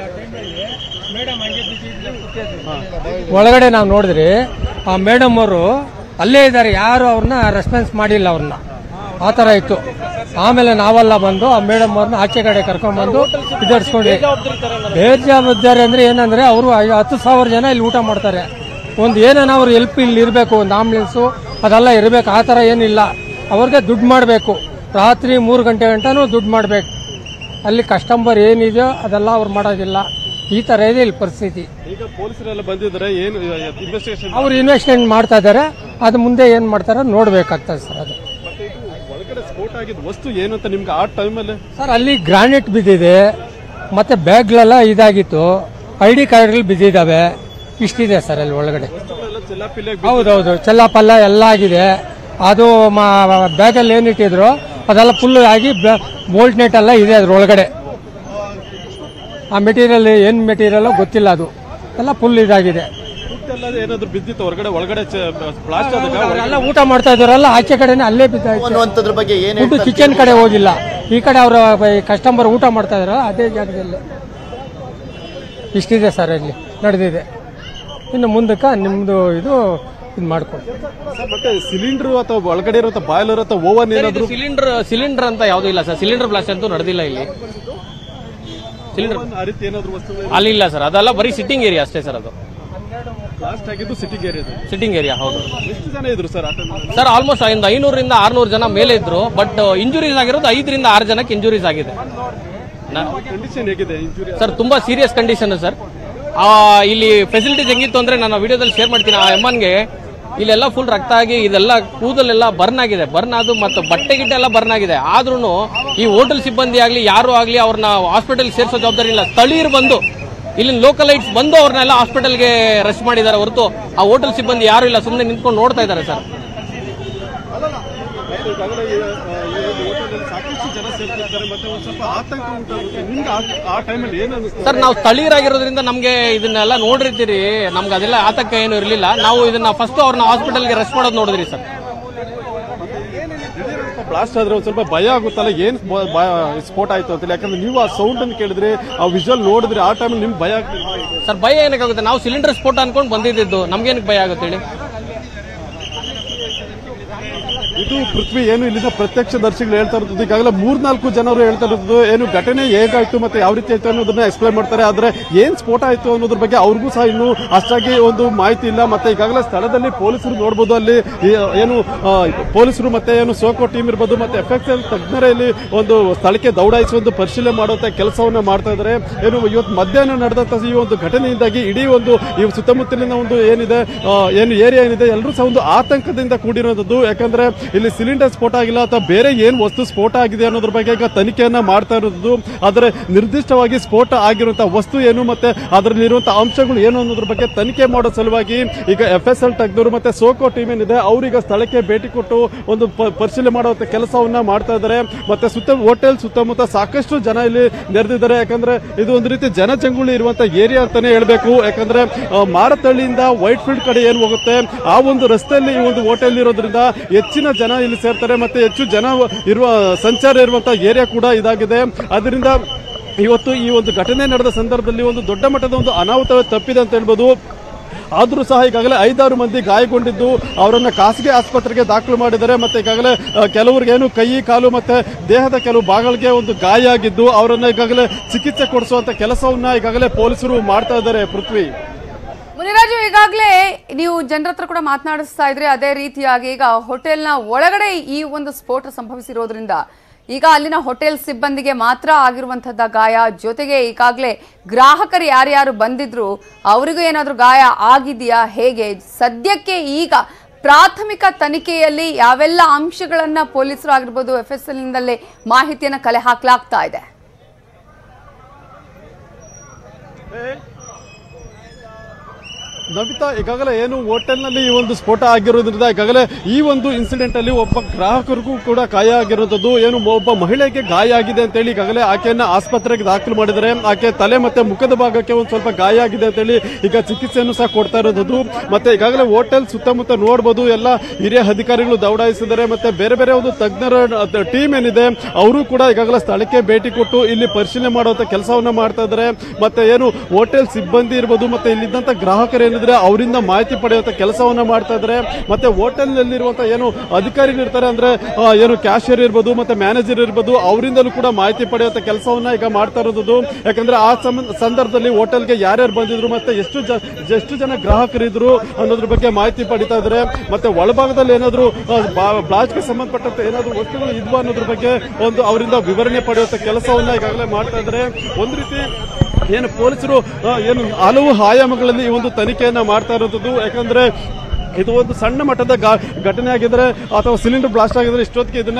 ಒಳಗಡೆ ನಾವು ನೋಡಿದ್ರಿ ಆ ಮೇಡಮ್ ಅವರು ಅಲ್ಲೇ ಇದ್ದಾರೆ ಯಾರು ಅವ್ರನ್ನ ರೆಸ್ಪಾನ್ಸ್ ಮಾಡಿಲ್ಲ ಅವ್ರನ್ನ ಆ ಥರ ಇತ್ತು ಆಮೇಲೆ ನಾವೆಲ್ಲ ಬಂದು ಆ ಮೇಡಮ್ ಅವ್ರನ್ನ ಆಚೆ ಕಡೆ ಕರ್ಕೊಂಡ್ಬಂದು ವಿಚಾರಿಸ್ಕೊಂಡು ಬೇಜವಾಬ್ದಾರಿ ಅಂದ್ರೆ ಏನಂದ್ರೆ ಅವರು ಹತ್ತು ಸಾವಿರ ಜನ ಇಲ್ಲಿ ಊಟ ಮಾಡ್ತಾರೆ ಒಂದು ಏನಾನ ಅವ್ರು ಹೆಲ್ಪ್ ಇಲ್ಲಿ ಇರಬೇಕು ಒಂದು ಆಂಬ್ಯುಲೆನ್ಸು ಅದೆಲ್ಲ ಇರಬೇಕು ಆ ಥರ ಏನಿಲ್ಲ ಅವ್ರಿಗೆ ದುಡ್ಡು ಮಾಡಬೇಕು ರಾತ್ರಿ ಮೂರು ಗಂಟೆ ಗಂಟನೂ ದುಡ್ಡು ಮಾಡಬೇಕು ಅಲ್ಲಿ ಕಸ್ಟಮರ್ ಏನಿದೆಯೋ ಅದೆಲ್ಲ ಅವ್ರು ಮಾಡೋದಿಲ್ಲ ಈ ಥರ ಇದೆ ಇಲ್ಲಿ ಪರಿಸ್ಥಿತಿ ಈಗ ಪೊಲೀಸರೆಲ್ಲ ಬಂದಿದ್ದಾರೆ ಏನು ಇನ್ವೆಸ್ಟಿಗೇಷನ್ ಅವ್ರು ಇನ್ವೆಸ್ಟ್ಮೆಂಟ್ ಮಾಡ್ತಾ ಇದ್ದಾರೆ ಅದು ಮುಂದೆ ಏನು ಮಾಡ್ತಾರೆ ನೋಡ್ಬೇಕಾಗ್ತದೆ ಸರ್ ಅದು ಮತ್ತೆ ಇದು ಒಳಗಡೆ ಸ್ಫೋಟ ಆಗಿದ್ದ ವಸ್ತು ಏನು ಅಂತ ನಿಮ್ಗೆ ಆ ಟೈಮಲ್ಲಿ ಸರ್ ಅಲ್ಲಿ ಗ್ರಾನೈಟ್ ಬಿದ್ದಿದೆ ಮತ್ತೆ ಬ್ಯಾಗ್ಗಳೆಲ್ಲ ಇದಾಗಿತ್ತು ಐ ಡಿ ಕಾರ್ಡ್ಗಳು ಬಿದ್ದಿದ್ದಾವೆ ಇಷ್ಟಿದೆ ಸರ್ ಅಲ್ಲಿ ಒಳಗಡೆ ಚೆಲ್ಲಾಪಿಲ್ಲಿ ಹೌದೌದು ಚೆಲ್ಲಪಲ್ಲ ಎಲ್ಲ ಆಗಿದೆ ಅದು ಬ್ಯಾಗಲ್ಲಿ ಏನಿಟ್ಟಿದ್ರು ಅದೆಲ್ಲ ಫುಲ್ ಆಗಿ ಬೋಲ್ಟ್ ನೆಟ್ ಎಲ್ಲ ಇದೆ ಅದ್ರ ಒಳಗಡೆ ಆ ಮೆಟೀರಿಯಲ್ ಏನು ಮೆಟೀರಿಯಲ್ ಗೊತ್ತಿಲ್ಲ ಅದು ಎಲ್ಲ ಫುಲ್ ಇದಾಗಿದೆ ಎಲ್ಲ ಏನಾದ್ರು ಬಿದ್ದಿತ್ತು ಹೊರಗಡೆ ಒಳಗಡೆ ಬ್ಲಾಸ್ಟ್ ಆದಾಗ ಎಲ್ಲ ಊಟ ಮಾಡ್ತಾ ಇದ್ದಾರಲ್ಲ ಆಚೆ ಕಡೆನೆ ಅಲ್ಲೇ ಬಿದ್ದಾಯ್ತು ಅನ್ನುವಂಥದ್ರ ಬಗ್ಗೆ ಏನ್ ಫುಡ್ ಹೇಳ್ತಾರೆ ಕಿಚನ್ ಕಡೆ ಹೋಗಿಲ್ಲ ಈ ಕಡೆ ಅವರ ಕಸ್ಟಮರ್ ಊಟ ಮಾಡ್ತಾ ಇದಾರಲ್ಲ ಅದೇ ಜಾಗದಲ್ಲಿ ಇಷ್ಟಿದೆ ಸರ್ ಇಲ್ಲಿ ನಡೆದಿದೆ ಇನ್ನು ಮುಂದಕ್ಕೆ ನಿಮ್ದು ಇದು ಇದು ಮಾಡ್ಕೊಂಡು ಸರ್, ಮತ್ತೆ ಸಿಲಿಂಡರ್ ಅಥವಾ ಒಳಗಡೆ ಇರೋ ಬಾಯ್ಲರ್ ಅಥವಾ ಓವನ್ ಏನಾದ್ರು ಸಿಲಿಂಡರ್ ಸಿಲಿಂಡರ್ ಅಂತ ಯಾವುದೂ ಇಲ್ಲ ಸರ್ ಸಿಲಿಂಡರ್ ಬ್ಲಾಸ್ಟ್ ಅಂತೂ ನಡೆದಿಲ್ಲ ಇಲ್ಲಿ ಸಿಲಿಂಡರ್ ಆ ರೀತಿ ಏನಾದ್ರು ವಸ್ತುಗಳು ಅಲ್ಲಿ ಇಲ್ಲ ಸರ್ ಅದೆಲ್ಲ ಬರೀ ಸಿಟ್ಟಿಂಗ್ ಏರಿಯಾ ಅಷ್ಟೇ ಸರ್ ಅದು ಬ್ಲಾಸ್ಟ್ ಆಗಿದ್ದು ಸಿಟಿಗೆ ಏರಿಯಾದ ಸಿಟ್ಟಿಂಗ್ ಏರಿಯಾ ಹೌದು ಎಷ್ಟು ಜನ ಇದ್ರು ಸರ್ ಆ ಟೈಮಲ್ಲಿ ಸರ್ ಆಲ್ಮೋಸ್ಟ್ ಒಂದು ಐನೂರಿಂದ ಆರ್ನೂರು ಜನ ಮೇಲೆ ಇದ್ರು ಬಟ್ ಇಂಜುರೀಸ್ ಆಗಿರೋದು ಐದರಿಂದ ಆರು ಜನಕ್ಕೆ ಇಂಜುರೀಸ್ ಆಗಿದೆ ನ- ಕಂಡೀಷನ್ ಹೇಗಿದೆ ಇಂಜುರಿ ಸರ್ ತುಂಬಾ ಸೀರಿಯಸ್ ಕಂಡೀಷನ್ ಸರ್ ಆ, ಇಲ್ಲಿ ಫೆಸಿಲಿಟೀಸ್ ಹೆಂಗಿತ್ತು ಅಂದ್ರೆ ನಾನು ವಿಡಿಯೋದಲ್ಲಿ ಶೇರ್ ಮಾಡ್ತೀನಿ ಆ ಎಮ್ಮನ್ಗೆ ಇಲ್ಲೆಲ್ಲ ಫುಲ್ ರಕ್ತ ಆಗಿ ಇದೆಲ್ಲ ಕೂದಲೆಲ್ಲ ಬರ್ನ್ ಆಗಿದೆ ಬರ್ನ್ ಆದು ಮತ್ತು ಬಟ್ಟೆ ಗಿಟ್ಟೆ ಎಲ್ಲ ಬರ್ನ್ ಆಗಿದೆ ಆದ್ರೂ ಈ ಹೋಟೆಲ್ ಸಿಬ್ಬಂದಿ ಆಗಲಿ ಯಾರು ಆಗಲಿ ಅವ್ರನ್ನ ಹಾಸ್ಪಿಟಲ್ ಸೇರಿಸೋ ಜವಾಬ್ದಾರಿ ಇಲ್ಲ ಸ್ಥಳೀಯರು ಬಂದು ಇಲ್ಲಿನ ಲೋಕಲೈಟ್ಸ್ ಬಂದು ಅವ್ರನ್ನೆಲ್ಲ ಹಾಸ್ಪಿಟಲ್ಗೆ ರೆಸ್ಟ್ ಮಾಡಿದ್ದಾರೆ ಹೊರತು ಆ ಹೋಟೆಲ್ ಸಿಬ್ಬಂದಿ ಯಾರು ಇಲ್ಲ ಸುಮ್ಮನೆ ನಿಂತ್ಕೊಂಡು ನೋಡ್ತಾ ಇದ್ದಾರೆ ಸರ್ ಈಗಾಗಲೇ ಈ, ಆ, ಈ ಒಂದು ಹೋಟೆಲಲ್ಲಿ ಸಾಕಷ್ಟು ಜನ ಸೇರ್ತಿರ್ತಾರೆ ಮತ್ತೆ ಒಂದ್ ಸ್ವಲ್ಪ ಆತಂಕ ಉಂಟಾಗುತ್ತೆ ನಿಮ್ಗೆ ಆ- ಆ ಟೈಮಲ್ಲಿ ಏನು ಅನಿಸ್ತು ಸರ್ ನಾವು ಸ್ಥಳೀಯರಾಗಿರೋದ್ರಿಂದ ನಮಗೆ ಇದನ್ನೆಲ್ಲ ನೋಡಿರ್ತೀರಿ ನಮ್ಗೆ ಅದೆಲ್ಲ ಆತಂಕ ಏನು ಇರಲಿಲ್ಲ ನಾವು ಇದನ್ನ ಫಸ್ಟ್ ಅವ್ರನ್ನ ಹಾಸ್ಪಿಟಲ್ಗೆ ರೆಸ್ಟ್ ಮಾಡೋದು ನೋಡಿದ್ರಿ ಸರ್ ಬ್ಲಾಸ್ಟ್ ಆದ್ರೆ ಒಂದ್ ಸ್ವಲ್ಪ ಭಯ ಆಗುತ್ತಲ್ಲ ಏನ್ ಬ- ಭಯ- ಸ್ಫೋಟ ಆಯ್ತು ಅಂತೇಳಿ ಯಾಕಂದ್ರೆ ನೀವು ಆ ಸೌಂಡ್ ಅನ್ನು ಕೇಳಿದ್ರೆ ಆ ವಿಜುವಲ್ ನೋಡಿದ್ರೆ ಆ ಟೈಮಲ್ಲಿ ನಿಮ್ಗೆ ಭಯ ಆಗ್ತಿಲ್ಲ ಸರ್ ಭಯ ಏನಕ್ಕಾಗುತ್ತೆ ನಾವು ಸಿಲಿಂಡರ್ ಸ್ಫೋಟ ಅನ್ಕೊಂಡು ಬಂದಿದ್ದು ನಮ್ಗೇನಕ್ಕೆ ಭಯ ಆಗುತ್ತೆ ಹೇಳಿ ಇದು ಪೃಥ್ವಿ ಏನು ಇಲ್ಲಿನ ಪ್ರತ್ಯಕ್ಷದರ್ಶಿಗಳು ಹೇಳ್ತಾ ಇರೋದು ಈಗಾಗಲೇ ಮೂರ್ನಾಲ್ಕು ಜನರು ಹೇಳ್ತಾ ಇರೋದು ಏನು ಘಟನೆ ಹೇಗಾಯ್ತು ಮತ್ತೆ ಯಾವ ರೀತಿ ಆಯ್ತು ಅನ್ನೋದನ್ನ ಎಕ್ಸ್ಪ್ಲೈನ್ ಮಾಡ್ತಾರೆ ಆದ್ರೆ ಏನ್ ಸ್ಫೋಟ ಆಯ್ತು ಅನ್ನೋದ್ರ ಬಗ್ಗೆ ಅವ್ರಿಗೂ ಸಹ ಇನ್ನೂ ಅಷ್ಟಾಗಿ ಒಂದು ಮಾಹಿತಿ ಇಲ್ಲ ಮತ್ತೆ ಈಗಾಗಲೇ ಸ್ಥಳದಲ್ಲಿ ಪೊಲೀಸರು ನೋಡ್ಬೋದು ಅಲ್ಲಿ ಈ ಏನು ಆ, ಪೊಲೀಸರು ಮತ್ತೆ ಏನು ಸೋಕೋ ಟೀಮ್ ಇರ್ಬೋದು ಮತ್ತೆ ಎಫ್ ಎಕ್ಸ್ ಎಲ್ ತಜ್ಞರೇ ಇಲ್ಲಿ ಒಂದು ಸ್ಥಳಕ್ಕೆ ದೌಡಾಯಿಸಿ ಒಂದು ಪರಿಶೀಲನೆ ಮಾಡುವಂತ ಕೆಲಸವನ್ನ ಮಾಡ್ತಾ ಇದ್ದಾರೆ ಏನು ಇವತ್ತು ಮಧ್ಯಾಹ್ನ ನಡೆದಂತ ಈ ಒಂದು ಘಟನೆಯಿಂದಾಗಿ ಇಡೀ ಒಂದು ಈ ಸುತ್ತಮುತ್ತಲಿನ ಒಂದು ಏನಿದೆ ಆ, ಏನು ಏರಿಯಾ ಏನಿದೆ ಎಲ್ಲರೂ ಸಹ ಒಂದು ಆತಂಕದಿಂದ ಕೂಡಿರೋದು ಯಾಕಂದ್ರೆ ಇಲ್ಲಿ ಸಿಲಿಂಡರ್ ಸ್ಫೋಟ ಆಗಿಲ್ಲ ಅಥವಾ ಬೇರೆ ಏನ್ ವಸ್ತು ಸ್ಫೋಟ ಆಗಿದೆ ಅನ್ನೋದ್ರ ಬಗ್ಗೆ ಈಗ ತನಿಖೆಯನ್ನ ಮಾಡ್ತಾ ಇರೋದು ಆದರೆ ನಿರ್ದಿಷ್ಟವಾಗಿ ಸ್ಫೋಟ ಆಗಿರುವಂತಹ ವಸ್ತು ಏನು ಮತ್ತೆ ಅದರಲ್ಲಿ ಇರುವಂತಹ ಅಂಶಗಳು ಏನು ಅನ್ನೋದ್ರ ಬಗ್ಗೆ ತನಿಖೆ ಮಾಡೋ ಸಲುವಾಗಿ ಈಗ ಎಫ್ ಎಸ್ ಎಲ್ ತಜ್ಞರು ಮತ್ತೆ ಸೋಕೋ ಟೀಮ್ ಏನಿದೆ ಅವ್ರೀಗ ಸ್ಥಳಕ್ಕೆ ಭೇಟಿ ಕೊಟ್ಟು ಒಂದು ಪ- ಪರಿಶೀಲನೆ ಮಾಡುವಂತ ಕೆಲಸವನ್ನ ಮಾಡ್ತಾ ಇದ್ದಾರೆ ಮತ್ತೆ ಸುತ್ತ ಹೋಟೆಲ್ ಸುತ್ತಮುತ್ತ ಸಾಕಷ್ಟು ಜನ ಇಲ್ಲಿ ನೆರೆದಿದ್ದಾರೆ ಯಾಕಂದ್ರೆ ಇದು ಒಂದು ರೀತಿ ಜನಜಂಗುಳಿ ಇರುವಂತ ಏರಿಯಾ ಅಂತಾನೆ ಹೇಳ್ಬೇಕು ಯಾಕಂದ್ರೆ ಆ, ಮಾರತಳ್ಳಿಯಿಂದ ವೈಟ್ ಫೀಲ್ಡ್ ಕಡೆ ಏನು ಹೋಗುತ್ತೆ ಆ ಒಂದು ರಸ್ತೆಯಲ್ಲಿ ಈ ಒಂದು ಹೋಟೆಲ್ ಇರೋದ್ರಿಂದ ಹೆಚ್ಚಿನ ಜನ ಇಲ್ಲಿ ಸೇರ್ತಾರೆ ಮತ್ತೆ ಹೆಚ್ಚು ಜನ ಇರುವ ಸಂಚಾರ ಇರುವಂತಹ ಏರಿಯಾ ಕೂಡ ಇದಾಗಿದೆ ಅದರಿಂದ ಇವತ್ತು ಈ ಒಂದು ಘಟನೆ ನಡೆದ ಸಂದರ್ಭದಲ್ಲಿ ಒಂದು ದೊಡ್ಡ ಮಟ್ಟದ ಒಂದು ಅನಾಹುತ ತಪ್ಪಿದೆ ಅಂತ ಹೇಳ್ಬೋದು ಆದರೂ ಸಹ ಈಗಾಗಲೇ ಐದಾರು ಮಂದಿ ಗಾಯಗೊಂಡಿದ್ದು ಅವರನ್ನ ಖಾಸಗಿ ಆಸ್ಪತ್ರೆಗೆ ದಾಖಲು ಮಾಡಿದ್ದಾರೆ ಮತ್ತೆ ಈಗಾಗಲೇ ಆ, ಕೆಲವರಿಗೆ ಏನು ಕೈ ಕಾಲು ಮತ್ತೆ ದೇಹದ ಕೆಲವು ಭಾಗಗಳಿಗೆ ಒಂದು ಗಾಯ ಆಗಿದ್ದು ಅವರನ್ನ ಈಗಾಗಲೇ ಚಿಕಿತ್ಸೆ ಕೊಡಿಸುವಂತ ಕೆಲಸವನ್ನ ಈಗಾಗಲೇ ಪೊಲೀಸರು ಮಾಡ್ತಾ ಇದ್ದಾರೆ ಪೃಥ್ವಿ ಮುನಿರಾಜು ಈಗಾಗಲೇ ನೀವು ಜನರ ಹತ್ರ ಕೂಡ ಮಾತನಾಡಿಸ್ತಾ ಇದ್ರೆ ಅದೇ ರೀತಿಯಾಗಿ ಈಗ ಹೋಟೆಲ್ನ ಒಳಗಡೆ ಈ ಒಂದು ಸ್ಫೋಟ ಸಂಭವಿಸಿರೋದ್ರಿಂದ ಈಗ ಅಲ್ಲಿನ ಹೋಟೆಲ್ ಸಿಬ್ಬಂದಿಗೆ ಮಾತ್ರ ಆಗಿರುವಂತಹದ್ದ ಗಾಯ ಜೊತೆಗೆ ಈಗಾಗಲೇ ಗ್ರಾಹಕರು ಯಾರ್ಯಾರು ಬಂದಿದ್ರು ಅವರಿಗೂ ಏನಾದರೂ ಗಾಯ ಆಗಿದೆಯಾ ಹೇಗೆ ಸದ್ಯಕ್ಕೆ ಈಗ ಪ್ರಾಥಮಿಕ ತನಿಖೆಯಲ್ಲಿ ಯಾವೆಲ್ಲ ಅಂಶಗಳನ್ನ ಪೊಲೀಸರು ಆಗಿರ್ಬೋದು ಎಫ್ ಎಸ್ ಎಲ್ ನಿಂದಲೇ ಮಾಹಿತಿಯನ್ನ ಕಲೆ ಹಾಕಲಾಗ್ತಾ ಇದೆ ನವಿತಾ ಈಗಾಗಲೇ ಏನು ಹೋಟೆಲ್ನಲ್ಲಿ ಈ ಒಂದು ಸ್ಫೋಟ ಆಗಿರೋದ್ರಿಂದ ಈಗಾಗಲೇ ಈ ಒಂದು ಇನ್ಸಿಡೆಂಟ್ ಅಲ್ಲಿ ಒಬ್ಬ ಗ್ರಾಹಕರಿಗೂ ಕೂಡ ಗಾಯ ಆಗಿರೋದು ಏನು ಒಬ್ಬ ಮಹಿಳೆಗೆ ಗಾಯ ಆಗಿದೆ ಅಂತೇಳಿ ಈಗಾಗಲೇ ಆಕೆಯನ್ನ ಆಸ್ಪತ್ರೆಗೆ ದಾಖಲು ಮಾಡಿದ್ದಾರೆ ಆಕೆ ತಲೆ ಮತ್ತೆ ಮುಖದ ಭಾಗಕ್ಕೆ ಒಂದು ಸ್ವಲ್ಪ ಗಾಯ ಆಗಿದೆ ಅಂತೇಳಿ ಈಗ ಚಿಕಿತ್ಸೆಯನ್ನು ಸಹ ಕೊಡ್ತಾ ಇರೋದು ಮತ್ತೆ ಈಗಾಗಲೇ ಹೋಟೆಲ್ ಸುತ್ತಮುತ್ತ ನೋಡಬಹುದು ಎಲ್ಲ ಹಿರಿಯ ಅಧಿಕಾರಿಗಳು ದೌಡಾಯಿಸಿದ್ದಾರೆ ಮತ್ತೆ ಬೇರೆ ಬೇರೆ ಒಂದು ತಜ್ಞರ ಟೀಮ್ ಏನಿದೆ ಅವರು ಕೂಡ ಈಗಾಗಲೇ ಸ್ಥಳಕ್ಕೆ ಭೇಟಿ ಕೊಟ್ಟು ಇಲ್ಲಿ ಪರಿಶೀಲನೆ ಮಾಡುವಂತ ಕೆಲಸವನ್ನ ಮಾಡ್ತಾ ಇದ್ದಾರೆ ಮತ್ತೆ ಏನು ಹೋಟೆಲ್ ಸಿಬ್ಬಂದಿ ಇರ್ಬೋದು ಮತ್ತೆ ಇಲ್ಲಿದ್ದಂತ ಗ್ರಾಹಕರು ಏನಿದ್ರೆ ಅವರಿಂದ ಮಾಹಿತಿ ಪಡೆಯುವಂತ ಕೆಲಸವನ್ನ ಮಾಡ್ತಾ ಇದ್ದಾರೆ ಮತ್ತೆ ಹೋಟೆಲ್ ನಲ್ಲಿರುವಂತ ಏನು ಅಧಿಕಾರಿಗಳು ಇರ್ತಾರೆ ಅಂದ್ರೆ ಆ, ಏನು ಕ್ಯಾಶಿಯರ್ ಇರ್ಬೋದು ಮತ್ತೆ ಮ್ಯಾನೇಜರ್ ಇರ್ಬೋದು ಅವರಿಂದಲೂ ಕೂಡ ಮಾಹಿತಿ ಪಡೆಯುವಂತ ಕೆಲಸವನ್ನ ಈಗ ಮಾಡ್ತಾ ಇರೋದು ಯಾಕಂದ್ರೆ ಆ ಸಂಬಂಧ- ಸಂದರ್ಭದಲ್ಲಿ ಹೋಟೆಲ್ಗೆ ಯಾರ್ಯಾರು ಬಂದಿದ್ರು ಮತ್ತೆ ಎಷ್ಟು ಜ- ಎಷ್ಟು ಜನ ಗ್ರಾಹಕರಿದ್ರು ಅನ್ನೋದ್ರ ಬಗ್ಗೆ ಮಾಹಿತಿ ಪಡಿತಾ ಇದ್ದಾರೆ ಮತ್ತೆ ಒಳಭಾಗದಲ್ಲಿ ಏನಾದ್ರು ಬ್ಲಾಚ್ಗೆ ಸಂಬಂಧಪಟ್ಟಂತೆ ಏನಾದ್ರು ವಸ್ತುಗಳು ಇದ್ವಾ ಅನ್ನೋದ್ರ ಬಗ್ಗೆ ಒಂದು ಅವರಿಂದ ವಿವರಣೆ ಪಡೆಯುವಂತ ಕೆಲಸವನ್ನ ಈಗಾಗಲೇ ಮಾಡ್ತಾ ಇದ್ದಾರೆ ಒಂದು ರೀತಿ ಏನು ಪೊಲೀಸರು ಆ, ಏನು ಹಲವು ಆಯಾಮಗಳಲ್ಲಿ ಈ ಒಂದು ತನಿಖೆಯನ್ನ ಮಾಡ್ತಾ ಇರೋದು ಯಾಕಂದ್ರೆ ಇದು ಒಂದು ಸಣ್ಣ ಮಟ್ಟದ ಗಾ- ಘಟನೆ ಆಗಿದ್ರೆ ಅಥವಾ ಸಿಲಿಂಡರ್ ಬ್ಲಾಸ್ಟ್ ಆಗಿದ್ರೆ ಇಷ್ಟೊತ್ತಿಗೆ ಇದನ್ನ